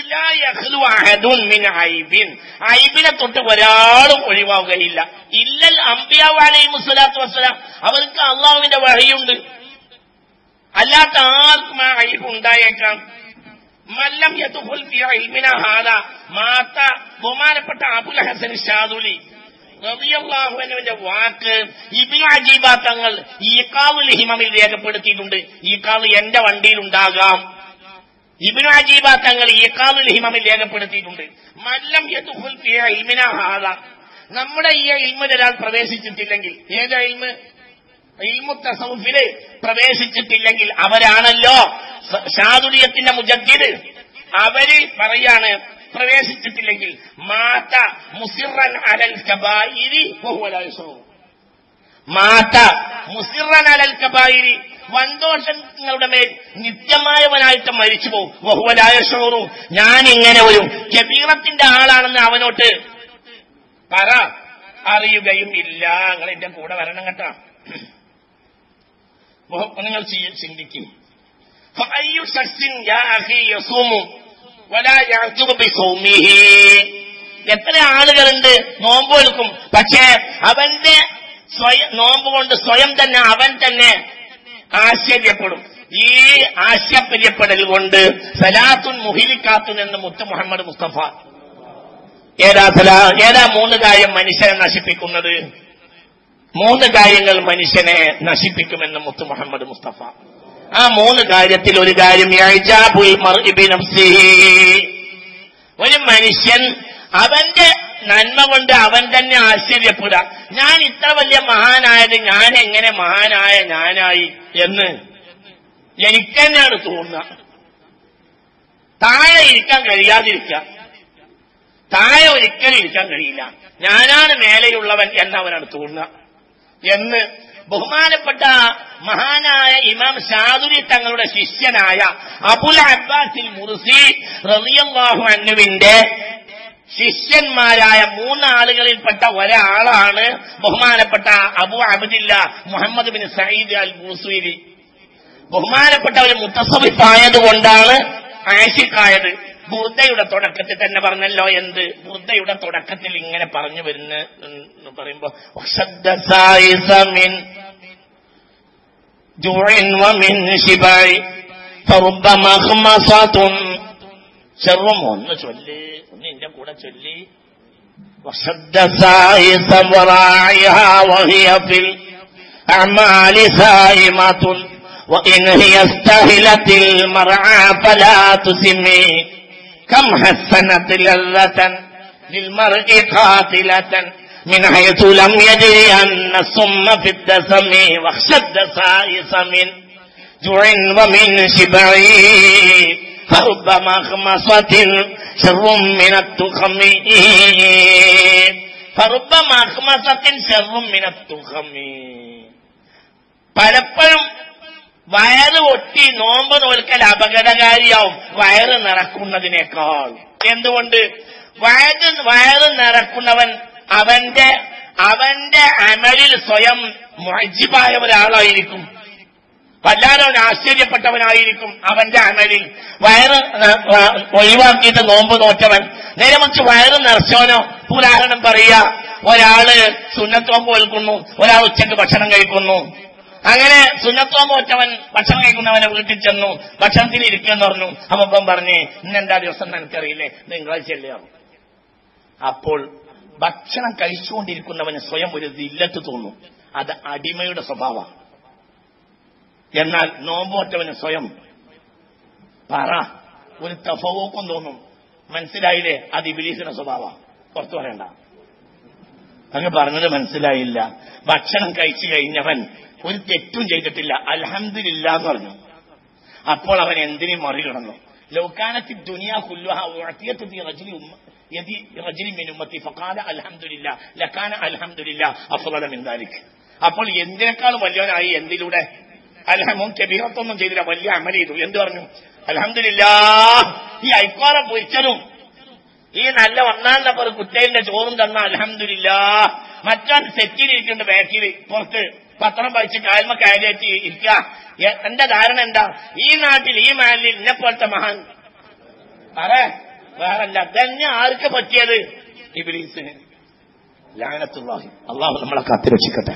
ഐബിനെ തൊട്ട് ഒരാളും ഒഴിവാകുകയില്ല ഇല്ലൽ അമ്പിയാവാലി മുസ്ലാത്തു വസ്സലാം അവർക്ക് അള്ളാഹുവിന്റെ വഴിയുണ്ട് അല്ലാത്ത ആർക്കും ആ അഴിവ് ഉണ്ടായേക്കാം മല്ലം യതുഹുൽ ഫി ഇൽമിന ഹാദ മാത്ത ബഹുമാനപ്പെട്ട അബുൽ ഹസൻ ഷാദുലി റബിയല്ലാഹുവിന്റെ വാക്ക് ഇബിൻ അജീബ തങ്ങൾ ഈ കാവുൽ ഹിമമിൽ രേഖപ്പെടുത്തിയിട്ടുണ്ട് ഈ കാവ് എന്റെ വണ്ടിയിൽ ഉണ്ടാകാം ഇബിനു അജീബ തങ്ങൾ ഈ കാവുൽ ഹിമമിൽ രേഖപ്പെടുത്തിയിട്ടുണ്ട് മല്ലം യതുഹുൽ ഫി ഇൽമിന ഹാദ നമ്മുടെ ഈ ഇൽമിൽ ഒരാൾ പ്രവേശിച്ചിട്ടില്ലെങ്കിൽ ഏത് ഇൽമ് ഇൽമു തസവുഫില് പ്രവേശിച്ചിട്ടില്ലെങ്കിൽ അവരാണല്ലോ ഷാദുലിയത്തിന്റെ മുജദ്ദിദ് അവര് പറയാണ് പ്രവേശിച്ചിട്ടില്ലെങ്കിൽ മാത്ത മുസിറൻ അലൽ കബായിരി മാത്ത മുസിറൻ അലൽ കബായിരി വൻദോഷങ്ങളുടെ മേൽ നിത്യമായവനായിട്ട് മരിച്ചു പോകും ബഹുവലായ ഷോറു ഞാൻ ഇങ്ങനെ ഒരു കബീറത്തിന്റെ ആളാണെന്ന് അവനോട്ട് പറ അറിയുകയും ഇല്ല നിങ്ങൾ എന്റെ കൂടെ വരണം കേട്ടോ നിങ്ങൾ ചിന്തിക്കും എത്ര ആളുകളുണ്ട് നോമ്പ് എടുക്കും പക്ഷേ അവന്റെ സ്വയം നോമ്പ് കൊണ്ട് സ്വയം തന്നെ അവൻ തന്നെ ആശ്ചര്യപ്പെടും ഈ ആശ്ചര്യപ്പെടൽ കൊണ്ട് സലാത്തുൻ മുഹിലിക്കാത്തുൻ എന്ന് മുത്ത് മുഹമ്മദ് മുസ്തഫ ഏതാ സലാ ഏതാ മൂന്ന് കാര്യം മനുഷ്യനെ നശിപ്പിക്കുന്നത് മൂന്ന് കാര്യങ്ങൾ മനുഷ്യനെ നശിപ്പിക്കുമെന്ന് മുത്ത് മുഹമ്മദ് മുസ്തഫ ആ മൂന്ന് കാര്യത്തിൽ ഒരു കാര്യം ഒരു മനുഷ്യൻ അവന്റെ നന്മ കൊണ്ട് അവൻ തന്നെ ആശ്ചര്യപ്പെടുക ഞാൻ ഇത്ര വലിയ മഹാനായത് ഞാൻ എങ്ങനെ മഹാനായ ഞാനായി എന്ന് എനിക്ക് തന്നെയാണ് തോന്നുക താഴെ ഇരിക്കാൻ കഴിയാതിരിക്കുക താഴെ ഒരിക്കലും ഇരിക്കാൻ കഴിയില്ല ഞാനാണ് മേലെയുള്ളവൻ എന്നവനാണ് തോന്നുക എന്ന് ബഹുമാനപ്പെട്ട മഹാനായ ഇമാം ഷാദുരി തങ്ങളുടെ ശിഷ്യനായ അബുൽ അബ്ബാസിൽ മുർസി റളിയല്ലാഹു അന്നുവിന്റെ ശിഷ്യന്മാരായ മൂന്നാളുകളിൽപ്പെട്ട ഒരാളാണ് ബഹുമാനപ്പെട്ട Abu Abdillah Muhammad bin Sayyid al Busiri ബഹുമാനപ്പെട്ട ഒരു മുത്തസവിപ്പായതുകൊണ്ടാണ് ആഷിക്കായത് ബുർദയുടെ തുടക്കത്തിൽ തന്നെ പറഞ്ഞല്ലോ എന്ത് ബുർദയുടെ തുടക്കത്തിൽ ഇങ്ങനെ പറഞ്ഞു വരുന്ന എന്ന് പറയുമ്പോ ചെറുമ ഒന്ന് ചൊല്ലി ഒന്ന് എന്റെ കൂടെ ചൊല്ലി وشد سائس وراعيها وهي في الأعمال سائمة وإن هي استهلت المرعى فلا تسمي كم حسنت لذة للمرء قاتلة من حيث لم يدري أن السم في الدسم واخشى الدسائس من جوع ومن شبع فرب مخمصة شر من التخم فرب مخمصة شر من التخم പലപ്പോഴും വയറ് ഒട്ടി നോമ്പ് നോൽക്കൽ അപകടകാരിയാവും വയറ് നിറക്കുന്നതിനേക്കാൾ എന്തുകൊണ്ട് വയറ് വയറ് നിറക്കുന്നവൻ അവന്റെ അവന്റെ അമലിൽ സ്വയം മുഹജിബായ ഒരാളായിരിക്കും വല്ലാതെ അവൻ ആശ്ചര്യപ്പെട്ടവനായിരിക്കും അവന്റെ അമലിൽ വയറ് ഒഴിവാക്കിയിട്ട് നോമ്പ് നോറ്റവൻ നേരെ മറിച്ച് വയറ് നിറച്ചവനോ ഉദാഹരണം പറയുക ഒരാള് സുന്നത്തോമ്പ് കേൾക്കുന്നു ഒരാൾ ഉച്ചക്ക് ഭക്ഷണം കഴിക്കുന്നു അങ്ങനെ സുന്നത്തോമ്പ് ഒറ്റവൻ ഭക്ഷണം കഴിക്കുന്നവനെ വീട്ടിൽ ചെന്നു ഭക്ഷണത്തിൽ ഇരിക്കുമെന്ന് പറഞ്ഞു അപ്പം പറഞ്ഞ് ഇന്നെന്താ ദിവസം എനിക്കറിയില്ലേ തിങ്കളാഴ്ചയല്ലേ അപ്പോൾ ഭക്ഷണം കഴിച്ചുകൊണ്ടിരിക്കുന്നവന് സ്വയം ഒരു ദില്ലത്ത് തോന്നും അത് അടിമയുടെ സ്വഭാവമാണ് എന്നാൽ നോമ്പോറ്റവന് സ്വയം പറ ഒരു തഫവോക്കം തോന്നും മനസ്സിലായില്ലേ അത് ഇബിലീസിന്റെ സ്വഭാവം പുറത്തു പറയണ്ട അങ്ങ് പറഞ്ഞത് മനസ്സിലായില്ല ഭക്ഷണം കഴിച്ചു കഴിഞ്ഞവൻ ഒരു തെറ്റും ചെയ്തിട്ടില്ല അൽഹന്ദില്ല എന്ന് പറഞ്ഞു അപ്പോൾ അവൻ എന്തിനും മറികടന്നു ലൗക്കാനത്തിൽ ദുനിയാ കുല്ലുഹ യദി റജുലിൻ മിൻ ഉമ്മത്തി ഫഖാല അൽഹംദുലില്ലാ ലകാന അൽഹംദുലില്ലാ അഫ്ളല മിൻ ദാലിക് അപ്പോൾ എന്തിനേക്കാൾ വലിയവനായി എന്തിലൂടെ അൽഹമും കബീറത്തൊന്നും ചെയ്തില്ല വലിയ അമൽ ചെയ്തു എന്ത് പറഞ്ഞു അൽഹംദുലില്ലാ ഈ ഐക്കോറ പൊരിച്ചതും ഈ നല്ല ഒന്നാം നമ്പർ കുറ്റയിന്റെ ചോറും തന്ന അൽഹംദുലില്ലാ മറ്റവൻ സെറ്റിലിരിക്കുന്നുണ്ട് ബാക്കിൽ പുറത്ത് പത്രം വായിച്ച് കാൽമ കാലിയായിട്ട് ഇരിക്കുക എ- എന്റെ ധാരണ എന്താ ഈ നാട്ടിൽ ഈ മാലിൽ എന്നെ പോലത്തെ മഹാൻ അറേ വേറല്ല തന്നെ ആർക്ക് പറ്റിയത് ഇബിലീസിന് ലാനത്തുള്ളാഹി അള്ളാഹു നമ്മളെ കാത്തിരക്ഷിക്കട്ടെ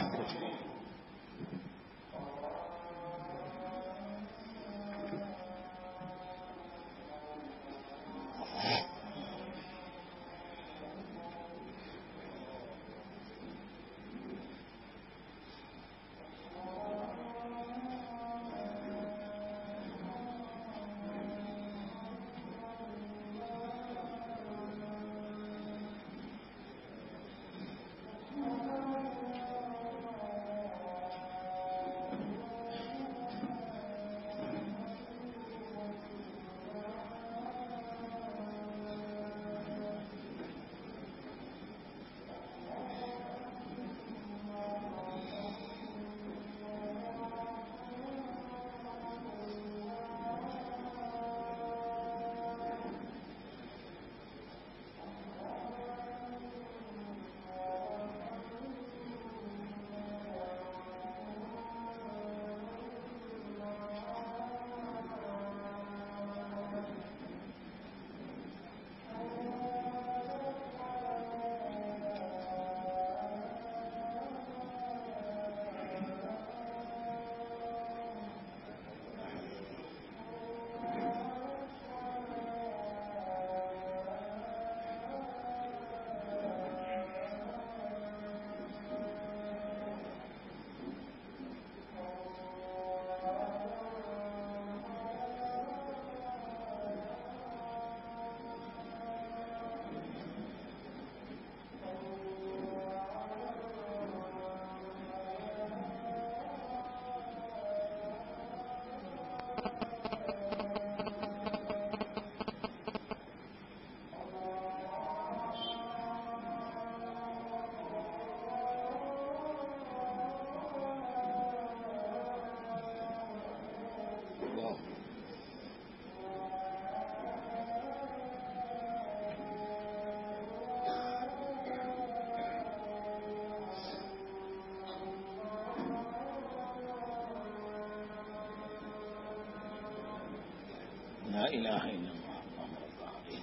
لا إله إلا الله اللهم رب العالمين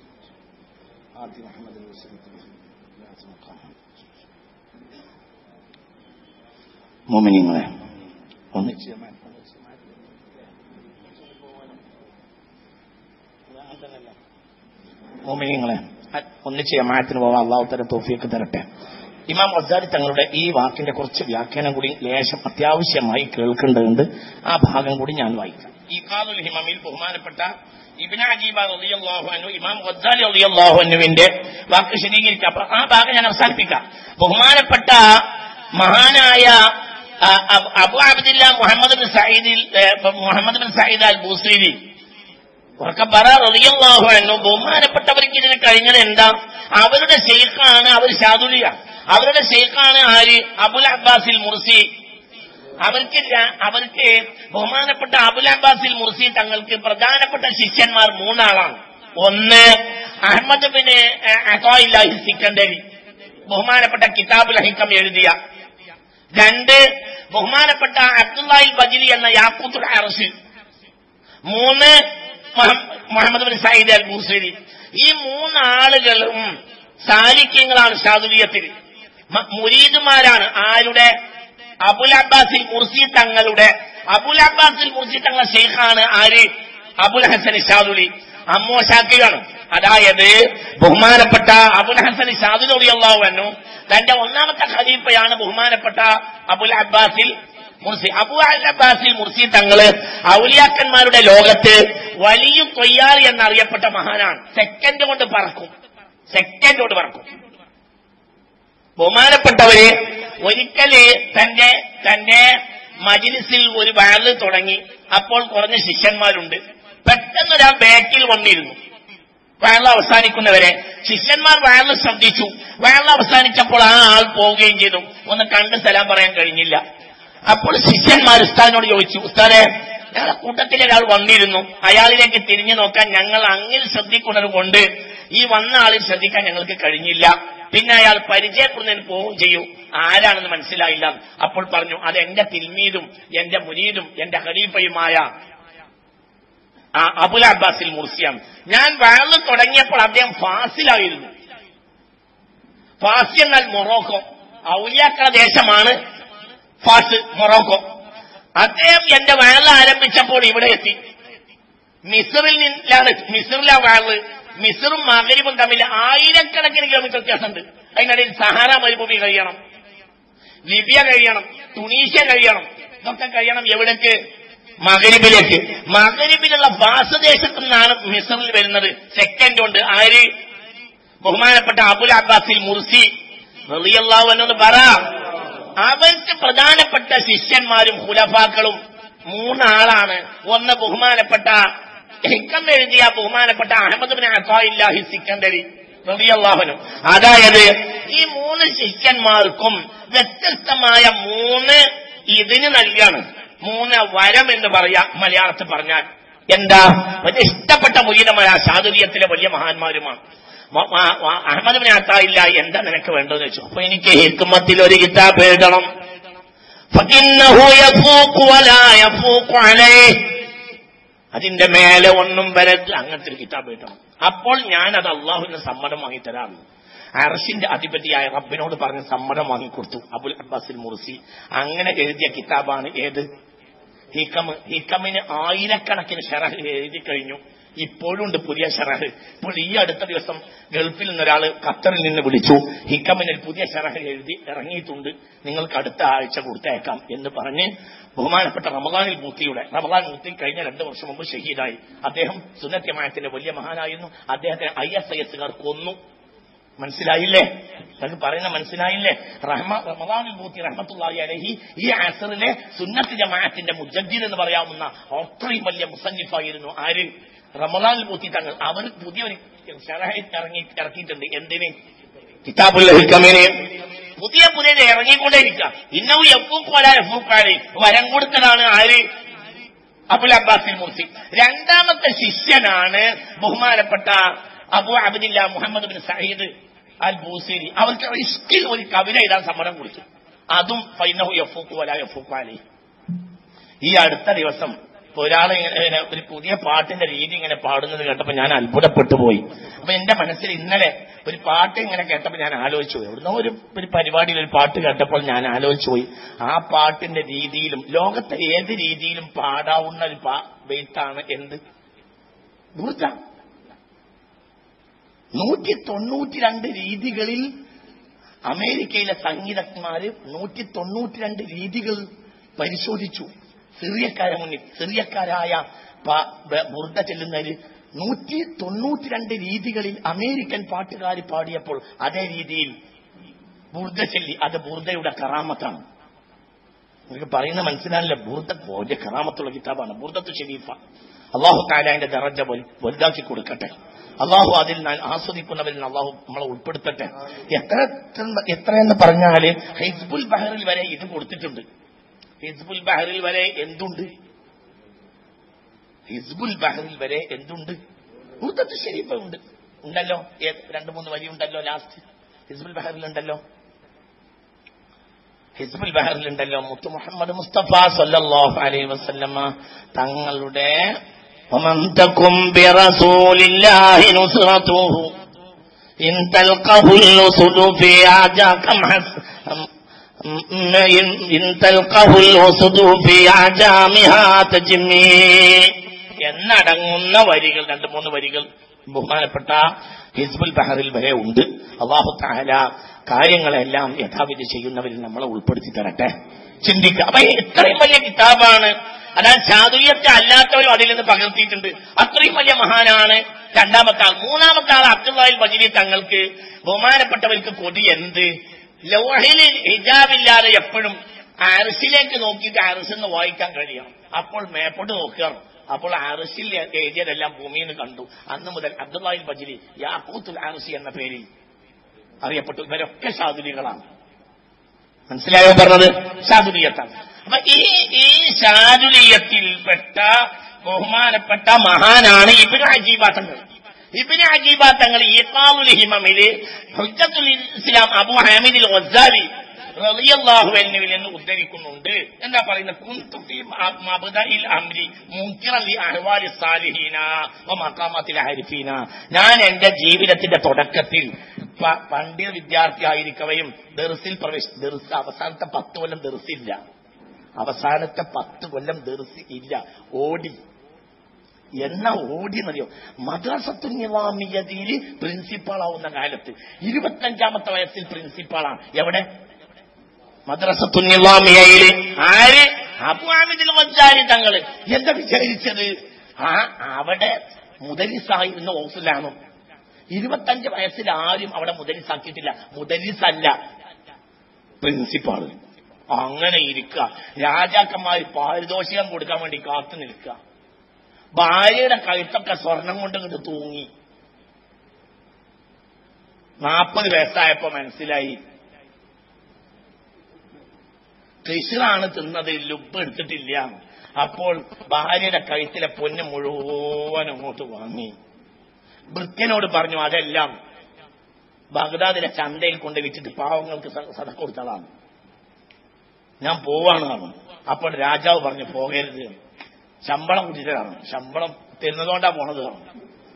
آت محمد الوسيلة والفضيلة مقام മോമിനിങ്ങളെ ഒന്നിച്ച് മോമിനിങ്ങളെ ഒന്നിച്ച് ജമാഅത്തിന് പോകാൻ അള്ളാഹു തരം തോഫിയൊക്കെ തരട്ടെ ഇമാം വസാരി തങ്ങളുടെ ഈ വാക്കിന്റെ കുറച്ച് വ്യാഖ്യാനം കൂടി ലേശം അത്യാവശ്യമായി കേൾക്കേണ്ടതുണ്ട് ആ ഭാഗം കൂടി ഞാൻ വായിക്കാം ഇഖാദുൽ ഹിമമിൽ ബഹുമാനപ്പെട്ട ഇബ്ന അജീബ റളിയല്ലാഹു അൻഹു ഇമാം ഗസാലി റളിയല്ലാഹു അൻഹുവിന്റെ വാക്ക് ശരീകരിക്കാം അപ്പൊ ആ ഭാഗം ഞാൻ അവസാനിപ്പിക്കാം ബഹുമാനപ്പെട്ട മഹാനായ ആ, അബ്- അബു അബ്ദില്ല മുഹമ്മദ് ബിൻ സയ്യിദിൽ ഏ, Muhammad bin Sayyid al Busiri ഉറക്കപ്പറ റളിയല്ലാഹു അൻഹു ബഹുമാനപ്പെട്ടവർക്ക് ഇതിന് കഴിഞ്ഞത് എന്താ അവരുടെ ഷെയ്ഖാണ് അവർ ഷാദുലിയ അവരുടെ ഷെയ്ഖാണ് ആര് അബുൽ അബ്ബാസിൽ മുർസി അവർക്ക് ര- അവർക്ക് ബഹുമാനപ്പെട്ട അബുൽ അബ്ബാസിൽ മുർസി തങ്ങൾക്ക് പ്രധാനപ്പെട്ട ശിഷ്യന്മാർ മൂന്നാളാണ് ഒന്ന് അഹമ്മദ് ബിൻ അഹോയില്ലാഹി സിക്കണ്ടരി ബഹുമാനപ്പെട്ട കിതാബുൽ ഹൈക്കം എഴുതിയ രണ്ട് ബഹുമാനപ്പെട്ട അബ്ദുല്ലാഹിൽ ബജിലി എന്ന യാക്കൂത്തുൽ അറസിൽ മൂന്ന് മുഹ- Muhammad bin Sayyid al Busiri ഈ മൂന്നാളുകളും സാലിക്യങ്ങളാണ് ഷാദുലിയത്തിൽ മ- മുരീദുമാരാണ് ആരുടെ അബുൽ അബ്ബാസിൽ മുർസി തങ്ങളുടെ അബുൽ അബ്ബാസിൽ മുർസി തങ്ങളുടെ ഷെയ്ഖാണ് ആര് അബുൽ ഹസൻ ഷാദുലി അമ്മോ ഷാക്കിയാണ് അതായത് ബഹുമാനപ്പെട്ട അബുൽ ഹസൻ ഷാദുലി അള്ളാഹു തന്റെ ഒന്നാമത്തെ ഖലീഫയാണ് ബഹുമാനപ്പെട്ട അബുൽ അബ്ബാസിൽ മുർസി അബു അൽ അബ്ബാസിൽ മുർസി തങ്ങള് ഔലിയാക്കന്മാരുടെ ലോകത്ത് വലിയ തൊയ്യാർ എന്നറിയപ്പെട്ട മഹാനാണ് സെക്കൻഡ് കൊണ്ട് പറക്കും സെക്കൻഡ് കൊണ്ട് പറക്കും ബഹുമാനപ്പെട്ടവര് ഒരിക്കല് തന്റെ തന്റെ മജിലിസിൽ ഒരു വാല് തുടങ്ങി അപ്പോൾ കുറഞ്ഞ ശിഷ്യന്മാരുണ്ട് പെട്ടെന്ന് ഒരാൾ ബാക്കിൽ വന്നിരുന്നു വയറിൽ അവസാനിക്കുന്നവരെ ശിഷ്യന്മാർ വയറിൽ ശ്രദ്ധിച്ചു വയറിൽ അവസാനിച്ചപ്പോൾ ആ ആൾ പോവുകയും ചെയ്തു ഒന്ന് കണ്ട് സലാം പറയാൻ കഴിഞ്ഞില്ല അപ്പോൾ ശിഷ്യന്മാർ ഉസ്താദിനോട് ചോദിച്ചു ഉസ്താദെ ഞങ്ങളുടെ കൂട്ടത്തിൽ ഒരാൾ വന്നിരുന്നു അയാളിലേക്ക് തിരിഞ്ഞു നോക്കാൻ ഞങ്ങൾ അങ്ങനെ ശ്രദ്ധിക്കുന്നത് കൊണ്ട് ഈ വന്ന ആളിൽ ശ്രദ്ധിക്കാൻ ഞങ്ങൾക്ക് കഴിഞ്ഞില്ല പിന്നെ അയാൾ പരിചയപ്പെടുന്നതിന് പോവുകയും ചെയ്യും ആരാണെന്ന് മനസ്സിലായില്ല അപ്പോൾ പറഞ്ഞു അത് എന്റെ തിൽമീദും എന്റെ മുനീദും എന്റെ ഖലീഫയുമായ ആ അബുൽ അബ്ബാസിൽ മുർസിയാണ് ഞാൻ വയറിൽ തുടങ്ങിയപ്പോൾ അദ്ദേഹം ഫാസിലായിരുന്നു ഫാസി എന്നാൽ മൊറോക്കോ ഔലിയാക്കള ദേശമാണ് ഫാസ് മൊറോക്കോ അദ്ദേഹം എന്റെ വയറിൽ ആരംഭിച്ചപ്പോൾ ഇവിടെ എത്തി മിസറിൽ നിന്നാണ് മിസറിലാ വയറ് മിസറും മകരിബും തമ്മിൽ ആയിരക്കണക്കിന് കിലോമീറ്റർ വ്യത്യാസമുണ്ട് അതിനിടയിൽ സഹാറ മരുഭൂമി കഴിയണം ലിബിയ കഴിയണം തുണീഷ്യ കഴിയണം ഇതൊക്കെ കഴിയണം എവിടേക്ക് മകരിബിലേക്ക് മകരിബിലുള്ള ഭാസദേശത്തു നിന്നാണ് മിസറിൽ വരുന്നത് സെക്കൻഡ് കൊണ്ട് ആര് ബഹുമാനപ്പെട്ട അബുൽ അബ്ബാസിൽ മുർസി റളിയല്ലാഹു അൻഹു എന്ന് പറ അവർക്ക് പ്രധാനപ്പെട്ട ശിഷ്യന്മാരും ഹുലഫാക്കളും മൂന്നാളാണ് ഒന്ന് ബഹുമാനപ്പെട്ട ഹിക്കം എഴുതിയ ബഹുമാനപ്പെട്ട അഹമ്മദ് ബിൻ അത്തായില്ലാഹി സിക്കന്ദരി റളിയല്ലാഹുനു അതായത് ഈ മൂന്ന് ശിഷ്യന്മാർക്കും വ്യത്യസ്തമായ മൂന്ന് ഇതിന് നൽകിയാണ് മൂന്ന് വരം എന്ന് പറയാ മലയാളത്തിൽ പറഞ്ഞാൽ എന്താ വലിയ ഇഷ്ടപ്പെട്ട മുരീതമായ സാധുര്യത്തിലെ വലിയ മഹാന്മാരുമാണ് മ- മ- മ- അഹമ്മദ് ബിൻ അത്തായില്ല എന്താ നിനക്ക് വേണ്ടതെന്ന് വെച്ചു അപ്പൊ എനിക്ക് ഹിക്കുമത്തിൽ ഒരു കിതാബ് എഴുതണം فإنه يفوق ولا يفوق عليه അതിന്റെ മേലെ ഒന്നും വരരുത് അങ്ങനത്തെ ഒരു കിതാബ് കിട്ടണം അപ്പോൾ ഞാൻ അത് അള്ളാഹുവിന് സമ്മതം വാങ്ങി തരാറുള്ളൂ അർഷിന്റെ അധിപതിയായ റബ്ബിനോട് പറഞ്ഞ് സമ്മതം വാങ്ങിക്കൊടുത്തു അബുൽ അബ്ബാസിൽ മുർസി അങ്ങനെ എഴുതിയ കിതാബാണ് ഏത് ഹിക്കമ് ഹിക്കമിന് ആയിരക്കണക്കിന് ഷറഹ് എഴുതി കഴിഞ്ഞു ഇപ്പോഴും ഉണ്ട് പുതിയ ഷറഹ് ഇപ്പോൾ ഈ അടുത്ത ദിവസം ഗൾഫിൽ നിന്നൊരാൾ ഖത്തറിൽ നിന്ന് വിളിച്ചു ഹിക്കമിന് ഒരു പുതിയ ഷറഹ് എഴുതി ഇറങ്ങിയിട്ടുണ്ട് നിങ്ങൾക്ക് അടുത്ത ആഴ്ച കൊടുത്തേക്കാം എന്ന് പറഞ്ഞ് ബഹുമാനപ്പെട്ട റമദാനിൽ മൂത്തിയുടെ റമദാൻ മൂത്തി കഴിഞ്ഞ രണ്ട് വർഷം മുമ്പ് ഷഹീദായി അദ്ദേഹം സുന്നത്യമായത്തിന്റെ വലിയ മഹാനായിരുന്നു അദ്ദേഹത്തെ ഐ എസ് ഐ എസുകാർ കൊന്നു മനസ്സിലായില്ലേ നിങ്ങൾക്ക് പറയുന്ന മനസ്സിലായില്ലേ റഹ്മ റമദാനിൽ മൂത്തി റഹ്മത്തുള്ളാഹി അലഹി ഈ അസറിലെ സുന്നത്ത് ജമാഅത്തിന്റെ മുജദ്ദീദ് എന്ന് പറയാവുന്ന അത്രയും വലിയ മുസന്നിഫായിരുന്നു ആര് റമദാനിൽ മൂത്തി തങ്ങൾ അവർ പുതിയൊരു ഷറഹ് ഇറങ്ങി ഇറക്കിയിട്ടുണ്ട് എന്തിന് കിതാബുൽ ഹിക്കമിന് പുതിയ പുതിയത് ഇറങ്ങിക്കൊണ്ടേയിരിക്കുക ഇന്നവും എഫൂക്കോല എഫൂക്കാല് വരം കൊടുത്തതാണ് ആര് അബുൽ അബ്ബാസിൽ മൂർത്തി രണ്ടാമത്തെ ശിഷ്യനാണ് ബഹുമാനപ്പെട്ട Abu Abdillah Muhammad bin Sayyid al Busiri അവർക്ക് ഇഷ്കിൽ ഒരു കവിത എഴുതാൻ സമ്മതം കൊടുത്തു അതും ഫൈനഹു യഫൂക്കു വല യഫൂക്കാലി ഈ അടുത്ത ദിവസം ഒരാൾ ഇങ്ങനെ ഒരു പുതിയ പാട്ടിന്റെ രീതി ഇങ്ങനെ പാടുന്നത് കേട്ടപ്പോൾ ഞാൻ അത്ഭുതപ്പെട്ടു പോയി അപ്പൊ എന്റെ മനസ്സിൽ ഇന്നലെ ഒരു പാട്ട് ഇങ്ങനെ കേട്ടപ്പോൾ ഞാൻ ആലോചിച്ചു പോയി എവിടുന്നോ ഒരു ഒരു പരിപാടിയിൽ ഒരു പാട്ട് കേട്ടപ്പോൾ ഞാൻ ആലോചിച്ചു പോയി ആ പാട്ടിന്റെ രീതിയിലും ലോകത്തെ ഏത് രീതിയിലും പാടാവുന്ന ഒരു പാ വെയ്ത്താണ് എന്ത് ദൂർത്ത നൂറ്റി തൊണ്ണൂറ്റി രണ്ട് രീതികളിൽ അമേരിക്കയിലെ സംഗീതജ്ഞന്മാര് നൂറ്റി തൊണ്ണൂറ്റിരണ്ട് രീതികൾ പരിശോധിച്ചു സിറിയക്കാരെ മുന്നിൽ സിറിയക്കാരായ പ- ബ- ബുർദ ചെല്ലുന്നതിൽ നൂറ്റി തൊണ്ണൂറ്റിരണ്ട് രീതികളിൽ അമേരിക്കൻ പാട്ടുകാർ പാടിയപ്പോൾ അതേ രീതിയിൽ ബുർദ ചെല്ലി അത് ബുർദയുടെ കറാമത്താണ് നിങ്ങൾക്ക് പറയുന്ന മനസ്സിലാവില്ല ബുർദ വലിയ കറാമത്തുള്ള കിതാബാണ് ബുർദത്ത് ഷെരീഫ അള്ളാഹു താലാന്റെ ദറജ വലു- വലുതാക്കി കൊടുക്കട്ടെ അള്ളാഹു അതിൽ ഞാൻ ആസ്വദിക്കുന്നവരിൽ അള്ളാഹു നമ്മളെ ഉൾപ്പെടുത്തട്ടെ എത്ര എത്ര- എത്രയെന്ന് പറഞ്ഞാല് ഹിസ്ബുൽ ബഹറിൽ വരെ ഇത് കൊടുത്തിട്ടുണ്ട് ഹിസ്ബുൽ ബഹറിൽ വരെ എന്തുണ്ട് ഹിസ്ബുൽ ബഹറിൽ വരെ എന്തുണ്ട് ബുർദത്ത് ഷെരീഫ ഉണ്ട് ഉണ്ടല്ലോ ഏ- രണ്ട് മൂന്ന് വരി ഉണ്ടല്ലോ ലാസ്റ്റ് ഹിസ്ബുൽ ബഹറിൽ ഉണ്ടല്ലോ ഹിസ്ബുൽ ബഹറിലുണ്ടല്ലോ മുത്തു മുഹമ്മദ് മുസ്തഫ സല്ലല്ലാഹു അലൈഹി വസല്ലമ തങ്ങളുടെ ومن تكن برسول الله نصرته إن تلقه الأسد في أعجاكم حس إن تلقه الأسد في أعجامها تجمي എന്നടങ്ങുന്ന വരികൾ രണ്ട് മൂന്ന് വരികൾ ബഹുമാനപ്പെട്ട ഹിസ്ബുൽ ബഹറിൽ വരെ ഉണ്ട് അള്ളാഹു താല കാര്യങ്ങളെല്ലാം യഥാവിധി ചെയ്യുന്നവരിൽ നമ്മളെ ഉൾപ്പെടുത്തി തരട്ടെ ചിന്തിക്കുക അപ്പൊ ഇത്രയും വലിയ കിതാബാണ് അതായത് ചാതുര്യത്തെ അല്ലാത്തവരും അതിൽ നിന്ന് പകർത്തിയിട്ടുണ്ട് അത്രയും വലിയ മഹാനാണ് രണ്ടാമത്തെ ആൾ മൂന്നാമത്തെ ആൾ അബ്ദുല്ലാഹിൽ വജീരി തങ്ങൾക്ക് ബഹുമാനപ്പെട്ടവർക്ക് കൊടി എന്ത് ലോഹിൽ ഹിജാബില്ലാതെ എപ്പോഴും അരസിലേക്ക് നോക്കിയിട്ട് അരസെന്ന് വായിക്കാൻ കഴിയണം അപ്പോൾ മേപ്പോട്ട് നോക്കുക അപ്പോൾ അറസിൽ എഴുതിയതെല്ലാം ഭൂമിയിൽ നിന്ന് കണ്ടു അന്ന് മുതൽ അബ്ദുല്ലാഹിൽ ബജിലി യാക്കൂത്തുൽ അറസി എന്ന പേരിൽ അറിയപ്പെട്ടു ഇവരൊക്കെ ഷാദുലികളാണ് മനസ്സിലായോ പറഞ്ഞത് ഷാദുലിയത്താണ് അപ്പൊ ഈ ഈ ഷാദുലിയത്തിൽപ്പെട്ട ബഹുമാനപ്പെട്ട മഹാനാണ് ഇബിന് അജീബാത്തങ്ങൾ ഇബിന് അജീബാത്തങ്ങൾ ഈക്കാമുൽ ഹിമമില് ഹുജ്ജത്തുൽ ഇസ്ലാം അബു ഹാമിദിൽ ഒസാലി റളിയല്ലാഹു അൻഹുവിൽ നിന്ന് ഉദ്ധരിക്കുന്നുണ്ട് എന്താ പറയുന്നത് കുന്തു ഫീ മബ്ദഇൽ അംരി മുൻകിറൻ ലി അഹ്വാലി സാലിഹീന വ മഖാമത്തിൽ ആരിഫീന ഞാൻ എന്റെ ജീവിതത്തിന്റെ തുടക്കത്തിൽ പ- പണ്ഡിത വിദ്യാർത്ഥിയായിരിക്കവയും ദർസിൽ പ്രവേശി ദർസ് അവസാനത്തെ പത്ത് കൊല്ലം ദർസില്ല അവസാനത്തെ പത്ത് കൊല്ലം ദർസ് ഇല്ല ഓടി എന്ന ഓടി എന്നറിയോ മദ്രസത്തു നിവാമിയതിയിൽ പ്രിൻസിപ്പാൾ ആവുന്ന കാലത്ത് ഇരുപത്തഞ്ചാമത്തെ വയസ്സിൽ പ്രിൻസിപ്പാളാണ് എവിടെ മദ്രസത്തു നിവാമിയയിൽ ആര് അബുഹാമിദിൽ വഞ്ചാരി തങ്ങള് എന്താ വിചാരിച്ചത് ആ അവിടെ മുദരിസായിരുന്ന ഓഫിലാണോ ഇരുപത്തഞ്ച് വയസ്സിൽ ആരും അവിടെ മുദരിസാക്കിയിട്ടില്ല മുദരിസല്ല പ്രിൻസിപ്പാള് അങ്ങനെ ഇരിക്കുക രാജാക്കന്മാർ പാരിതോഷികം കൊടുക്കാൻ വേണ്ടി കാത്തു നിൽക്കുക ഭാര്യയുടെ കഴുത്തൊക്കെ സ്വർണം കൊണ്ട് ഇങ്ങോട്ട് തൂങ്ങി നാൽപ്പത് വയസ്സായപ്പോ മനസ്സിലായി കൃഷിറാണ് തിന്നത് ലുബ് എടുത്തിട്ടില്ല അപ്പോൾ ഭാര്യയുടെ കഴുത്തിലെ പൊന്ന് മുഴുവൻ അങ്ങോട്ട് വാങ്ങി ഭൃത്യനോട് പറഞ്ഞു അതെല്ലാം ബഗ്ദാദിലെ ചന്തയിൽ കൊണ്ട് വിറ്റിട്ട് പാവങ്ങൾക്ക് സ- സദക്ക കൊടുത്തതാണ് ഞാൻ പോവാണ് പറഞ്ഞു അപ്പോൾ രാജാവ് പറഞ്ഞു പോകരുത് ശമ്പളം കുട്ടിച്ചതാണ് ശമ്പളം തരുന്നതുകൊണ്ടാ പോണത് പറഞ്ഞു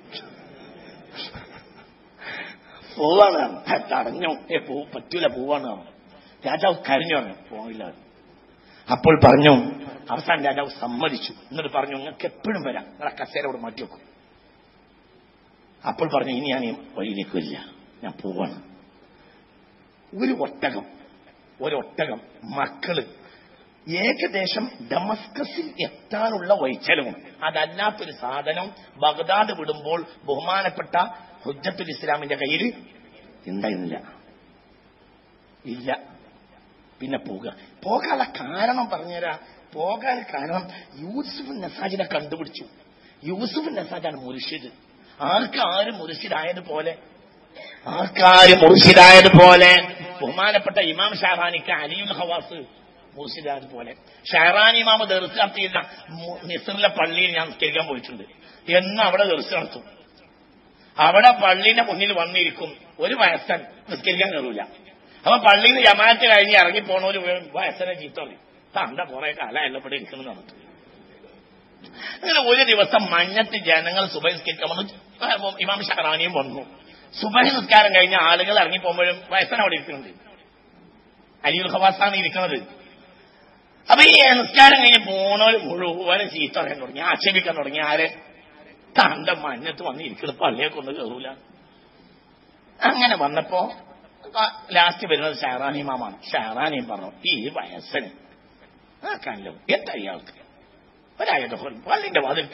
പോവാണ് പറഞ്ഞു. "ഹെ, തടഞ്ഞു ഏ പോ പറ്റൂല പോവാണ് പറഞ്ഞു. രാജാവ് കരഞ്ഞു പറഞ്ഞു പോകില്ല അപ്പോൾ പറഞ്ഞു അവസാനം രാജാവ് സമ്മതിച്ചു എന്നിട്ട് പറഞ്ഞു നിങ്ങൾക്ക് എപ്പോഴും വരാം നിങ്ങളെ കസേരയോട് മാറ്റി വെക്കും അപ്പോൾ പറഞ്ഞു ഇനി ഞാൻ ഈ വഴിയിലേക്ക് വരില്ല ഞാൻ പോവാണ് ഒരു ഒട്ടകം ഒരു ഒട്ടകം മക്കള് ഏകദേശം ഡമസ്കസിൽ എത്താനുള്ള വൈച്ചലവും അതല്ലാത്തൊരു സാധനം ബഗ്ദാദ് വിടുമ്പോൾ ബഹുമാനപ്പെട്ട ഹുജ്ജത്തുൽ ഇസ്ലാമിന്റെ കയ്യിൽ ഉണ്ടായിരുന്നില്ല ഇല്ല പിന്നെ പോവുക പോകാനുള്ള കാരണം പറഞ്ഞുതരാ പോകാൻ കാരണം യൂസുഫ് നസാജിനെ കണ്ടുപിടിച്ചു യൂസുഫ് നസാജാണ് മുർഷിദ് ആർക്ക് ആര് മുർഷിദായതുപോലെ ആർക്കാര് മുർഷിദായതുപോലെ ബഹുമാനപ്പെട്ട ഇമാം ഷാഹാനിക്ക് അലിയുൽ ഹവാസ് മുർഷിദായതുപോലെ ഷഹറാൻ ഇമാമ് ദർസ് നടത്തിയിരുന്ന മു- മിസ്റിലെ പള്ളിയിൽ ഞാൻ നിസ്കരിക്കാൻ പോയിട്ടുണ്ട് എന്ന് അവിടെ ദർസ് നടത്തും അവിടെ പള്ളിയുടെ മുന്നിൽ വന്നിരിക്കും ഒരു വയസ്സൻ നിസ്കരിക്കാൻ കയറൂല അപ്പൊ പള്ളിയിൽ നിന്ന് ജമാഅത്ത് കഴിഞ്ഞ് ഇറങ്ങി പോണവര് വയസ്സനെ ചീത്ത പറയും തന്റെ കുറെ കാലമല്ല ഇവിടെ ഇരിക്കണം എന്ന് പറഞ്ഞിട്ട് അങ്ങനെ ഒരു ദിവസം മഞ്ഞത്ത് ജനങ്ങൾ സുബൈ നിസ്കരിക്കാൻ വന്നു ഇമാം ഷഹറാനിയും വന്നു സുബൈ നിസ്കാരം കഴിഞ്ഞ ആളുകൾ ഇറങ്ങി പോകുമ്പോഴും വയസ്സൻ അവിടെ ഇരിക്കുന്നുണ്ട് അലിയുൽ ഹവാസാണ് ഇരിക്കുന്നത് അപ്പൊ ഈ നിസ്കാരം കഴിഞ്ഞ് പോണവര് മുഴുവനും ചീത്ത പറയാൻ തുടങ്ങി ആക്ഷേപിക്കാൻ തുടങ്ങി ആരെ തന്റെ മഞ്ഞത്ത് വന്ന് ഇരിക്കുന്നത് പള്ളിയെ കൊണ്ട് കയറൂല അങ്ങനെ വന്നപ്പോ ലാസ്റ്റ് വരുന്നത് ഷഹറാനി മാമാണ് ഷഹറാനിയും പറഞ്ഞു ഈ വയസ്സന് ആ കല്ലോ എന്താ ഇയാൾക്ക് ഒരായതൊഹലും പള്ളിന്റെ വാതിൽക്ക്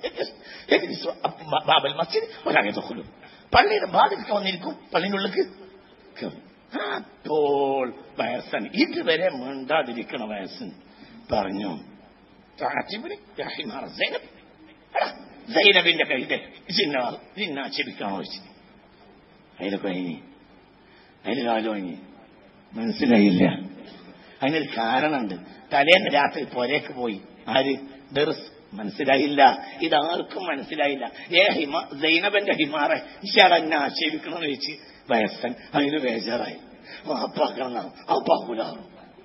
ബാബൽ മസ്ജിദ് ഒരായതൊഹലും പള്ളിയുടെ വാതിൽക്ക് വന്നിരിക്കും പള്ളിന്റെ ഉള്ളിക്ക് കയറും അപ്പോൾ വയസ്സൻ ഇതുവരെ മിണ്ടാതിരിക്കണ വയസ്സൻ പറഞ്ഞു താജിബിന് യാഹിമാർ സൈനബ് എടാ, സൈനബിന്റെ കയ്യിലെ ചിന്നാർ ചിന്നാക്ഷേപിക്കാണോ വെച്ച് അതിൽ കഴിഞ്ഞ് അതിൽ കാലം കഴിഞ്ഞ് മനസ്സിലായില്ല അതിനൊരു കാരണമുണ്ട് തലേന്ന് രാത്രി പുരയ്ക്ക് പോയി ആര് ദർസ് മനസ്സിലായില്ല ഇതാർക്കും മനസ്സിലായില്ല ഏ ഹിമ സൈനബന്റെ ഹിമാറെ ഇഷാടെന്നെ ആക്ഷേപിക്കണമെന്ന് വെച്ച് വയസ്സൻ അതിന് ബേജാറായി അപ്പാക്കണം അപ്പാക്കൂലാറും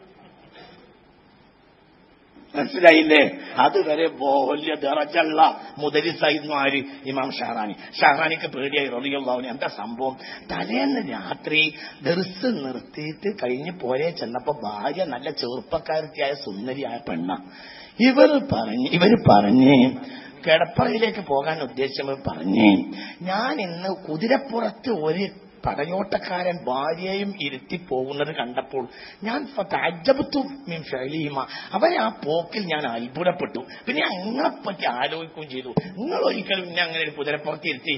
മനസ്സിലായില്ലേ അതുവരെ വലിയ ദറജള്ള മുദരിസായിരുന്നു ആര് ഇമാം ഷഹറാനി ഷഹറാനിക്ക് പേടിയായി റളിയല്ലാഹുവിന് എന്താ സംഭവം തലേന്ന് രാത്രി ദർസ് നിർത്തിയിട്ട് കഴിഞ്ഞ് പോരെ ചെന്നപ്പോ ഭാര്യ നല്ല ചെറുപ്പക്കാരത്തിയായ സുന്ദരിയായ പെണ്ണ ഇവർ പറഞ്ഞ് ഇവർ പറഞ്ഞ് കിടപ്പറയിലേക്ക് പോകാൻ ഉദ്ദേശിച്ചവർ പറഞ്ഞ് ഞാൻ ഇന്ന് കുതിരപ്പുറത്ത് ഒരു പടയോട്ടക്കാരൻ ഭാര്യയും ഇരുത്തി പോകുന്നത് കണ്ടപ്പോൾ ഞാൻ തജ്ജബത്തു മീൻ ഫെലിഹിമ അവരെ ആ പോക്കിൽ ഞാൻ അത്ഭുതപ്പെട്ടു പിന്നെ അങ്ങനെപ്പറ്റി ആലോചിക്കുകയും ചെയ്തു നിങ്ങൾ ഒരിക്കലും ഇന്നെ അങ്ങനെ ഒരു കുതിരപ്പുറത്ത് ഇരുത്തി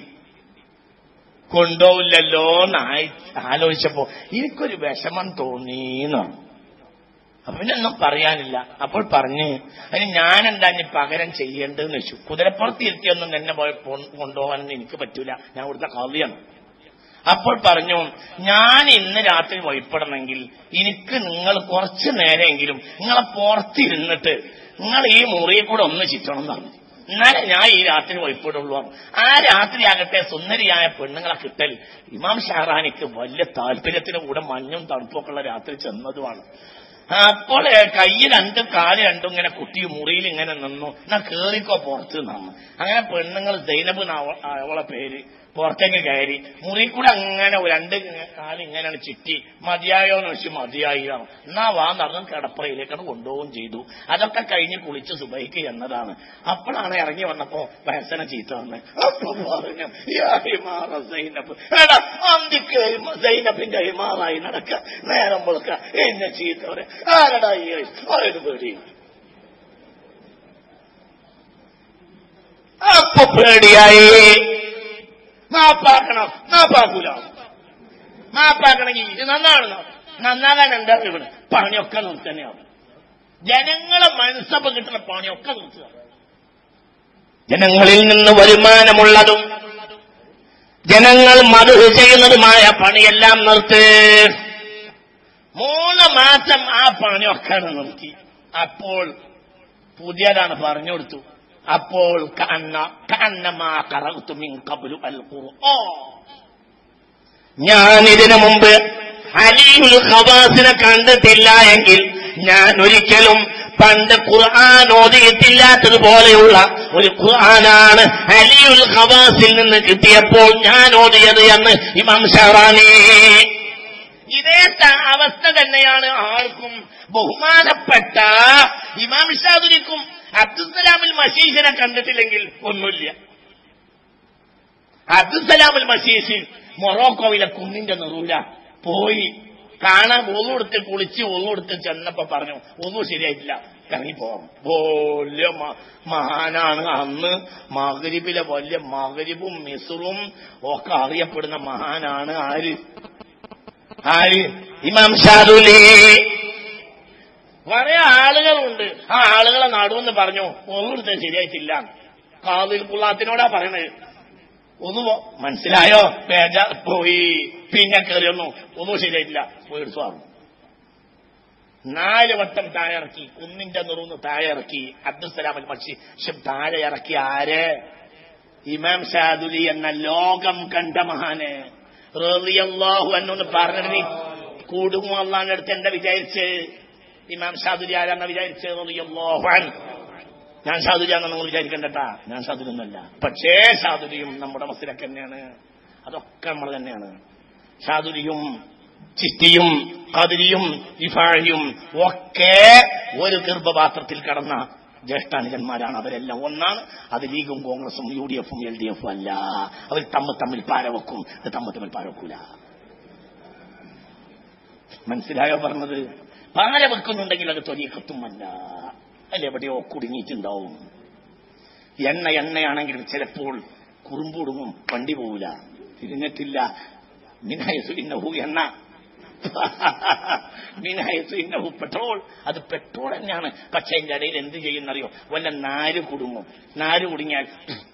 കൊണ്ടുപോവില്ലല്ലോ എന്ന് ആയി- ആലോചിച്ചപ്പോ എനിക്കൊരു വിഷമം തോന്നിയെന്ന് അപ്പൊ പിന്നെ ഒന്നും പറയാനില്ല അപ്പോൾ പറഞ്ഞ് അതിന് ഞാൻ എന്താ ഇനി പകരം ചെയ്യേണ്ടതെന്ന് വെച്ചു കുതിരപ്പുറത്ത് ഇരുത്തിയൊന്നും എന്നെ പോയി കൊ- കൊണ്ടുപോകാനൊന്നും എനിക്ക് പറ്റൂല ഞാൻ ഇവിടുത്തെ കവിയാണ് അപ്പോൾ പറഞ്ഞു ഞാൻ ഇന്ന് രാത്രി വഴിപ്പെടണമെങ്കിൽ എനിക്ക് നിങ്ങൾ കുറച്ചു നേരമെങ്കിലും നിങ്ങളെ പുറത്തിരുന്നിട്ട് നിങ്ങൾ ഈ മുറിയിൽ കൂടെ ഒന്ന് ചുറ്റണം എന്ന് പറഞ്ഞു എന്നാലേ ഞാൻ ഈ രാത്രി വഴിപ്പെടുള്ളൂ ആ രാത്രി ആകട്ടെ സുന്ദരിയായ പെണ്ണുങ്ങളെ കിട്ടൽ ഇമാം ഷാറാനിക്ക് വലിയ താല്പര്യത്തിന് കൂടെ മഞ്ഞും തണുപ്പൊക്കെ ഉള്ള രാത്രി ചെന്നതുമാണ് അപ്പോൾ കൈ രണ്ടും കാല് രണ്ടും ഇങ്ങനെ കുട്ടി മുറിയിൽ ഇങ്ങനെ നിന്നു എന്നാ കേറിക്കോ പുറത്ത് നിന്നു അങ്ങനെ പെണ്ണുങ്ങൾ സൈനബ് എന്നാ അവ- അവളെ പേര് പുറത്തേക്ക് കയറി മുറി കൂടെ അങ്ങനെ രണ്ട് കാല് ഇങ്ങനെയാണ് ചുറ്റി മതിയായോ എന്ന് വെച്ച് മതിയായിരാണ് എന്നാ വാ നടന്ന് കിടപ്പറയിലേക്കാണ് കൊണ്ടുപോവുകയും ചെയ്തു അതൊക്കെ കഴിഞ്ഞ് കുളിച്ച് സുബൈക്ക് എന്നതാണ് അപ്പോഴാണ് ഇറങ്ങി വന്നപ്പോ വയസ്സനെ ചീത്ത വന്ന് അപ്പൊ പറഞ്ഞു "യാ ഹിമാറ സൈനബ് എടാ അന്തിക്ക് ഹിമ- സൈനബിന്റെ ഹിമാറായി നടക്ക നേരം വെളുക്ക എന്നെ ചീത്ത പറയാ ആരടാ ഈ ഒരു പേടി അപ്പൊ പേടിയായി മാപ്പാക്കണം മാപ്പാക്കൂല മാപ്പാക്കണമെങ്കിൽ ഇത് നന്നാണെന്നോ നന്നാകാൻ എന്താ ഇവിടെ പണിയൊക്കെ നിർത്തന്നെയാവും ജനങ്ങളെ മനസ്സപ്പം കിട്ടുന്ന പണിയൊക്കെ നിർത്തുക ജനങ്ങളിൽ നിന്ന് വരുമാനമുള്ളതും ജനങ്ങൾ മധു ചെയ്യുന്നതുമായ പണിയെല്ലാം നിർത്ത് മൂന്ന് മാസം ആ പണിയൊക്കെ നിർത്തി അപ്പോൾ പുതിയതാണ് പറഞ്ഞു കൊടുത്തു അപ്പോൾ കഅന്ന കഅന്നമാ ഖറഅതു മിൻ ഖബ്ലു അൽ ഖുർആൻ ഞാൻ ഇതിനു മുമ്പ് അലിയുൽ ഖവാസിനെ കണ്ടിട്ടില്ല എങ്കിൽ ഞാൻ ഒരിക്കലും പണ്ട് ഖുർആൻ ഓതിയിട്ടില്ലാത്തതുപോലെയുള്ള ഒരു ഖുർആനാണ് അലിയുൽ ഖവാസിൽ നിന്ന് കിട്ടിയപ്പോൾ ഞാൻ ഓതിയത് എന്ന് ഇമാം ഷഹറാനി ഇതേ ത- അവസ്ഥ തന്നെയാണ് ആൾക്കും ബഹുമാനപ്പെട്ട ഇമാം ഷാദുരിക്കും അബ്ദുസലാമിൽ മഷീഷിനെ കണ്ടിട്ടില്ലെങ്കിൽ ഒന്നുമില്ല അബ്ദുസലാമുൽ മഷീഷ് മൊറോക്കോയിലെ കുന്നിന്റെ നെറൂല പോയി കാണാൻ ഒന്നുകൊടുത്ത് കുളിച്ച് ഒന്നുകൊടുത്ത് ചെന്നപ്പോ പറഞ്ഞു ഒന്നും ശരിയായിട്ടില്ല ഇറങ്ങിപ്പോവാം വലിയ മ- മഹാനാണ് അന്ന് മകരിബിലെ വലിയ മകരിബും മിസുറും ഒക്കെ അറിയപ്പെടുന്ന മഹാനാണ് ആര് ആര് ഇമാം ഷാദുലി കുറെ ആളുകളുണ്ട് ആ ആളുകളെ നടുവെന്ന് പറഞ്ഞു ഒന്നും ശരിയായിട്ടില്ല കാതിൽ പുള്ളാത്തിനോടാ പറയണത് ഒന്ന് പോ- മനസ്സിലായോ പേജ പോയി പിന്നെ കയറിയൊന്നു ഒന്നും ശരിയായിട്ടില്ല പോയി എടുത്തു പറഞ്ഞു നാല് വട്ടം താഴെ ഇറക്കി കുന്നിന്റെ നുറുന്ന് താഴെ ഇറക്കി അബ്ദുസലാം അൽ പക്ഷി പക്ഷെ താഴെ ഇറക്കി ആര് ഇമാം ഷാദുലി എന്ന ലോകം കണ്ട മഹാന് റളിയല്ലാഹു എന്നൊന്ന് പറഞ്ഞിട്ട് നീ കൂടുമോ അള്ളാന്റെ അടുത്ത് എന്താ വിചാരിച്ച് ഇമാം ഷാദുലി ആരാന്ന വിചാരിച്ച് റളിയല്ലാഹു അൻ ഞാൻ ഷാദുലിയാന്ന് നിങ്ങൾ വിചാരിക്കണ്ടട്ടാ ഞാൻ ഷാദുലൊന്നല്ല പക്ഷേ ഷാദുലിയും നമ്മുടെ മസിലൊക്കെ തന്നെയാണ് അതൊക്കെ നമ്മൾ തന്നെയാണ് ഷാദുലിയും ചിസ്തിയും കതിരിയും ഇഫാഴിയും ഒക്കെ ഒരു ഗർഭപാത്രത്തിൽ കടന്ന ജ്യേഷ്ഠാനുജന്മാരാണ് അവരെല്ലാം ഒന്നാണ് അത് ലീഗും കോൺഗ്രസും യു ഡി എഫും എൽ ഡി എഫും അല്ല അവർ തമ്മിൽ തമ്മിൽ പാരവെക്കും ഇത് തമ്മിൽ തമ്മിൽ പാരവെക്കൂല മനസ്സിലായോ പറഞ്ഞത് പാര വെക്കുന്നുണ്ടെങ്കിൽ അത് തൊലിയക്കത്തുമല്ല അല്ല എവിടെയോ കുടുങ്ങിയിട്ടുണ്ടാവും എണ്ണ എണ്ണയാണെങ്കിൽ ചിലപ്പോൾ കുറുമ്പുടുങ്ങും വണ്ടി പോവില്ല തിരിഞ്ഞിട്ടില്ല മിനായസു ഇന്നഹു എണ്ണ മിനായസു ഇന്നഹു പെട്രോൾ അത് പെട്രോൾ തന്നെയാണ് പക്ഷെ അതിന്റെ ഇടയിൽ എന്ത് ചെയ്യുന്നറിയോ വല്ല നാര് കുടുങ്ങും നാര് കുടുങ്ങിയാൽ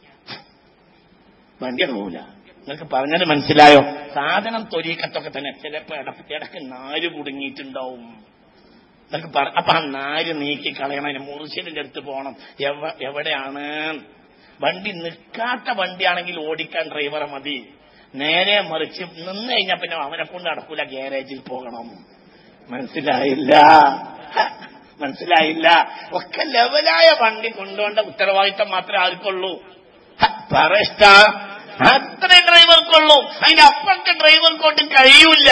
വണ്ടി പോവില്ല നിങ്ങൾക്ക് പറഞ്ഞത് മനസ്സിലായോ സാധനം തൊലിക്കത്തൊക്കെ തന്നെ ചിലപ്പോ ഇട- ഇടക്ക് നാര് കുടുങ്ങിയിട്ടുണ്ടാവും എന്നൊക്കെ പറ അപ്പൊ ആ നാര് നീക്കി കളയണം മുറിച്ചിലിന്റെ അടുത്ത് പോകണം എവ- എവിടെയാണ് വണ്ടി നിൽക്കാത്ത വണ്ടിയാണെങ്കിൽ ഓടിക്കാൻ ഡ്രൈവറെ മതി നേരെ മറിച്ച് നിന്ന് കഴിഞ്ഞാൽ പിന്നെ അവനെ കൊണ്ട് നടക്കൂല ഗ്യാരേജിൽ പോകണം മനസ്സിലായില്ല മനസ്സിലായില്ല ഒക്കെ ലെവലായ വണ്ടി കൊണ്ടുപോകേണ്ട ഉത്തരവാദിത്തം മാത്രമേ ആർക്കുള്ളൂ ഹ, പറയഷ്ട അത്രേ ഡ്രൈവർക്കുള്ളൂ അതിന്റെ അപ്പുറത്തെ ഡ്രൈവർക്ക് കൊണ്ട് കഴിയൂല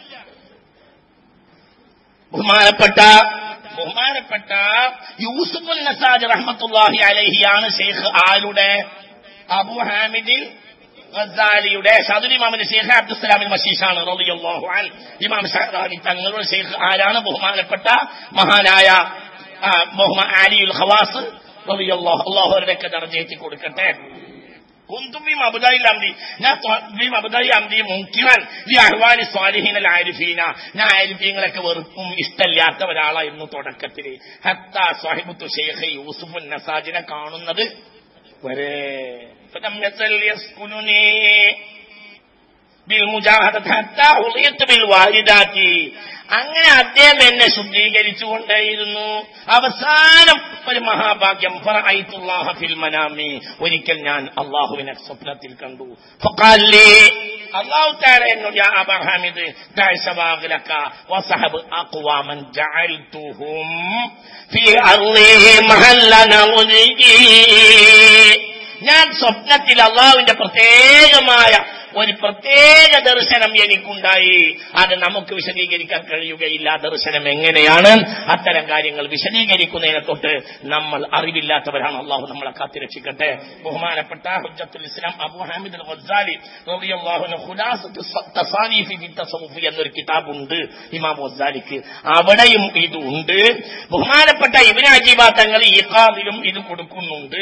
ബഹുമാനപ്പെട്ട ബഹുമാനപ്പെട്ട യൂസുഫുൽ നസാജ് റഹ്മത്തുല്ലാഹി അലഹിയാണ് ഷെയ്ഖ് ആരുടെ അബു ഹാമിദിൻ ഗസാലിയുടെ ഷാദുലിമാമിന്റെ ഷെയ്ഖ് അബ്ദുസ്സലാമിൻ മഷീഷാണ് റളിയല്ലാഹു അൻ ഇമാം ഷഹറാനി തങ്ങളുടെ ഷെയ്ഖ് ആരാണ് ബഹുമാനപ്പെട്ട മഹാനായ ആ, ബഹുമാ അലിയുൽ ഖവാസ് റളിയല്ലാഹു അല്ലാഹു അവരുടെയൊക്കെ ദർജ കൊടുക്കട്ടെ കുന്തു ബി മബദായി അംരി ഞാൻ ത്വ- ബി മബദായി അംരി മുൻകിറൻ ഈ അഹ്വാലി സ്വാലിഹീന ആരിഫീന ഞാൻ ആരിഫീങ്ങളൊക്കെ വെറുപ്പും ഇഷ്ടമില്ലാത്ത ഒരാളായിരുന്നു തുടക്കത്തിൽ ഹത്ത സാഹിബുത്തു ഷെയ്ഖ് യൂസുഫ് നസാജിനെ കാണുന്നത് വരെ ഫലം യസൽ യസ്കുനുനി ബിൽമുജാഹദത്ത് ഹത്താ ഉളിയത്ത് ബിൽ വാഹിദാത്തി അങ്ങനെ അദ്ദേഹം എന്നെ ശുദ്ധീകരിച്ചുകൊണ്ടേയിരുന്നു അവസാനം ഒരു മഹാഭാഗ്യം ഫറഅയ്തുല്ലാഹ ഫിൽ മനാമി ഒരിക്കൽ ഞാൻ അള്ളാഹുവിനെ സ്വപ്നത്തിൽ കണ്ടു ഫഖാലി അള്ളാഹു തആല എന്നോട് യാ അബാ ഹാമിദ് ദഅശവാഗലക വസഹബ് അഖ്വാമൻ ജഅൽതുഹും ഫീ അർളിഹി മഹല്ല നൗദിഹി ഞാൻ സ്വപ്നത്തിൽ അള്ളാഹുവിന്റെ പ്രത്യേകമായ ഒരു പ്രത്യേക ദർശനം എനിക്കുണ്ടായി അത് നമുക്ക് വിശദീകരിക്കാൻ കഴിയുകയില്ല ആ ദർശനം എങ്ങനെയാണ് അത്തരം കാര്യങ്ങൾ വിശദീകരിക്കുന്നതിനെ തൊട്ട് നമ്മൾ അറിവില്ലാത്തവരാണ് അള്ളാഹു നമ്മളെ കാത്തിരക്ഷിക്കട്ടെ ബഹുമാനപ്പെട്ട ഹുജ്ജത്തുൽ ഇസ്ലാം അബു ഹാമിദ് അൽ ഗസാലി റളിയല്ലാഹുവിന് ഖുലാസത്തു തസാനീഫി ഫി തസവുഫ് എന്നൊരു കിതാബുണ്ട് ഇമാം ഗസാലിക്ക് അവിടെയും ഇത് ഉണ്ട് ബഹുമാനപ്പെട്ട ഇബ്നു അജീബ തങ്ങൾ ഈ ഖാദിലും ഇത് കൊടുക്കുന്നുണ്ട്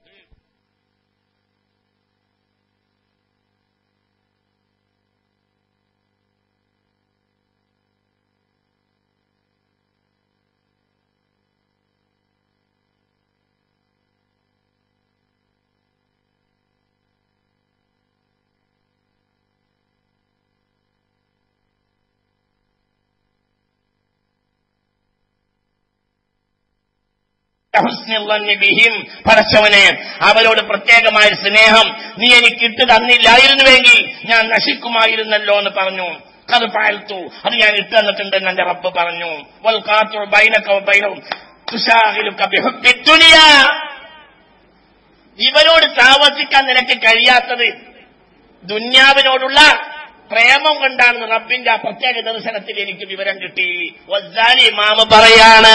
ഹുസ്നുള്ളി ബിഹിം പടച്ചവനെ അവരോട് പ്രത്യേകമായ സ്നേഹം നീ എനിക്ക് ഇട്ട് തന്നില്ലായിരുന്നുവെങ്കിൽ ഞാൻ നശിക്കുമായിരുന്നല്ലോ എന്ന് പറഞ്ഞു അത് പാൽത്തു അത് ഞാൻ ഇട്ട് തന്നിട്ടുണ്ടെന്ന് എന്റെ റബ്ബ് പറഞ്ഞു വൽ കാത്തു ബൈനക ബൈനവും തുഷാഹിലുക ബിഹുബ്ബി ദുനിയ ഇവരോട് താമസിക്കാൻ നിനക്ക് കഴിയാത്തത് ദുന്യാവിനോടുള്ള പ്രേമം കൊണ്ടാണെന്ന് റബ്ബിന്റെ ആ പ്രത്യേക ദർശനത്തിൽ എനിക്ക് വിവരം കിട്ടി വസ്സാലി ഇമാമ് പറയാണ്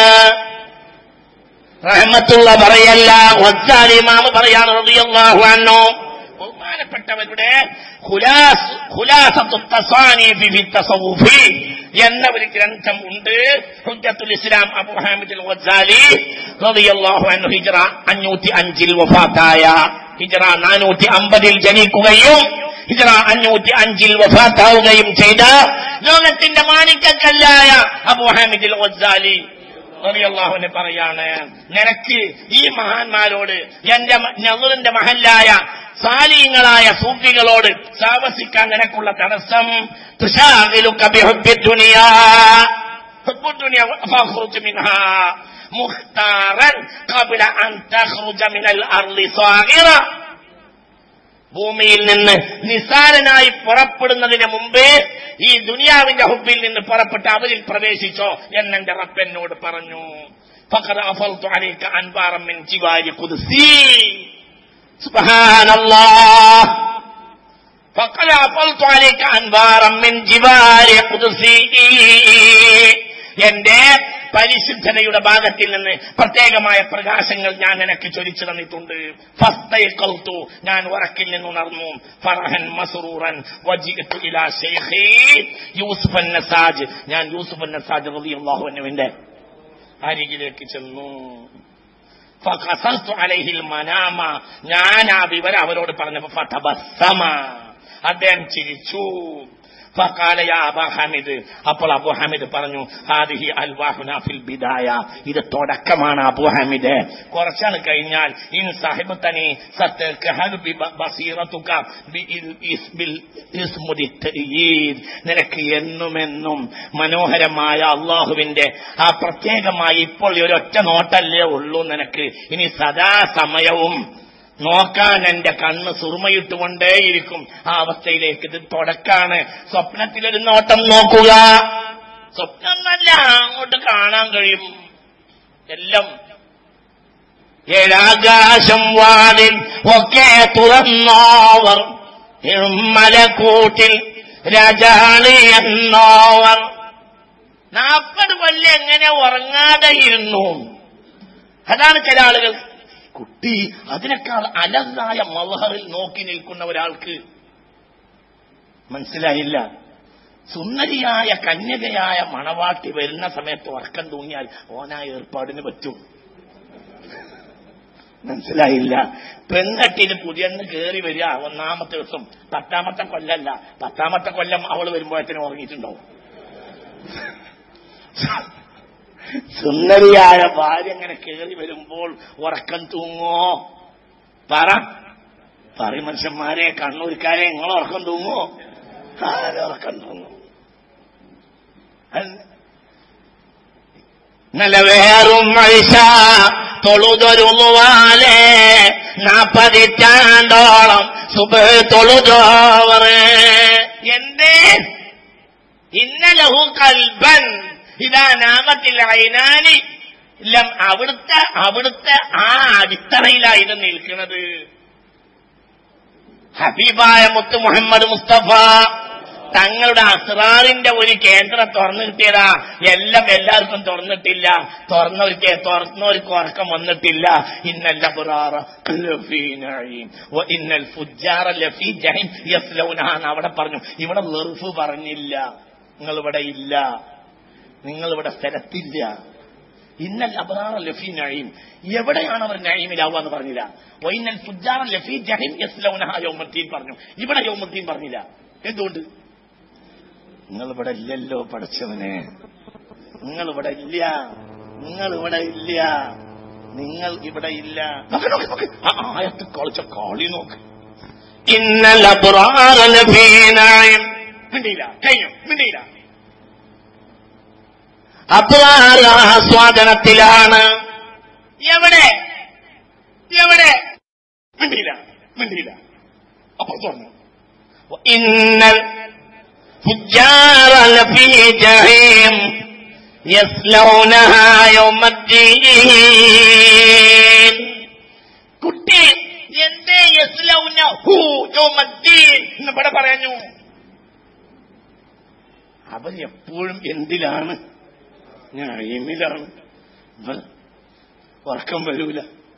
റഹ്മത്തുള്ള പറയല്ല വസ്സാലി ഇമാമ് പറയാണ് റളിയല്ലാഹു അൻഹു ബഹുമാനപ്പെട്ടവരുടെ ഖുലാസ് ഖുലാസത്തു തസാനീഫി ഫി തസവുഫി എന്ന ഒരു ഗ്രന്ഥം ഉണ്ട് ഹുജ്ജത്തുൽ ഇസ്ലാം അബു ഹാമിദ് അൽ ഗസാലി റളിയല്ലാഹു അൻഹു ഹിജ്റ 505 ൽ വഫാത്തായ ഹിജ്റ 450 ൽ ജനിക്കുകയും ഹിജ്റ 505 ൽ വഫാത്താവുകയും ചെയ്ത ലോകത്തിന്റെ മാണിക്കക്കല്ലായ അബു ഹാമിദ് അൽ ഗസാലി റളിയല്ലാഹുവിനെ പറയാണ് നിനക്ക് ഈ മഹാന്മാരോട് എന്റെ നെഹ്റിന്റെ മഹല്ലായ സാലീങ്ങളായ സൂഫികളോട് സാവസിക്കാൻ നിനക്കുള്ള തടസ്സം തുഷാകിലുക ബിഹുബ്ബി ദുനിയാ ഹുബ്ബു ദുനിയ ഫഖ്റുജ് മിൻഹാ മുഖ്താറൻ ഖബല അൻ തഖ്റുജ മിനൽ അർളി സാഗിറ ഭൂമിയിൽ നിന്ന് നിസാരനായി പുറപ്പെടുന്നതിന് മുമ്പേ ഈ ദുനിയാവിന്റെ ഹുബിൽ നിന്ന് പുറപ്പെട്ട് അവരിൽ പ്രവേശിച്ചോ എന്നെന്റെ റബ്ബെന്നോട് പറഞ്ഞു فقد أفضت عليك أنبارا من جوار قدسي سبحان الله فقد أفضت عليك أنبارا من جوار قدسي എന്റെ പരിശുദ്ധതയുടെ ഭാഗത്തിൽ നിന്ന് പ്രത്യേകമായ പ്രകാശങ്ങൾ ഞാൻ നിനക്ക് ചൊരിച്ചു തന്നിട്ടുണ്ട് ഫസ്തൈഖൽതു ഞാൻ ഉറക്കിൽ നിന്ന് ഉണർന്നു ഫറഹൻ മസ്റൂറൻ വജിഅതു ഇലാ ശൈഖി യൂസുഫ് അൻ-നസാജ് ഞാൻ യൂസുഫ് അൻ-നസാജ് റളിയല്ലാഹു അൻഹുവിന്റെ അരികിലേക്ക് ചെന്നു ഫഖസസ്തു അലൈഹിൽ മനാമ ഞാൻ ആ വിവരം അവരോട് പറഞ്ഞപ്പോ ഫതബസ്സമ അദ്ദേഹം ചിരിച്ചു ഫഖാല യാ അബാ ഹമീദ് അപ്പോൾ അബു ഹമീദ് പറഞ്ഞു ഹാദിഹി അൽവാഹുന ഫിൽ ബിദായ ഇത് തുടക്കമാണ് അബു ഹമീദ് കുറച്ചാൾ കഴിഞ്ഞാൽ ഇൻ സാഹിബ് തനി സത്തഹൽ ബി ബസീറതുക ബി ബിൽ ഇസ്മുദി തഈദ് നിനക്ക് എന്നുമെന്നും മനോഹരമായ അള്ളാഹുവിന്റെ ആ പ്രത്യേകമായി ഇപ്പോൾ ഈ ഒരൊറ്റ നോട്ടല്ലേ ഉള്ളൂ നിനക്ക് ഇനി സദാ സമയവും നോക്കാൻ എന്റെ കണ്ണ് സുറുമയിട്ടുകൊണ്ടേയിരിക്കും ആ അവസ്ഥയിലേക്ക് ഇത് തുടക്കാണ് സ്വപ്നത്തിലൊരു നോട്ടം നോക്കുക സ്വപ്നം നല്ല അങ്ങോട്ട് കാണാൻ കഴിയും എല്ലാം ഏഴാകാശം വാതിൽ ഒക്കെ തുറന്നോവർ മലക്കൂട്ടിൽ രാജാളി എന്നോവർ നാൽപ്പത് കൊല്ലം എങ്ങനെ ഉറങ്ങാതെ ഇരുന്നു അതാണ് ചില ആളുകൾ കുട്ടി അതിനേക്കാൾ അലന്നായ മലഹറിൽ നോക്കി നിൽക്കുന്ന ഒരാൾക്ക് മനസ്സിലായില്ല സുന്ദരിയായ കന്യകയായ മണവാട്ടി വരുന്ന സമയത്ത് ഉറക്കം തൂങ്ങിയാൽ ഓനായ ഏർപ്പാടിന് പറ്റും മനസ്സിലായില്ല പെണ്ണട്ടിന് പുതിയെണ്ണ് കയറി വരിക ഒന്നാമത്തെ ദിവസം പത്താമത്തെ കൊല്ലല്ല പത്താമത്തെ കൊല്ലം അവൾ വരുമ്പോഴത്തേനും ഉറങ്ങിയിട്ടുണ്ടാവും സുന്ദരിയായ ഭാര്യ അങ്ങനെ കയറി വരുമ്പോൾ ഉറക്കം തൂങ്ങോ പറ പറ മനുഷ്യന്മാരെ കണ്ണൂർക്കാരെ നിങ്ങൾ ഉറക്കം തൂങ്ങോ ആരുറക്കം തൂങ്ങും നല്ല വേറും മൈഷ തൊഴുതൊരുവാലേ നാപ്പതിറ്റാണ്ടോളം സുബ തൊഴുതോവറ് എന്തേ ഇന്നലഹു കൽബൻ ഇതാ നാമത്തിൽ അയിനാനി ലം അവിടുത്തെ അവിടുത്തെ ആ അടിത്തറയിലായിരുന്നു നിൽക്കുന്നത് ഹബീബായ മുത്ത് മുഹമ്മദ് മുസ്തഫ തങ്ങളുടെ അസ്രാറിന്റെ ഒരു കേന്ദ്രം തുറന്നു കിട്ടിയതാ എല്ലാം എല്ലാവർക്കും തുറന്നിട്ടില്ല തുറന്നവർക്ക് തുറന്നവർക്ക് ഉറക്കം വന്നിട്ടില്ല ഇന്നല്ല ബുറാറ ലഫീ നഈം വ ഇന്നൽ ഫുജ്ജാറ ലഫീ ജഹീം യസ്ലൗനഹാന്ന് അവിടെ പറഞ്ഞു ഇവിടെ വെറുഫ് പറഞ്ഞില്ല നിങ്ങൾ ഇവിടെ ഇല്ല നിങ്ങൾ ഇവിടെ സ്ഥലത്തില്ല ഇന്നൽ അബറാറ ലഫീ നഈം എവിടെയാണ് അവർ നഈമിലാവുക എന്ന് പറഞ്ഞില്ല വൈനൽ ഫുജാറ ലഫീ ജഹീം യസ്ലൗനഹ യൗമദ്ദീൻ പറഞ്ഞു ഇവിടെ യൗമദ്ദീൻ പറഞ്ഞില്ല എന്തുകൊണ്ട് നിങ്ങൾ ഇവിടെ ഇല്ലല്ലോ പഠിച്ചവനെ നിങ്ങൾ ഇവിടെ ഇല്ല നിങ്ങൾ ഇവിടെ ഇല്ല നിങ്ങൾ ഇവിടെ ഇല്ല നോക്ക് നോക്ക് നോക്ക് ആ ആയത്ത് കളിച്ച കാളി നോക്ക് ഇന്നൽ അബ്റാറ ലഫീ നഈം മിണ്ടിയില്ല കഴിഞ്ഞു മിണ്ടിയില്ല അബ്റാർ ആസ്വാദനത്തിലാണ് എവിടെ എവിടെ മിണ്ടിയില്ല മിണ്ടിയില്ല അപ്പോൾ തുറന്നു ഇന്നൽ فجار لفي جحيم يصلونها يوم الدين കുട്ടി എന്തേ യസ്ലൗന ഹു യൗമദ്ദീൻ എന്ന് ഇവിടെ പറഞ്ഞു അവൻ എപ്പോഴും എന്തിലാണ് ഞാൻ അയിമിലാണ് ഇവൻ ഉറക്കം വരൂല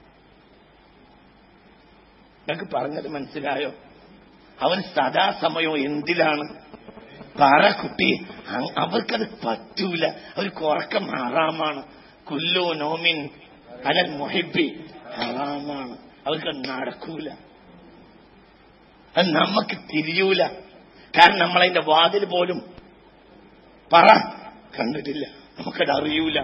നിങ്ങൾക്ക് പറഞ്ഞത് മനസ്സിലായോ അവൻ സദാസമയവും എന്തിലാണ് പറ കുട്ടി അ- അവർക്കത് പറ്റൂല അവർക്ക് ഉറക്കം ഹറാമാണ് കുല്ലോ നോമിൻ അലൽ മൊഹിബി ഹറാമാണ് അവർക്ക് നടക്കൂല അത് നമുക്ക് തിരിയൂല കാരണം നമ്മളതിന്റെ വാതിൽ പോലും പറ കണ്ടിട്ടില്ല നമുക്കത് അറിയൂല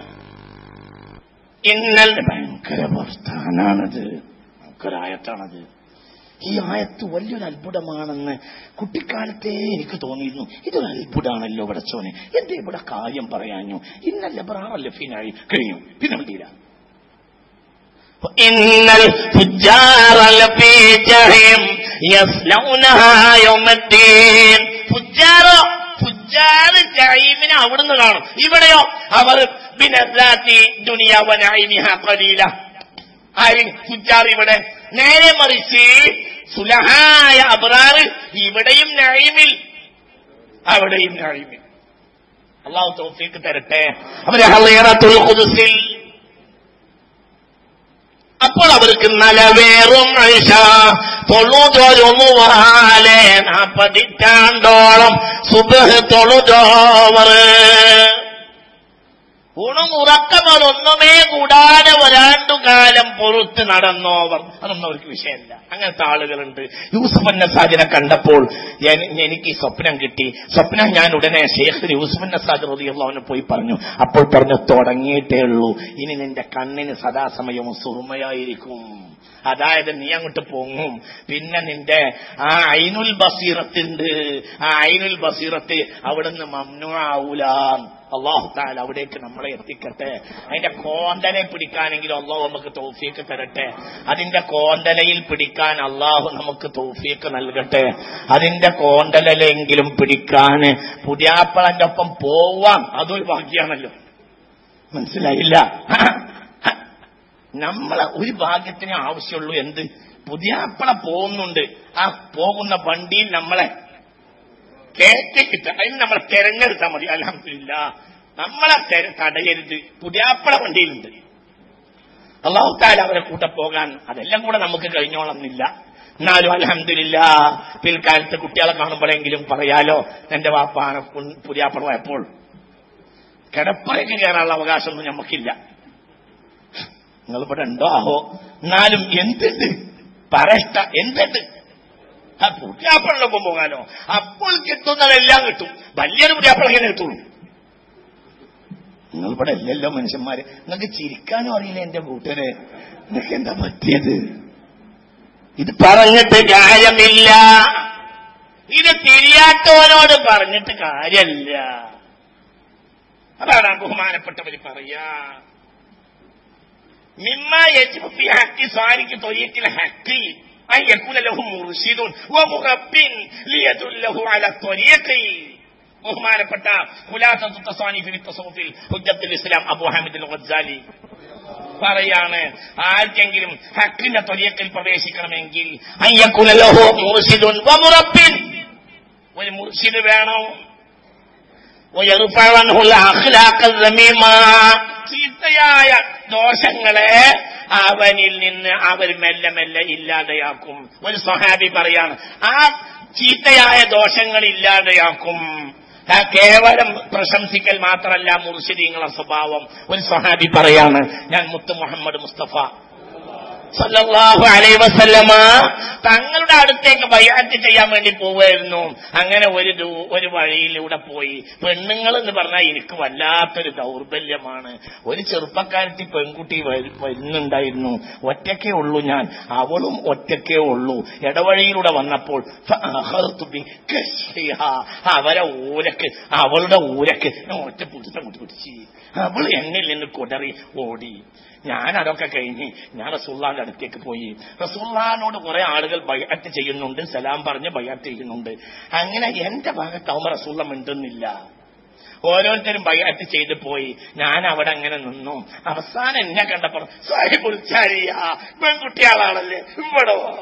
ഇന്നലെ ഭയങ്കര പ്രസ്ഥാനാണത് ഭയങ്കരായത്താണത് ഈ ആയത്ത് വലിയൊരു അത്ഭുതമാണെന്ന് കുട്ടിക്കാലത്തേ എനിക്ക് തോന്നിയിരുന്നു ഇതൊരു അത്ഭുതമാണല്ലോ പടച്ചോനെ എന്തേ ഇവിടെ കാര്യം പറയാഞ്ഞു ഇന്നല്ല ബ്രാറല്ല ഫിനായി കഴിഞ്ഞു പിന്നെ മതിയില്ല إن الفجار لفي جحيم يصلونها يوم الدين فجار ഫുജാർ ജഹീമിനെ അവിടുന്ന് കാണും ഇവിടെയോ അവർ ബിനസാത്തി ദുനിയാവനായിമിഹ ഖലീല ആര് ഫുജാർ ഇവിടെ നേരെ മറിച്ച് സുലഹായ അബ്രാർ ഇവിടെയും നഴീമിൽ അവിടെയും നഴീമിൽ അള്ളാഹു തൗഫീക്ക് തരട്ടെ അവരെ ഹളീറത്തുൽ ഖുദ്സിൽ അപ്പോൾ അവർക്ക് നലവേറും ഐഷ തൊഴുതൊരുമുവാലെ നാപ്പതിറ്റാണ്ടോളം സുബഹ് തൊഴുതോവർ ഊണും ഉറക്കമൊന്നൊന്നുമേ കൂടാതെ ഒരാണ്ടുകാലം പൊറുത്ത് നടന്നോവർ അതൊന്നും അവർക്ക് വിഷയമല്ല അങ്ങനത്തെ ആളുകളുണ്ട് യൂസുഫ് അന്നസാദിനെ കണ്ടപ്പോൾ ഞാൻ- എനിക്ക് ഈ സ്വപ്നം കിട്ടി സ്വപ്നം ഞാൻ ഉടനെ ഷേഖ് യൂസുഫ് അന്നസാദ് റതിയുള്ളവന് പോയി പറഞ്ഞു അപ്പോൾ പറഞ്ഞു തുടങ്ങിയിട്ടേ ഉള്ളൂ ഇനി നിന്റെ കണ്ണിന് സദാസമയവും സുറുമയായിരിക്കും അതായത് നീ അങ്ങോട്ട് പൊങ്ങും പിന്നെ നിന്റെ ആ ഐനുൽ ബസീറത്തുണ്ട് ആ ഐനുൽ ബസീറത്ത് അവിടുന്ന് മമ്നു ആവൂല അള്ളാഹു താല അവിടേക്ക് നമ്മളെ എത്തിക്കട്ടെ അതിന്റെ കോന്തലെ പിടിക്കാനെങ്കിലും അള്ളാഹു നമുക്ക് തൗഫീക്ക് തരട്ടെ അതിന്റെ കോന്തലയിൽ പിടിക്കാൻ അള്ളാഹു നമുക്ക് തൗഫീക്ക് നൽകട്ടെ അതിന്റെ കോന്തലെങ്കിലും പിടിക്കാൻ പുതിയാപ്പളന്റെ ഒപ്പം പോവാം അതൊരു ഭാഗ്യാണല്ലോ മനസ്സിലായില്ല നമ്മളെ ഒരു ഭാഗ്യത്തിന് ആവശ്യമുള്ളൂ എന്ത് പുതിയാപ്പള പോകുന്നുണ്ട് ആ പോകുന്ന വണ്ടിയിൽ നമ്മളെ കയറ്റി കിട്ടുക അതിന് നമ്മളെ തെരഞ്ഞെടുത്താൽ മതി അലഹമില്ല നമ്മളെ തെര- തടയരുത് പുതിയാപ്പള വണ്ടിയിലുണ്ട് അള്ളാഹുത്താല അവരെ കൂടെ പോകാൻ അതെല്ലാം കൂടെ നമുക്ക് കഴിഞ്ഞോളന്നില്ല എന്നാലും അലഹമില്ല പിൽക്കാലത്ത് കുട്ടികളെ കാണുമ്പോഴെങ്കിലും പറയാലോ എന്റെ വാപ്പാന പുതിയാപ്പള പോയപ്പോൾ കിടപ്പറയ്ക്ക് കയറാനുള്ള അവകാശമൊന്നും നമുക്കില്ല നിങ്ങൾ ഇവിടെ ഉണ്ടോ ആഹോ എന്നാലും എന്തുണ്ട് പറയട്ട എന്തുണ്ട് ആ പുതിയാപ്പിളൊപ്പം പോകാനോ അപ്പോൾ കിട്ടുന്നതെല്ലാം കിട്ടും വലിയൊരു പുതിയാപ്പിള ഇങ്ങനെ കിട്ടുള്ളൂ നിങ്ങൾ ഇവിടെ അല്ലല്ലോ മനുഷ്യന്മാര് നിങ്ങൾക്ക് ചിരിക്കാനും അറിയില്ല എന്റെ കൂട്ടരെ നിങ്ങൾക്ക് എന്താ പറ്റിയത് ഇത് പറഞ്ഞിട്ട് കാര്യമില്ല ഇത് തിരിയാത്തവനോട് പറഞ്ഞിട്ട് കാര്യമില്ല അതാണ് ബഹുമാനപ്പെട്ടവര് പറയാ മിമ്മ യജ്ബു ഫി ഹഖി സാരിക്ക് തൊരീഖിൽ ഹഖി അൻ യകൂന ലഹു മുർഷിദുൻ വ മുറബ്ബിൻ ലിയദുല്ലഹു അല ത്വരീഖി ബഹുമാനപ്പെട്ട ഖുലാസത്തു തസാനിഫി ഫി തസവ്വുഫിൽ ഹുജ്ജത്തുൽ ഇസ്ലാം അബൂ ഹമീദ് അൽ ഗസാലി പറയാണ് ആർക്കെങ്കിലും ഹക്കിന്റെ തൊലിയക്കിൽ പ്രവേശിക്കണമെങ്കിൽ അൻ യകൂന ലഹു മുർഷിദുൻ വ മുറബ്ബിൻ ഒരു മുർഷിദ് വേണം ويرفع عنه الأخلاق الذميمة ചീത്തയായ ദോഷങ്ങളെ അവനിൽ നിന്ന് അവർ മെല്ലെ മെല്ലെ ഇല്ലാതെയാക്കും ഒരു സ്വഹാബി പറയാണ് ആ ചീത്തയായ ദോഷങ്ങൾ ഇല്ലാതെയാക്കും ആ കേവലം പ്രശംസിക്കൽ മാത്രമല്ല മുർഷിദീങ്ങളെ സ്വഭാവം ഒരു സ്വഹാബി പറയാണ് ഞാൻ മുത്ത് മുഹമ്മദ് മുസ്തഫ സല്ലല്ലാഹു അലൈഹി വസല്ലമ തങ്ങളുടെ അടുത്തേക്ക് ബയ്യാറ്റ് ചെയ്യാൻ വേണ്ടി പോവായിരുന്നു അങ്ങനെ ഒരു ദൂ- ഒരു വഴിയിലൂടെ പോയി പെണ്ണുങ്ങൾ എന്ന് പറഞ്ഞാൽ എനിക്ക് വല്ലാത്തൊരു ദൗർബല്യമാണ് ഒരു ചെറുപ്പക്കാരത്തി പെൺകുട്ടി വരു- വരുന്നുണ്ടായിരുന്നു ഒറ്റക്കേ ഉള്ളൂ ഞാൻ അവളും ഒറ്റക്കേ ഉള്ളൂ ഇടവഴിയിലൂടെ വന്നപ്പോൾ ഫഅഖർതു ബികശ്രിഹാ. അവരെ ഊരക്ക് അവളുടെ ഊരക്ക് ഞാൻ ഒറ്റ പിടുത്തം കൊണ്ട് പിടിച്ച് അവൾ എന്നിൽ നിന്ന് കുടറി ഓടി ഞാൻ അതൊക്കെ കഴിഞ്ഞ് ഞാൻ റസൂള്ളാന്റെ അടുത്തേക്ക് പോയി റസൂള്ളാനോട് കുറെ ആളുകൾ ബയ്യാറ്റ് ചെയ്യുന്നുണ്ട് സലാം പറഞ്ഞ് ബയ്യാറ്റ് ചെയ്യുന്നുണ്ട് അങ്ങനെ എന്റെ ഭാഗത്താവുമ്പോ റസൂള്ള മിണ്ടുന്നില്ല ഓരോരുത്തരും ബയ്യാറ്റ് ചെയ്ത് പോയി ഞാൻ അവിടെ അങ്ങനെ നിന്നു അവസാനം എന്നെ കണ്ടപ്പോൾ സാഹിബുൽ ചാരിയ പെൺകുട്ടിയാളാണല്ലേ ഇവിടെ വാ.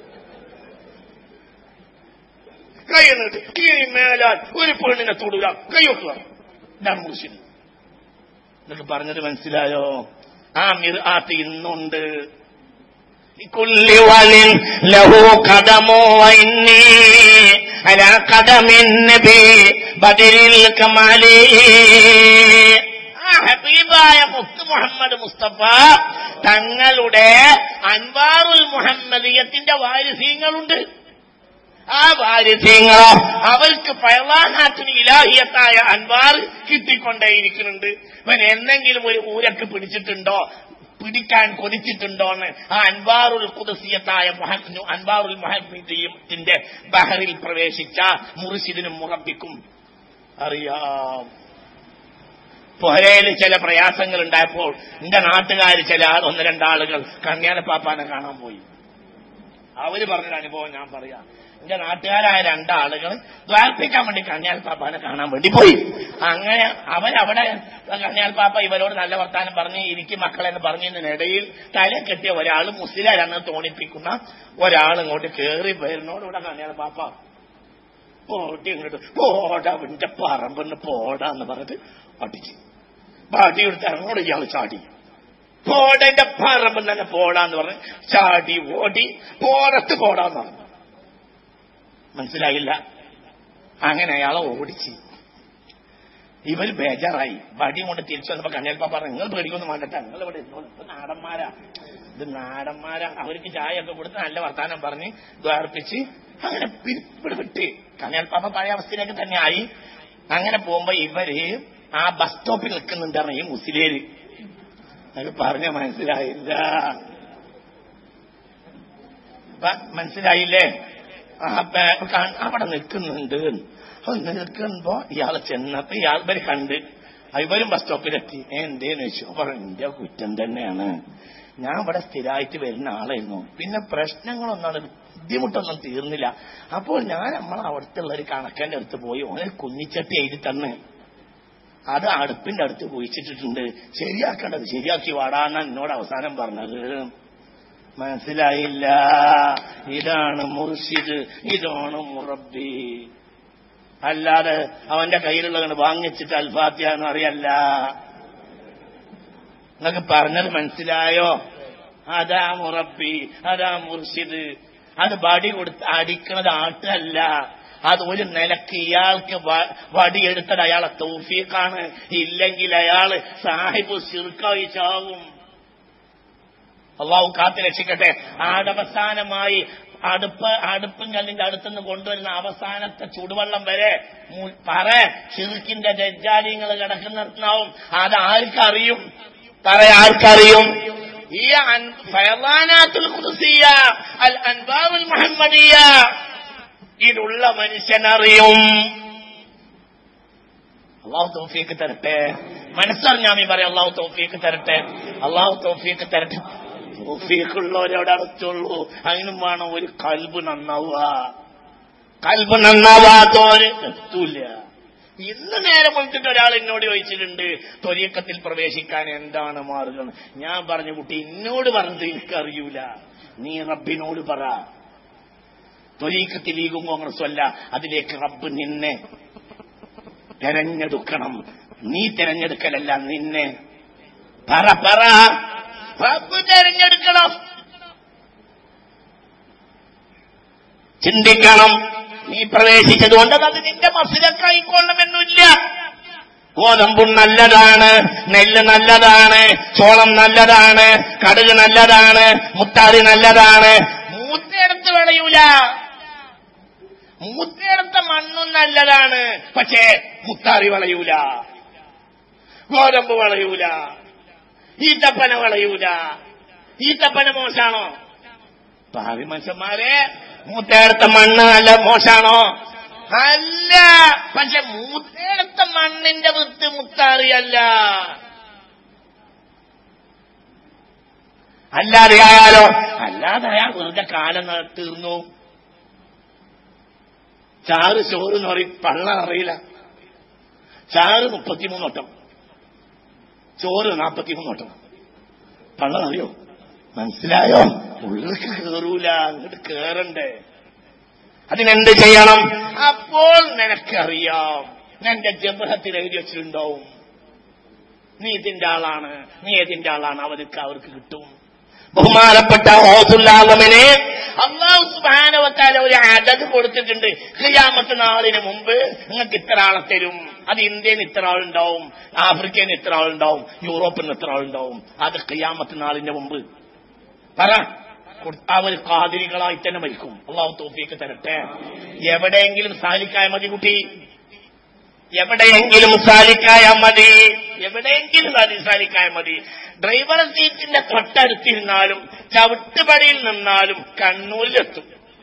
കൈ എന്നിട്ട് കീഴി മേലാൽ ഒരു പെണ്ണിനെ തൊടുക കൈയൊട്ടുക ഇതാണ് മുർഷിദ് എന്നൊക്കെ പറഞ്ഞത് മനസ്സിലായോ ആ മിർആത്ത് ഇന്നുണ്ട് كل ول له قدم وإني على قدم النبي بدر الكمال ആ ഹബീബായ മുത്ത് മുഹമ്മദ് മുസ്തഫ തങ്ങളുടെ അൻവാറുൽ മുഹമ്മദിയത്തിന്റെ വാരിസീങ്ങളുണ്ട് ആ വാരിസ്യങ്ങളോ അവർക്ക് പയവാനാത്തിന് ഇലാഹിയത്തായ അൻവാർ കിട്ടിക്കൊണ്ടേയിരിക്കുന്നുണ്ട് ഇവൻ എന്തെങ്കിലും ഒരു ഊരക്ക് പിടിച്ചിട്ടുണ്ടോ പിടിക്കാൻ കൊതിച്ചിട്ടുണ്ടോ എന്ന് ആ അൻവാറുൽ കുദസിയത്തായ മുഹമ്മദ് അൻവാറുൽ മുഹമ്മദിയത്തിന്റെ ബഹറിൽ പ്രവേശിച്ച മുറിശിദിനും മുറപ്പിക്കും അറിയാം പുരയിൽ ചില പ്രയാസങ്ങൾ ഉണ്ടായപ്പോൾ എന്റെ നാട്ടുകാർ ചില ഒന്ന് രണ്ടാളുകൾ കണ്യാനപ്പാപ്പാനെ കാണാൻ പോയി അവര് പറഞ്ഞൊരു അനുഭവം ഞാൻ പറയാം എന്റെ നാട്ടുകാരായ രണ്ടാളുകൾ ദ്വാർപ്പിക്കാൻ വേണ്ടി കണ്യാൽ പാപ്പാനെ കാണാൻ വേണ്ടി പോയി അങ്ങനെ അവരവിടെ കണ്യാൽ പാപ്പ ഇവരോട് നല്ല വർത്താനം പറഞ്ഞ് ഇരിക്കും മക്കളെന്ന് പറഞ്ഞതിനിടയിൽ തല കെട്ടിയ ഒരാൾ മുസ്ലിരാണെന്ന് തോന്നിപ്പിക്കുന്ന ഒരാൾ ഇങ്ങോട്ട് കയറി വരുന്നോടുകൂടെ കണ്യാൽ പാപ്പ പോട്ടി ഇങ്ങോട്ട് പോടാ എന്റെ പറമ്പെന്ന് പോടാന്ന് പറഞ്ഞിട്ട് അടിച്ചു പാട്ടി എടുത്ത് അങ്ങോട്ട് ഇയാൾ ചാടി പോടന്റെ പറമ്പ് തന്നെ പോടാന്ന് പറഞ്ഞ് ചാടി ഓടി പോടത്ത് പോടാന്ന് പറഞ്ഞു മനസ്സിലായില്ല അങ്ങനെ അയാളെ ഓടിച്ച് ഇവർ ബേജാറായി വടി കൊണ്ട് തിരിച്ചു വന്നപ്പോ കണ്ണിയൽപ്പ പറഞ്ഞു നിങ്ങൾ പേടിക്കൊന്നും വേണ്ടട്ട നിങ്ങൾ ഇവിടെ ഇരുന്നോളൂ. ഇത് നാടന്മാരാ ഇത് നാടന്മാരാ അവർക്ക് ചായ ഒക്കെ കൊടുത്ത് നല്ല വർത്താനം പറഞ്ഞ് ദ്വാർപ്പിച്ച് അങ്ങനെ പിരിപ്പിട് വിട്ട് കണ്ണിയൽപ്പാപ്പ പഴയ അവസ്ഥയിലേക്ക് തന്നെ ആയി അങ്ങനെ പോകുമ്പോ ഇവര് ആ ബസ് സ്റ്റോപ്പിൽ നിൽക്കുന്നുണ്ടാണ് ഈ മുസ്ലിേര് അത് പറഞ്ഞ മനസ്സിലായില്ല അപ്പൊ മനസ്സിലായില്ലേ ആ, ബ- കാ- അവിടെ നിൽക്കുന്നുണ്ട് ഒന്ന് നിൽക്കുമ്പോ ഇയാളെ ചെന്നപ്പോ ഇയാൾ ഇവര് കണ്ട് ആ, ഇവരും ബസ് സ്റ്റോപ്പിലെത്തി "ഏ, എന്തേന്ന് വെച്ചു പറഞ്ഞു എന്റെ കുറ്റം തന്നെയാണ് ഞാൻ ഇവിടെ സ്ഥിരമായിട്ട് വരുന്ന ആളായിരുന്നു പിന്നെ പ്രശ്നങ്ങളൊന്നും ബുദ്ധിമുട്ടൊന്നും തീർന്നില്ല അപ്പോൾ ഞാൻ നമ്മൾ അവിടുത്തെ ഉള്ള ഒരു കണക്കന്റെ അടുത്ത് പോയി ഓനെ കുഞ്ഞിച്ചട്ടി എഴുതി തന്നെ അത് അടുപ്പിന്റെ അടുത്ത് കുഴിച്ചിട്ടിട്ടുണ്ട് ശരിയാക്കേണ്ടത് ശരിയാക്കി വാടാന്ന എന്നോട് അവസാനം പറഞ്ഞത് മനസ്സിലായില്ല ഇതാണ് മുർഷിദ് ഇതാണ് മുറബി അല്ലാതെ അവന്റെ കയ്യിലുള്ളത് വാങ്ങിച്ചിട്ട് അൽഫാത്തിയ എന്ന് അറിയല്ല നിങ്ങൾക്ക് പറഞ്ഞത് മനസ്സിലായോ അതാ മുറബി അതാ മുർഷിദ് അത് വടി കൊടുത്ത് അടിക്കുന്നത് ആട്ടല്ല അത് ഒരു നിലക്ക് ഇയാൾക്ക് വ- വടിയെടുത്തത് അയാളെ തൗഫീഖാണ് ഇല്ലെങ്കിൽ അയാള് സാഹിബ് ശിർക്കായി ചാവും അള്ളാഹു കാത്തു രക്ഷിക്കട്ടെ ആടവസാനമായി അടുപ്പ് അടുപ്പും കല്ലിന്റെ അടുത്തുനിന്ന് കൊണ്ടുവരുന്ന അവസാനത്തെ ചൂടുവെള്ളം വരെ മു- പറ ഷിർക്കിന്റെ ദജ്ജാലിങ്ങൾ കിടക്കുന്നിടത്തുന്നാവും അത് ആർക്കറിയും പറ ആർക്കറിയും ഈ അൻ- ഫയലാനാത്തുൽ ഖുദ്സിയ അൽ അൻബാവുൽ മുഹമ്മദിയ ഇതുള്ള മനുഷ്യനറിയും അള്ളാഹു തോഫിയൊക്കെ തരട്ടെ മനസ്സറിഞ്ഞാമി പറയാം അള്ളാഹു തോഫിയൊക്കെ തരട്ടെ അള്ളാഹു തോഫിയൊക്കെ തരട്ടെ തോഫിയൊക്കെയുള്ളവരവിടെ അടച്ചുള്ളൂ അതിനും വേണം ഒരു കൽബ് നന്നാവുക കൽബ് നന്നാവാത്തവര് എത്തൂല ഇന്ന് നേരെ വിളിച്ചിട്ട് ഒരാൾ എന്നോട് ചോദിച്ചിട്ടുണ്ട് തൊലിയക്കത്തിൽ പ്രവേശിക്കാൻ എന്താണ് മാർഗം ഞാൻ പറഞ്ഞു കുട്ടി എന്നോട് പറഞ്ഞത് എനിക്കറിയൂല നീ റബ്ബിനോട് പറ തൊലീക്കത്തിൽ ലീഗും കോൺഗ്രസും അല്ല അതിലേക്ക് റബ്ബ് നിന്നെ തെരഞ്ഞെടുക്കണം നീ തെരഞ്ഞെടുക്കലല്ല നിന്നെ പറ പറ റബ്ബ് തെരഞ്ഞെടുക്കണം ചിന്തിക്കണം നീ പ്രവേശിച്ചതുകൊണ്ട് അത് നിന്റെ മസിലക്കായിക്കൊള്ളണമെന്നില്ല ഗോതമ്പും നല്ലതാണ് നെല്ല് നല്ലതാണ് ചോളം നല്ലതാണ് കടുക് നല്ലതാണ് മുത്താറി നല്ലതാണ് മൂത്തേടത്ത് വിളയൂല മൂത്തേടത്ത മണ്ണും നല്ലതാണ് പക്ഷേ മുത്താറി വളയൂല ഗോതമ്പ് വളയൂല ഈത്തപ്പന വളയൂല ഈത്തപ്പന മോശാണോ ഭാവി മനുഷ്യന്മാരെ മൂത്തേടത്ത മണ്ണ് നല്ല മോശാണോ അല്ല പക്ഷെ മൂത്തേടത്ത മണ്ണിന്റെ വിത്ത് മുത്താറിയല്ല അല്ലാതെ ആയാലോ അല്ലാതെ അയാൾ വെറുതെ കാലം ന- തീർന്നു ചാറ് ചോറ് എന്ന് പറയും പള്ള അറിയില്ല ചാറ് മുപ്പത്തിമൂന്ന് വട്ടം ചോറ് നാപ്പത്തിമൂന്ന് വട്ടം പള്ള അറിയോ മനസ്സിലായോ ഉള്ളിലേക്ക് കേറൂല അങ്ങോട്ട് കേറണ്ടേ അതിനെന്ത് ചെയ്യണം അപ്പോൾ നിനക്കറിയാം നിന്റെ ജബഹത്തിൽ എഴുതി വെച്ചിട്ടുണ്ടാവും നീ ഇതിന്റെ ആളാണ് നീ ഇതിന്റെ ആളാണ് അവർക്ക് അവർക്ക് കിട്ടും ബഹുമാനപ്പെട്ട ഓസുല്ലാമനെ അള്ളാഹു സുബാനവത്താല ഒരു അതത് കൊടുത്തിട്ടുണ്ട് ഖിയാമത്ത് നാളിന് മുമ്പ് നിങ്ങൾക്ക് ഇത്ര ആളെ തരും അത് ഇന്ത്യയിൽ ഇത്ര ആളുണ്ടാവും ആഫ്രിക്കയിൽ ഇത്ര ആളുണ്ടാവും യൂറോപ്പിൽ ഇത്ര ആളുണ്ടാവും അത് ഖിയാമത്ത് നാളിന്റെ മുമ്പ് പറ കൊടു- അവർ കാതിരികളായി തന്നെ മരിക്കും അള്ളാഹു തോഫിയൊക്കെ തരട്ടെ എവിടെയെങ്കിലും സാലിക്കായ മതി കുട്ടി എവിടെയെങ്കിലും സാലിക്കായ മതി എവിടെയെങ്കിലും സാലി- സാലിക്കായ മതി ഡ്രൈവർ സീറ്റിന്റെ തൊട്ടടുത്തിരുന്നാലും ചവിട്ടുപടിയിൽ നിന്നാലും കണ്ണൂരിലെത്തും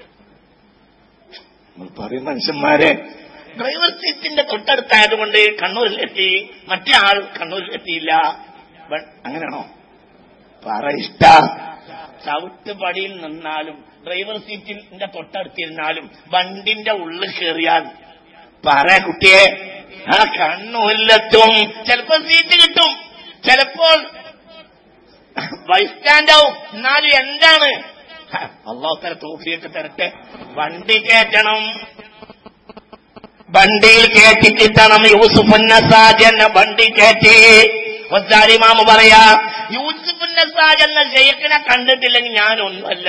നമ്മൾ പറയും മനുഷ്യന്മാരെ ഡ്രൈവർ സീറ്റിന്റെ തൊട്ടടുത്തായതുകൊണ്ട് കണ്ണൂരിലെത്തി മറ്റേ ആൾ കണ്ണൂരിലെത്തിയില്ല ബ- അങ്ങനെയാണോ പറ ഇഷ്ട ചവിട്ടുപടിയിൽ നിന്നാലും ഡ്രൈവർ സീറ്റിന്റെ തൊട്ടടുത്തിരുന്നാലും വണ്ടിന്റെ ഉള്ളിൽ കയറിയാൽ പറ കുട്ടിയെ ആ കണ്ണൂരിലെത്തും ചിലപ്പോൾ സീറ്റ് കിട്ടും ചിലപ്പോൾ ബൈ സ്റ്റാൻഡാവും എന്നാലും എന്താണ് അള്ളാഹു തല തോഫിയൊക്കെ തരട്ടെ വണ്ടി കയറ്റണം വണ്ടിയിൽ കയറ്റി കിട്ടണം യൂസുഫുന്നസാജ് എന്ന വണ്ടി കയറ്റി ഒസാരിമാമ പറയാ യൂസുഫുന്നസാജ് എന്ന ഷെയ്ഖിനെ കണ്ടിട്ടില്ലെങ്കിൽ ഞാനൊന്നുമല്ല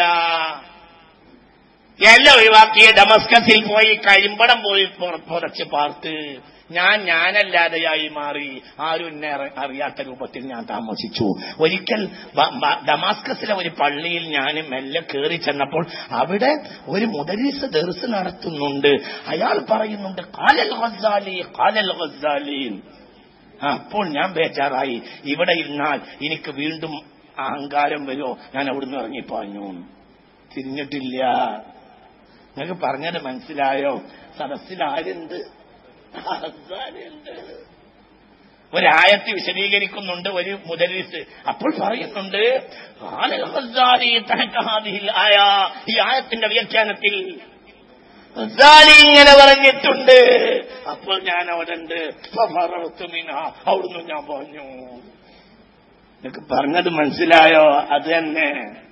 എല്ലാം ഒഴിവാക്കി ഡമസ്കസിൽ പോയി കരിമ്പടം പോയി പുറ- പുറച്ച് പാർത്ത് ഞാൻ ഞാനല്ലാതെയായി മാറി ആരും എന്നെ അറി- അറിയാത്ത രൂപത്തിൽ ഞാൻ താമസിച്ചു ഒരിക്കൽ ബ- ബ- ഡമാസ്കസിലെ ഒരു പള്ളിയിൽ ഞാൻ മെല്ലെ കയറി ചെന്നപ്പോൾ അവിടെ ഒരു മുദരീസ് ദർസ് നടത്തുന്നുണ്ട് അയാൾ പറയുന്നുണ്ട് കാലൽ ഗസാലി കാലൽ ഗസാലി ആ, അപ്പോൾ ഞാൻ ബേജാറായി ഇവിടെ ഇരുന്നാൽ എനിക്ക് വീണ്ടും അഹങ്കാരം വരുമോ ഞാൻ അവിടുന്ന് ഇറങ്ങിപ്പാഞ്ഞു തിരിഞ്ഞിട്ടില്ല നിങ്ങൾക്ക് പറഞ്ഞത് മനസ്സിലായോ സദസ്സിൽ ആരുണ്ട് ആൾക്കാരുണ്ട്. ഒരായത്ത് വിശദീകരിക്കുന്നുണ്ട് ഒരു മുദരീസ് അപ്പോൾ പറയുന്നുണ്ട് "ഖാലൽ ഖസാലി തഹക ഹാദിഹിൽ ആയ." ഈ ആയത്തിന്റെ വ്യാഖ്യാനത്തിൽ ഖസാലി ഇങ്ങനെ പറഞ്ഞിട്ടുണ്ട് അപ്പോൾ ഞാൻ അവിടെ ഉണ്ട് ഫഫറത്തു മിൻഹ. അവിടുന്ന് ഞാൻ പറഞ്ഞു നിങ്ങൾക്ക് പറഞ്ഞത് മനസ്സിലായോ അത് തന്നെ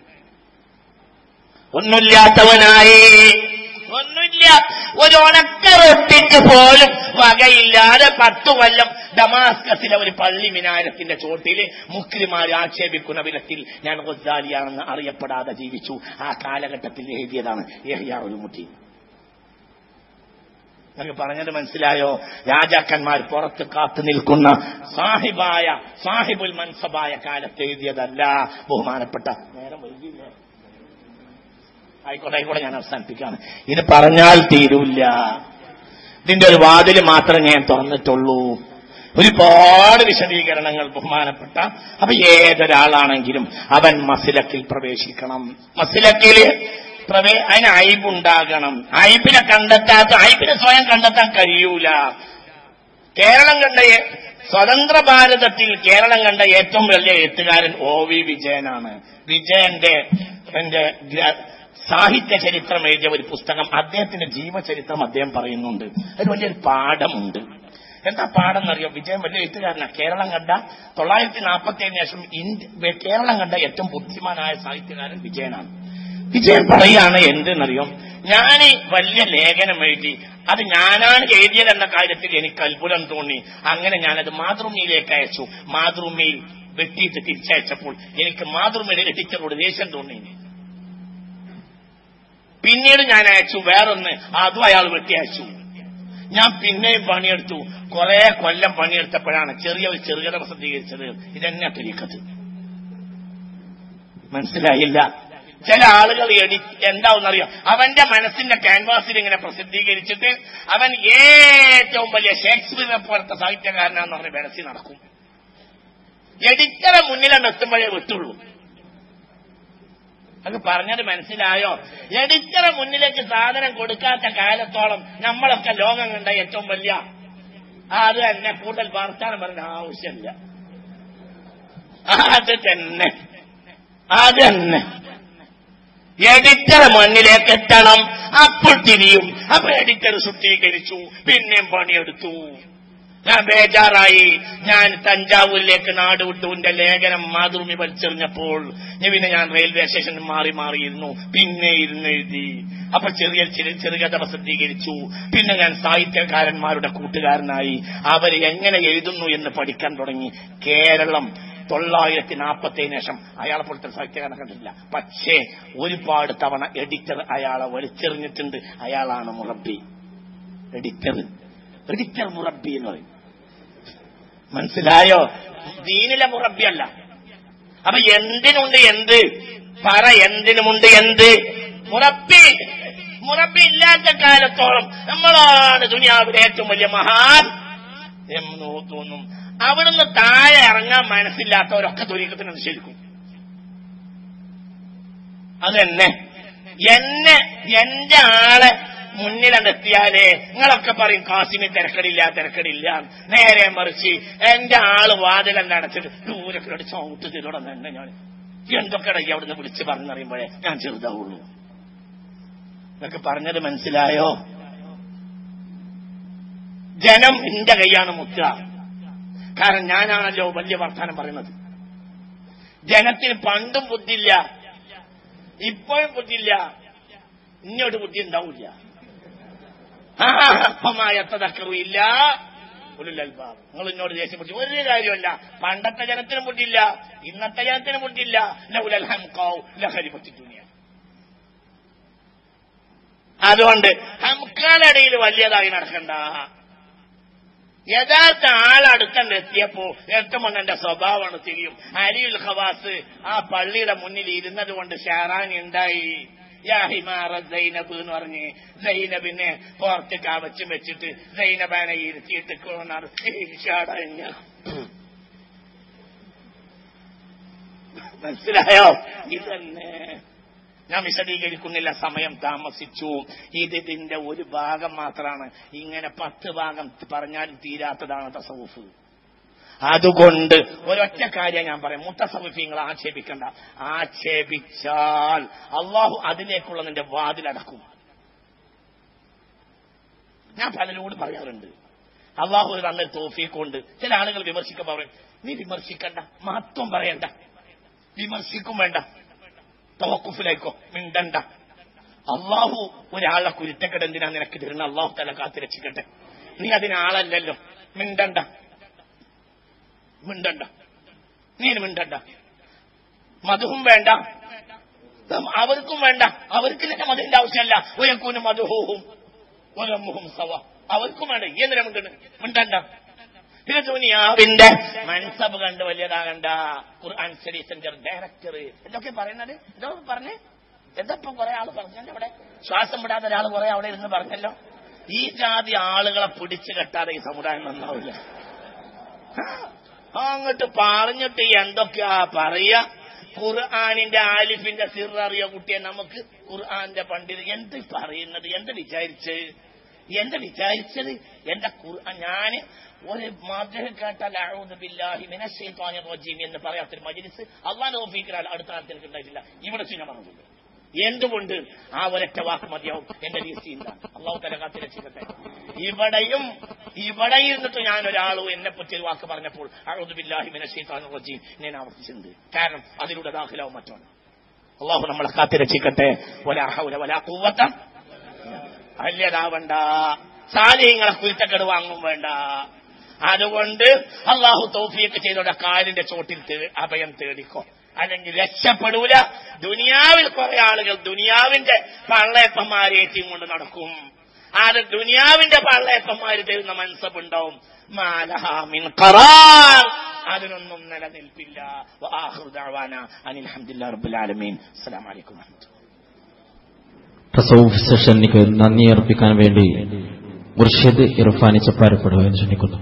ഒന്നുമില്ലാത്തവനായി ഒന്നുമില്ല ഒരു ഉണക്ക റൊട്ടിക്ക് പോലും വകയില്ലാതെ പത്തു കൊല്ലം ഡമാസ്കസിലെ ഒരു പള്ളി മിനാരത്തിന്റെ ചോട്ടില് മുക്രിമാർ ആക്ഷേപിക്കുന്ന വിധത്തിൽ ഞാൻ ഗസാലിയാണെന്ന് അറിയപ്പെടാതെ ജീവിച്ചു ആ കാലഘട്ടത്തിൽ എഴുതിയതാണ് യഹ്യാ ഒരു മുട്ടി നിങ്ങൾക്ക് പറഞ്ഞത് മനസ്സിലായോ രാജാക്കന്മാർ പുറത്ത് കാത്തു നിൽക്കുന്ന സാഹിബായ സാഹിബുൽ മൻസബായ കാലത്ത് എഴുതിയതല്ല ബഹുമാനപ്പെട്ട നേരം വൈകിയില്ലേ ആയിക്കോട്ടെ ആയിക്കോട്ടെ ഞാൻ അവസാനിപ്പിക്കാണ് ഇത് പറഞ്ഞാൽ തീരൂല്ല ഇതിന്റെ ഒരു വാതിൽ മാത്രമേ ഞാൻ തുറന്നിട്ടുള്ളൂ ഒരുപാട് വിശദീകരണങ്ങൾ ബഹുമാനപ്പെട്ട അപ്പൊ ഏതൊരാളാണെങ്കിലും അവൻ മസിലക്കിൽ പ്രവേശിക്കണം മസിലക്കിൽ പ്രവേ അതിന് അയബുണ്ടാകണം അയബിനെ കണ്ടെത്താത്ത അയബിനെ സ്വയം കണ്ടെത്താൻ കഴിയൂല കേരളം കണ്ട ഏ- സ്വതന്ത്ര ഭാരതത്തിൽ കേരളം കണ്ട ഏറ്റവും വലിയ എഴുത്തുകാരൻ ഒ വി വിജയനാണ് വിജയന്റെ എന്റെ ഗ്ര- സാഹിത്യ ചരിത്രം എഴുതിയ ഒരു പുസ്തകം അദ്ദേഹത്തിന്റെ ജീവചരിത്രം അദ്ദേഹം പറയുന്നുണ്ട് അതിൽ വലിയൊരു പാഠമുണ്ട് എന്താ പാഠം എന്നറിയോ വിജയൻ വലിയ എഴുത്തുകാരനാണ് കേരളം കണ്ട തൊള്ളായിരത്തി നാൽപ്പത്തി ഏഴിന് ശേഷം ഇന്ത്യ കേരളം കണ്ട ഏറ്റവും ബുദ്ധിമാനായ സാഹിത്യകാരൻ വിജയനാണ് വിജയൻ പറയാണ് എന്തെന്നറിയോ ഞാൻ വലിയ ലേഖനം എഴുതി അത് ഞാനാണ് എഴുതിയതെന്ന കാര്യത്തിൽ എനിക്ക് അത്ഭുതം തോന്നി അങ്ങനെ ഞാനത് മാതൃഭൂമിയിലേക്ക് അയച്ചു മാതൃഭൂമിയിൽ വെട്ടിയിട്ട് തിരിച്ചയച്ചപ്പോൾ എനിക്ക് മാതൃഭൂമിയുടെ എഡിറ്ററോട് ദേഷ്യം തോന്നി പിന്നീട് ഞാൻ അയച്ചു വേറൊന്ന് അതും അയാൾ വെട്ടി അയച്ചു ഞാൻ പിന്നെയും പണിയെടുത്തു കുറെ കൊല്ലം പണിയെടുത്തപ്പോഴാണ് ചെറിയ ഒരു ചെറുകഥ പ്രസിദ്ധീകരിച്ചത് ഇതെന്നെ തിരിക്കത്ത് മനസ്സിലായില്ല ചില ആളുകൾ എടി എന്താവുന്നറിയോ അവന്റെ മനസ്സിന്റെ ക്യാൻവാസിൽ ഇങ്ങനെ പ്രസിദ്ധീകരിച്ചിട്ട് അവൻ ഏറ്റവും വലിയ ഷേക്സ്പിയറിനെ പോലത്തെ സാഹിത്യകാരനാന്ന് പറഞ്ഞ് വെനസി നടക്കും എഡിറ്ററെ മുന്നിലാണ് എത്തുമ്പോഴേ വിട്ടുള്ളൂ അത് പറഞ്ഞത് മനസ്സിലായോ എഡിറ്ററെ മുന്നിലേക്ക് സാധനം കൊടുക്കാത്ത കാലത്തോളം നമ്മളൊക്കെ ലോകം കണ്ട ഏറ്റവും വലിയ ആ, അത് തന്നെ കൂടുതൽ വർത്താനം പറഞ്ഞ ആവശ്യമില്ല അത് തന്നെ അത് തന്നെ എഡിറ്റർ മണ്ണിലേക്ക് എത്തണം അപ്പോൾ തിരിയും അപ്പൊ എഡിറ്റർ ശുദ്ധീകരിച്ചു പിന്നെയും പണിയെടുത്തു ഞാൻ ബേജാറായി ഞാൻ തഞ്ചാവൂരിലേക്ക് നാട് വിട്ടു എന്റെ ലേഖനം മാതൃഭൂമി വലിച്ചെറിഞ്ഞപ്പോൾ ഞാൻ പിന്നെ ഞാൻ റെയിൽവേ സ്റ്റേഷനിൽ മാറി മാറിയിരുന്നു പിന്നെ ഇരുന്ന് എഴുതി അപ്പൊ ചെറിയ ചെറിയ ചെറുകഥ പ്രസിദ്ധീകരിച്ചു പിന്നെ ഞാൻ സാഹിത്യകാരന്മാരുടെ കൂട്ടുകാരനായി അവർ എങ്ങനെ എഴുതുന്നു എന്ന് പഠിക്കാൻ തുടങ്ങി കേരളം തൊള്ളായിരത്തി നാൽപ്പത്തേന് ശേഷം അയാളെ പോലത്തെ സാഹിത്യകാരനെ കണ്ടിട്ടില്ല പക്ഷേ ഒരുപാട് തവണ എഡിറ്റർ അയാളെ വലിച്ചെറിഞ്ഞിട്ടുണ്ട് അയാളാണ് മുറബി എഡിറ്റർ എഡിറ്റർ മുറബി എന്ന് പറയും മനസ്സിലായോ ദീനിലെ മുറബി അല്ല അപ്പൊ എന്തിനുണ്ട് എന്ത് പറ എന്തിനുമുണ്ട് എന്ത് മുറബി മുറബി ഇല്ലാത്ത കാലത്തോളം നമ്മളാണ് ദുനിയാവിലെ ഏറ്റവും വലിയ മഹാൻ എന്ന് തോന്നും അവിടുന്ന് താഴെ ഇറങ്ങാൻ മനസ്സില്ലാത്തവരൊക്കെ തുരീക്കത്തിന് അനുസരിക്കും അതെന്നെ എന്നെ എന്റെ ആളെ മുന്നിലെത്തിയാലേ നിങ്ങളൊക്കെ പറയും കാസിന് തിരക്കടില്ല തിരക്കടില്ല നേരെ മറിച്ച് എന്റെ ആള് വാതിലെന്നെ അടച്ചിട്ട് ദൂരക്കിലോട് ചവിട്ട് തിരോടെ തന്നെ ഞാൻ എന്തൊക്കെ ഇടയ്ക്ക് അവിടുന്ന് വിളിച്ച് പറഞ്ഞറിയുമ്പോഴേ ഞാൻ ചെറുതാവുള്ളൂ എന്നൊക്കെ പറഞ്ഞത് മനസ്സിലായോ ജനം എന്റെ കൈയാണ് മുത്തുക കാരണം ഞാനാണല്ലോ വലിയ വർത്താനം പറയുന്നത് ജനത്തിന് പണ്ടും ബുദ്ധിയില്ല ഇപ്പോഴും ബുദ്ധിയില്ല ഇങ്ങോട്ട് ബുദ്ധി ഉണ്ടാവില്ല അപ്പമായ തക്കറിയില്ല ഉലുലൽബാബ് നിങ്ങൾ എന്നോട് ദേഷ്യം പിടിച്ചു ഒരു കാര്യമല്ല പണ്ടത്തെ ജനത്തിനും ബുദ്ധിയില്ല ഇന്നത്തെ ജനത്തിനും ബുദ്ധിയില്ല ലൗലൽ ഹംകാവ് ലഹരി പറ്റിത്തുനിയ അതുകൊണ്ട് ഹംകാലടയിൽ വലിയതായി നടക്കണ്ട യഥാർത്ഥ ആളടുത്തണ്ട് എത്തിയപ്പോ എട്ടുമണ്ണന്റെ സ്വഭാവമാണ് തിരിയും അരിയുൽ ഖവാസ് ആ പള്ളിയുടെ മുന്നിൽ ഇരുന്നത് കൊണ്ട് ഷാറാനി ഉണ്ടായി യാ ഹിമാറ സൈനബ് എന്ന് പറഞ്ഞ് സൈനബിനെ പുറത്ത് കവച്ചും വെച്ചിട്ട് സൈനബാനെ ഇരുത്തിയിട്ട് കൊണർ ഷാടഞ്ഞ മനസ്സിലായോ ഇതന്നെ ഞാൻ വിശദീകരിക്കുന്നില്ല സമയം താമസിച്ചു ഇത് ഇതിന്റെ ഒരു ഭാഗം മാത്രമാണ് ഇങ്ങനെ പത്ത് ഭാഗം പറഞ്ഞാലും തീരാത്തതാണ് തസവുഫ് അതുകൊണ്ട് ഒരൊറ്റ കാര്യം ഞാൻ പറയാം മുത്തസവിഫിങ്ങൾ ആക്ഷേപിക്കണ്ട ആക്ഷേപിച്ചാൽ അള്ളാഹു അതിലേക്കുള്ള നിന്റെ വാതിലടക്കും ഞാൻ പലരോട് പറയാറുണ്ട് അള്ളാഹു ഒരു തന്ന തോഫീക്കൊണ്ട് ചില ആളുകൾ വിമർശിക്കാൻ പറയും നീ വിമർശിക്കണ്ട മഹത്വം പറയണ്ട വിമർശിക്കും വേണ്ട തവക്കുഫിലേക്കോ മിണ്ടണ്ട അള്ളാഹു ഒരാളെ കുരുത്തക്കെട് എന്തിനാ നിനക്ക് തരുന്ന അള്ളാഹു തല കാത്തി രക്ഷിക്കട്ടെ നീ അതിനാളല്ലല്ലോ മിണ്ടണ്ട മിണ്ടണ്ട നീ മിണ്ടണ്ട മധുവും വേണ്ട അവർക്കും വേണ്ട അവർക്ക് തന്നെ മതിന്റെ ആവശ്യമല്ല ഒരക്കൂനും മധുഹവും ഒരമ്മുഹും സവ അവർക്കും വേണ്ട ഈ എന്തിനാ മിണ്ടണ് മിണ്ടണ്ട ഇത് ദുനിയാവിന്റെ മൻസബ് കണ്ട് വലിയതാകണ്ട ഖുർആൻ സ്റ്റഡി സെന്റർ ഡയറക്ടർ എന്തൊക്കെ പറയുന്നത് ഇതൊക്കെ പറഞ്ഞേ എന്തപ്പം കുറെ ആള് പറഞ്ഞല്ലോ അവിടെ ശ്വാസം വിടാത്ത ഒരാൾ കുറെ അവിടെ ഇരുന്ന് പറഞ്ഞല്ലോ ഈ ജാതി ആളുകളെ പിടിച്ചു കെട്ടാതെ ഈ സമുദായം നന്നാവില്ല ആ, അങ്ങോട്ട് പറഞ്ഞിട്ട് എന്തൊക്കെയാ പറയാ ഖുർആാനിന്റെ ആലിഫിന്റെ സിററിയ കുട്ടിയെ നമുക്ക് ഖുർആാന്റെ പണ്ഡിത് എന്ത് പറയുന്നത് എന്ത് വിചാരിച്ച് എന്ത് വിചാരിച്ചത് എന്റെ ഖുർആൻ ഞാന് ഒരു മധുര കേട്ടാൽ അഊദു ബില്ലാഹി മിനശ് ശൈത്വാനിർ റജീം എന്ന് പറയാത്തൊരു മജ്ലിസ് അള്ളാഹ് നോക്കിക്കാൻ അടുത്ത കാലത്ത് എനിക്ക് ഉണ്ടായിട്ടില്ല ഇവിടെ ചിന്ന പറഞ്ഞില്ല എന്തുകൊണ്ട് ആ ഒരൊറ്റ വാക്ക് മതിയാവും എന്റെ രീതിയില്ല അള്ളാഹു തല കാത്തിരക്ഷിക്കട്ടെ ഇവിടെയും ഇവിടെ ഇരുന്നിട്ട് ഞാൻ ഒരാളും എന്നെ പറ്റി ഒരു വാക്ക് പറഞ്ഞപ്പോൾ അഴുതുബില്ലാഹി മിനശീത്താൻ റജീം ഞാൻ ആവർത്തിച്ചിട്ടുണ്ട് കാരണം അതിലൂടെ ദാഖിലാവും മറ്റാണ് അള്ളാഹു നമ്മളെ കാത്തിരക്ഷിക്കട്ടെ ഒലാഹൗല ഒലാ കൂവത്ത അല്യതാവണ്ട സാലിഹ്യങ്ങളെ കുരുത്തക്കെട് വാങ്ങും വേണ്ട അതുകൊണ്ട് അള്ളാഹു തൗഫീക്ക് ചെയ്തോടെ കാലിന്റെ ചോട്ടിൽ തേ- അഭയം തേടിക്കോ അല്ലെങ്കിൽ രക്ഷപ്പെടൂല ദുനിയാവിൽ കുറെ ആളുകൾ ദുനിയാവിന്റെ പള്ളയപ്പന്മാരേറ്റിയും കൊണ്ട് നടക്കും അത് ദുനിയാവിന്റെ പള്ളയപ്പന്മാര് തരുന്ന മനസ്സപ്പുണ്ടാവും മാലഹാമിൻ ഖറാർ അതിനൊന്നും നിലനിൽപ്പില്ല വആഖിറു ദഅവാന അനിൽ ഹംദുലില്ലാഹി റബ്ബിൽ ആലമീൻ അസ്സലാമു അലൈക്കും വറഹ്മത്തുള്ളാഹി തസൗഫ് സെഷനിക്ക് നന്ദി അർപ്പിക്കാൻ വേണ്ടി മുർഷിദ് ഇർഫാനി ചപ്പാരപ്പെടുവാൻ ക്ഷണിക്കുന്നു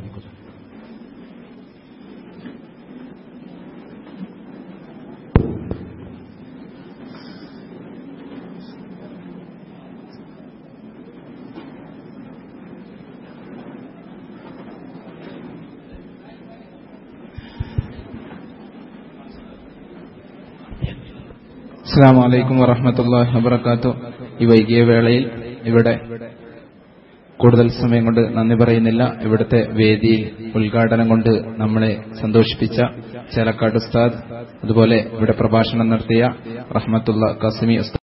അസ്സാം വലൈക്കും വറഹമത്തല്ലാഹി വബർക്കാത്തു ഈ വൈകിയ വേളയിൽ ഇവിടെ കൂടുതൽ സമയം കൊണ്ട് നന്ദി പറയുന്നില്ല ഇവിടുത്തെ വേദിയിൽ ഉദ്ഘാടനം കൊണ്ട് നമ്മളെ സന്തോഷിപ്പിച്ച ചേലക്കാട് ഉസ്താദ് അതുപോലെ ഇവിടെ പ്രഭാഷണം നടത്തിയ റഹ്മത്തുള്ള കസിമി ഉസ്താദ്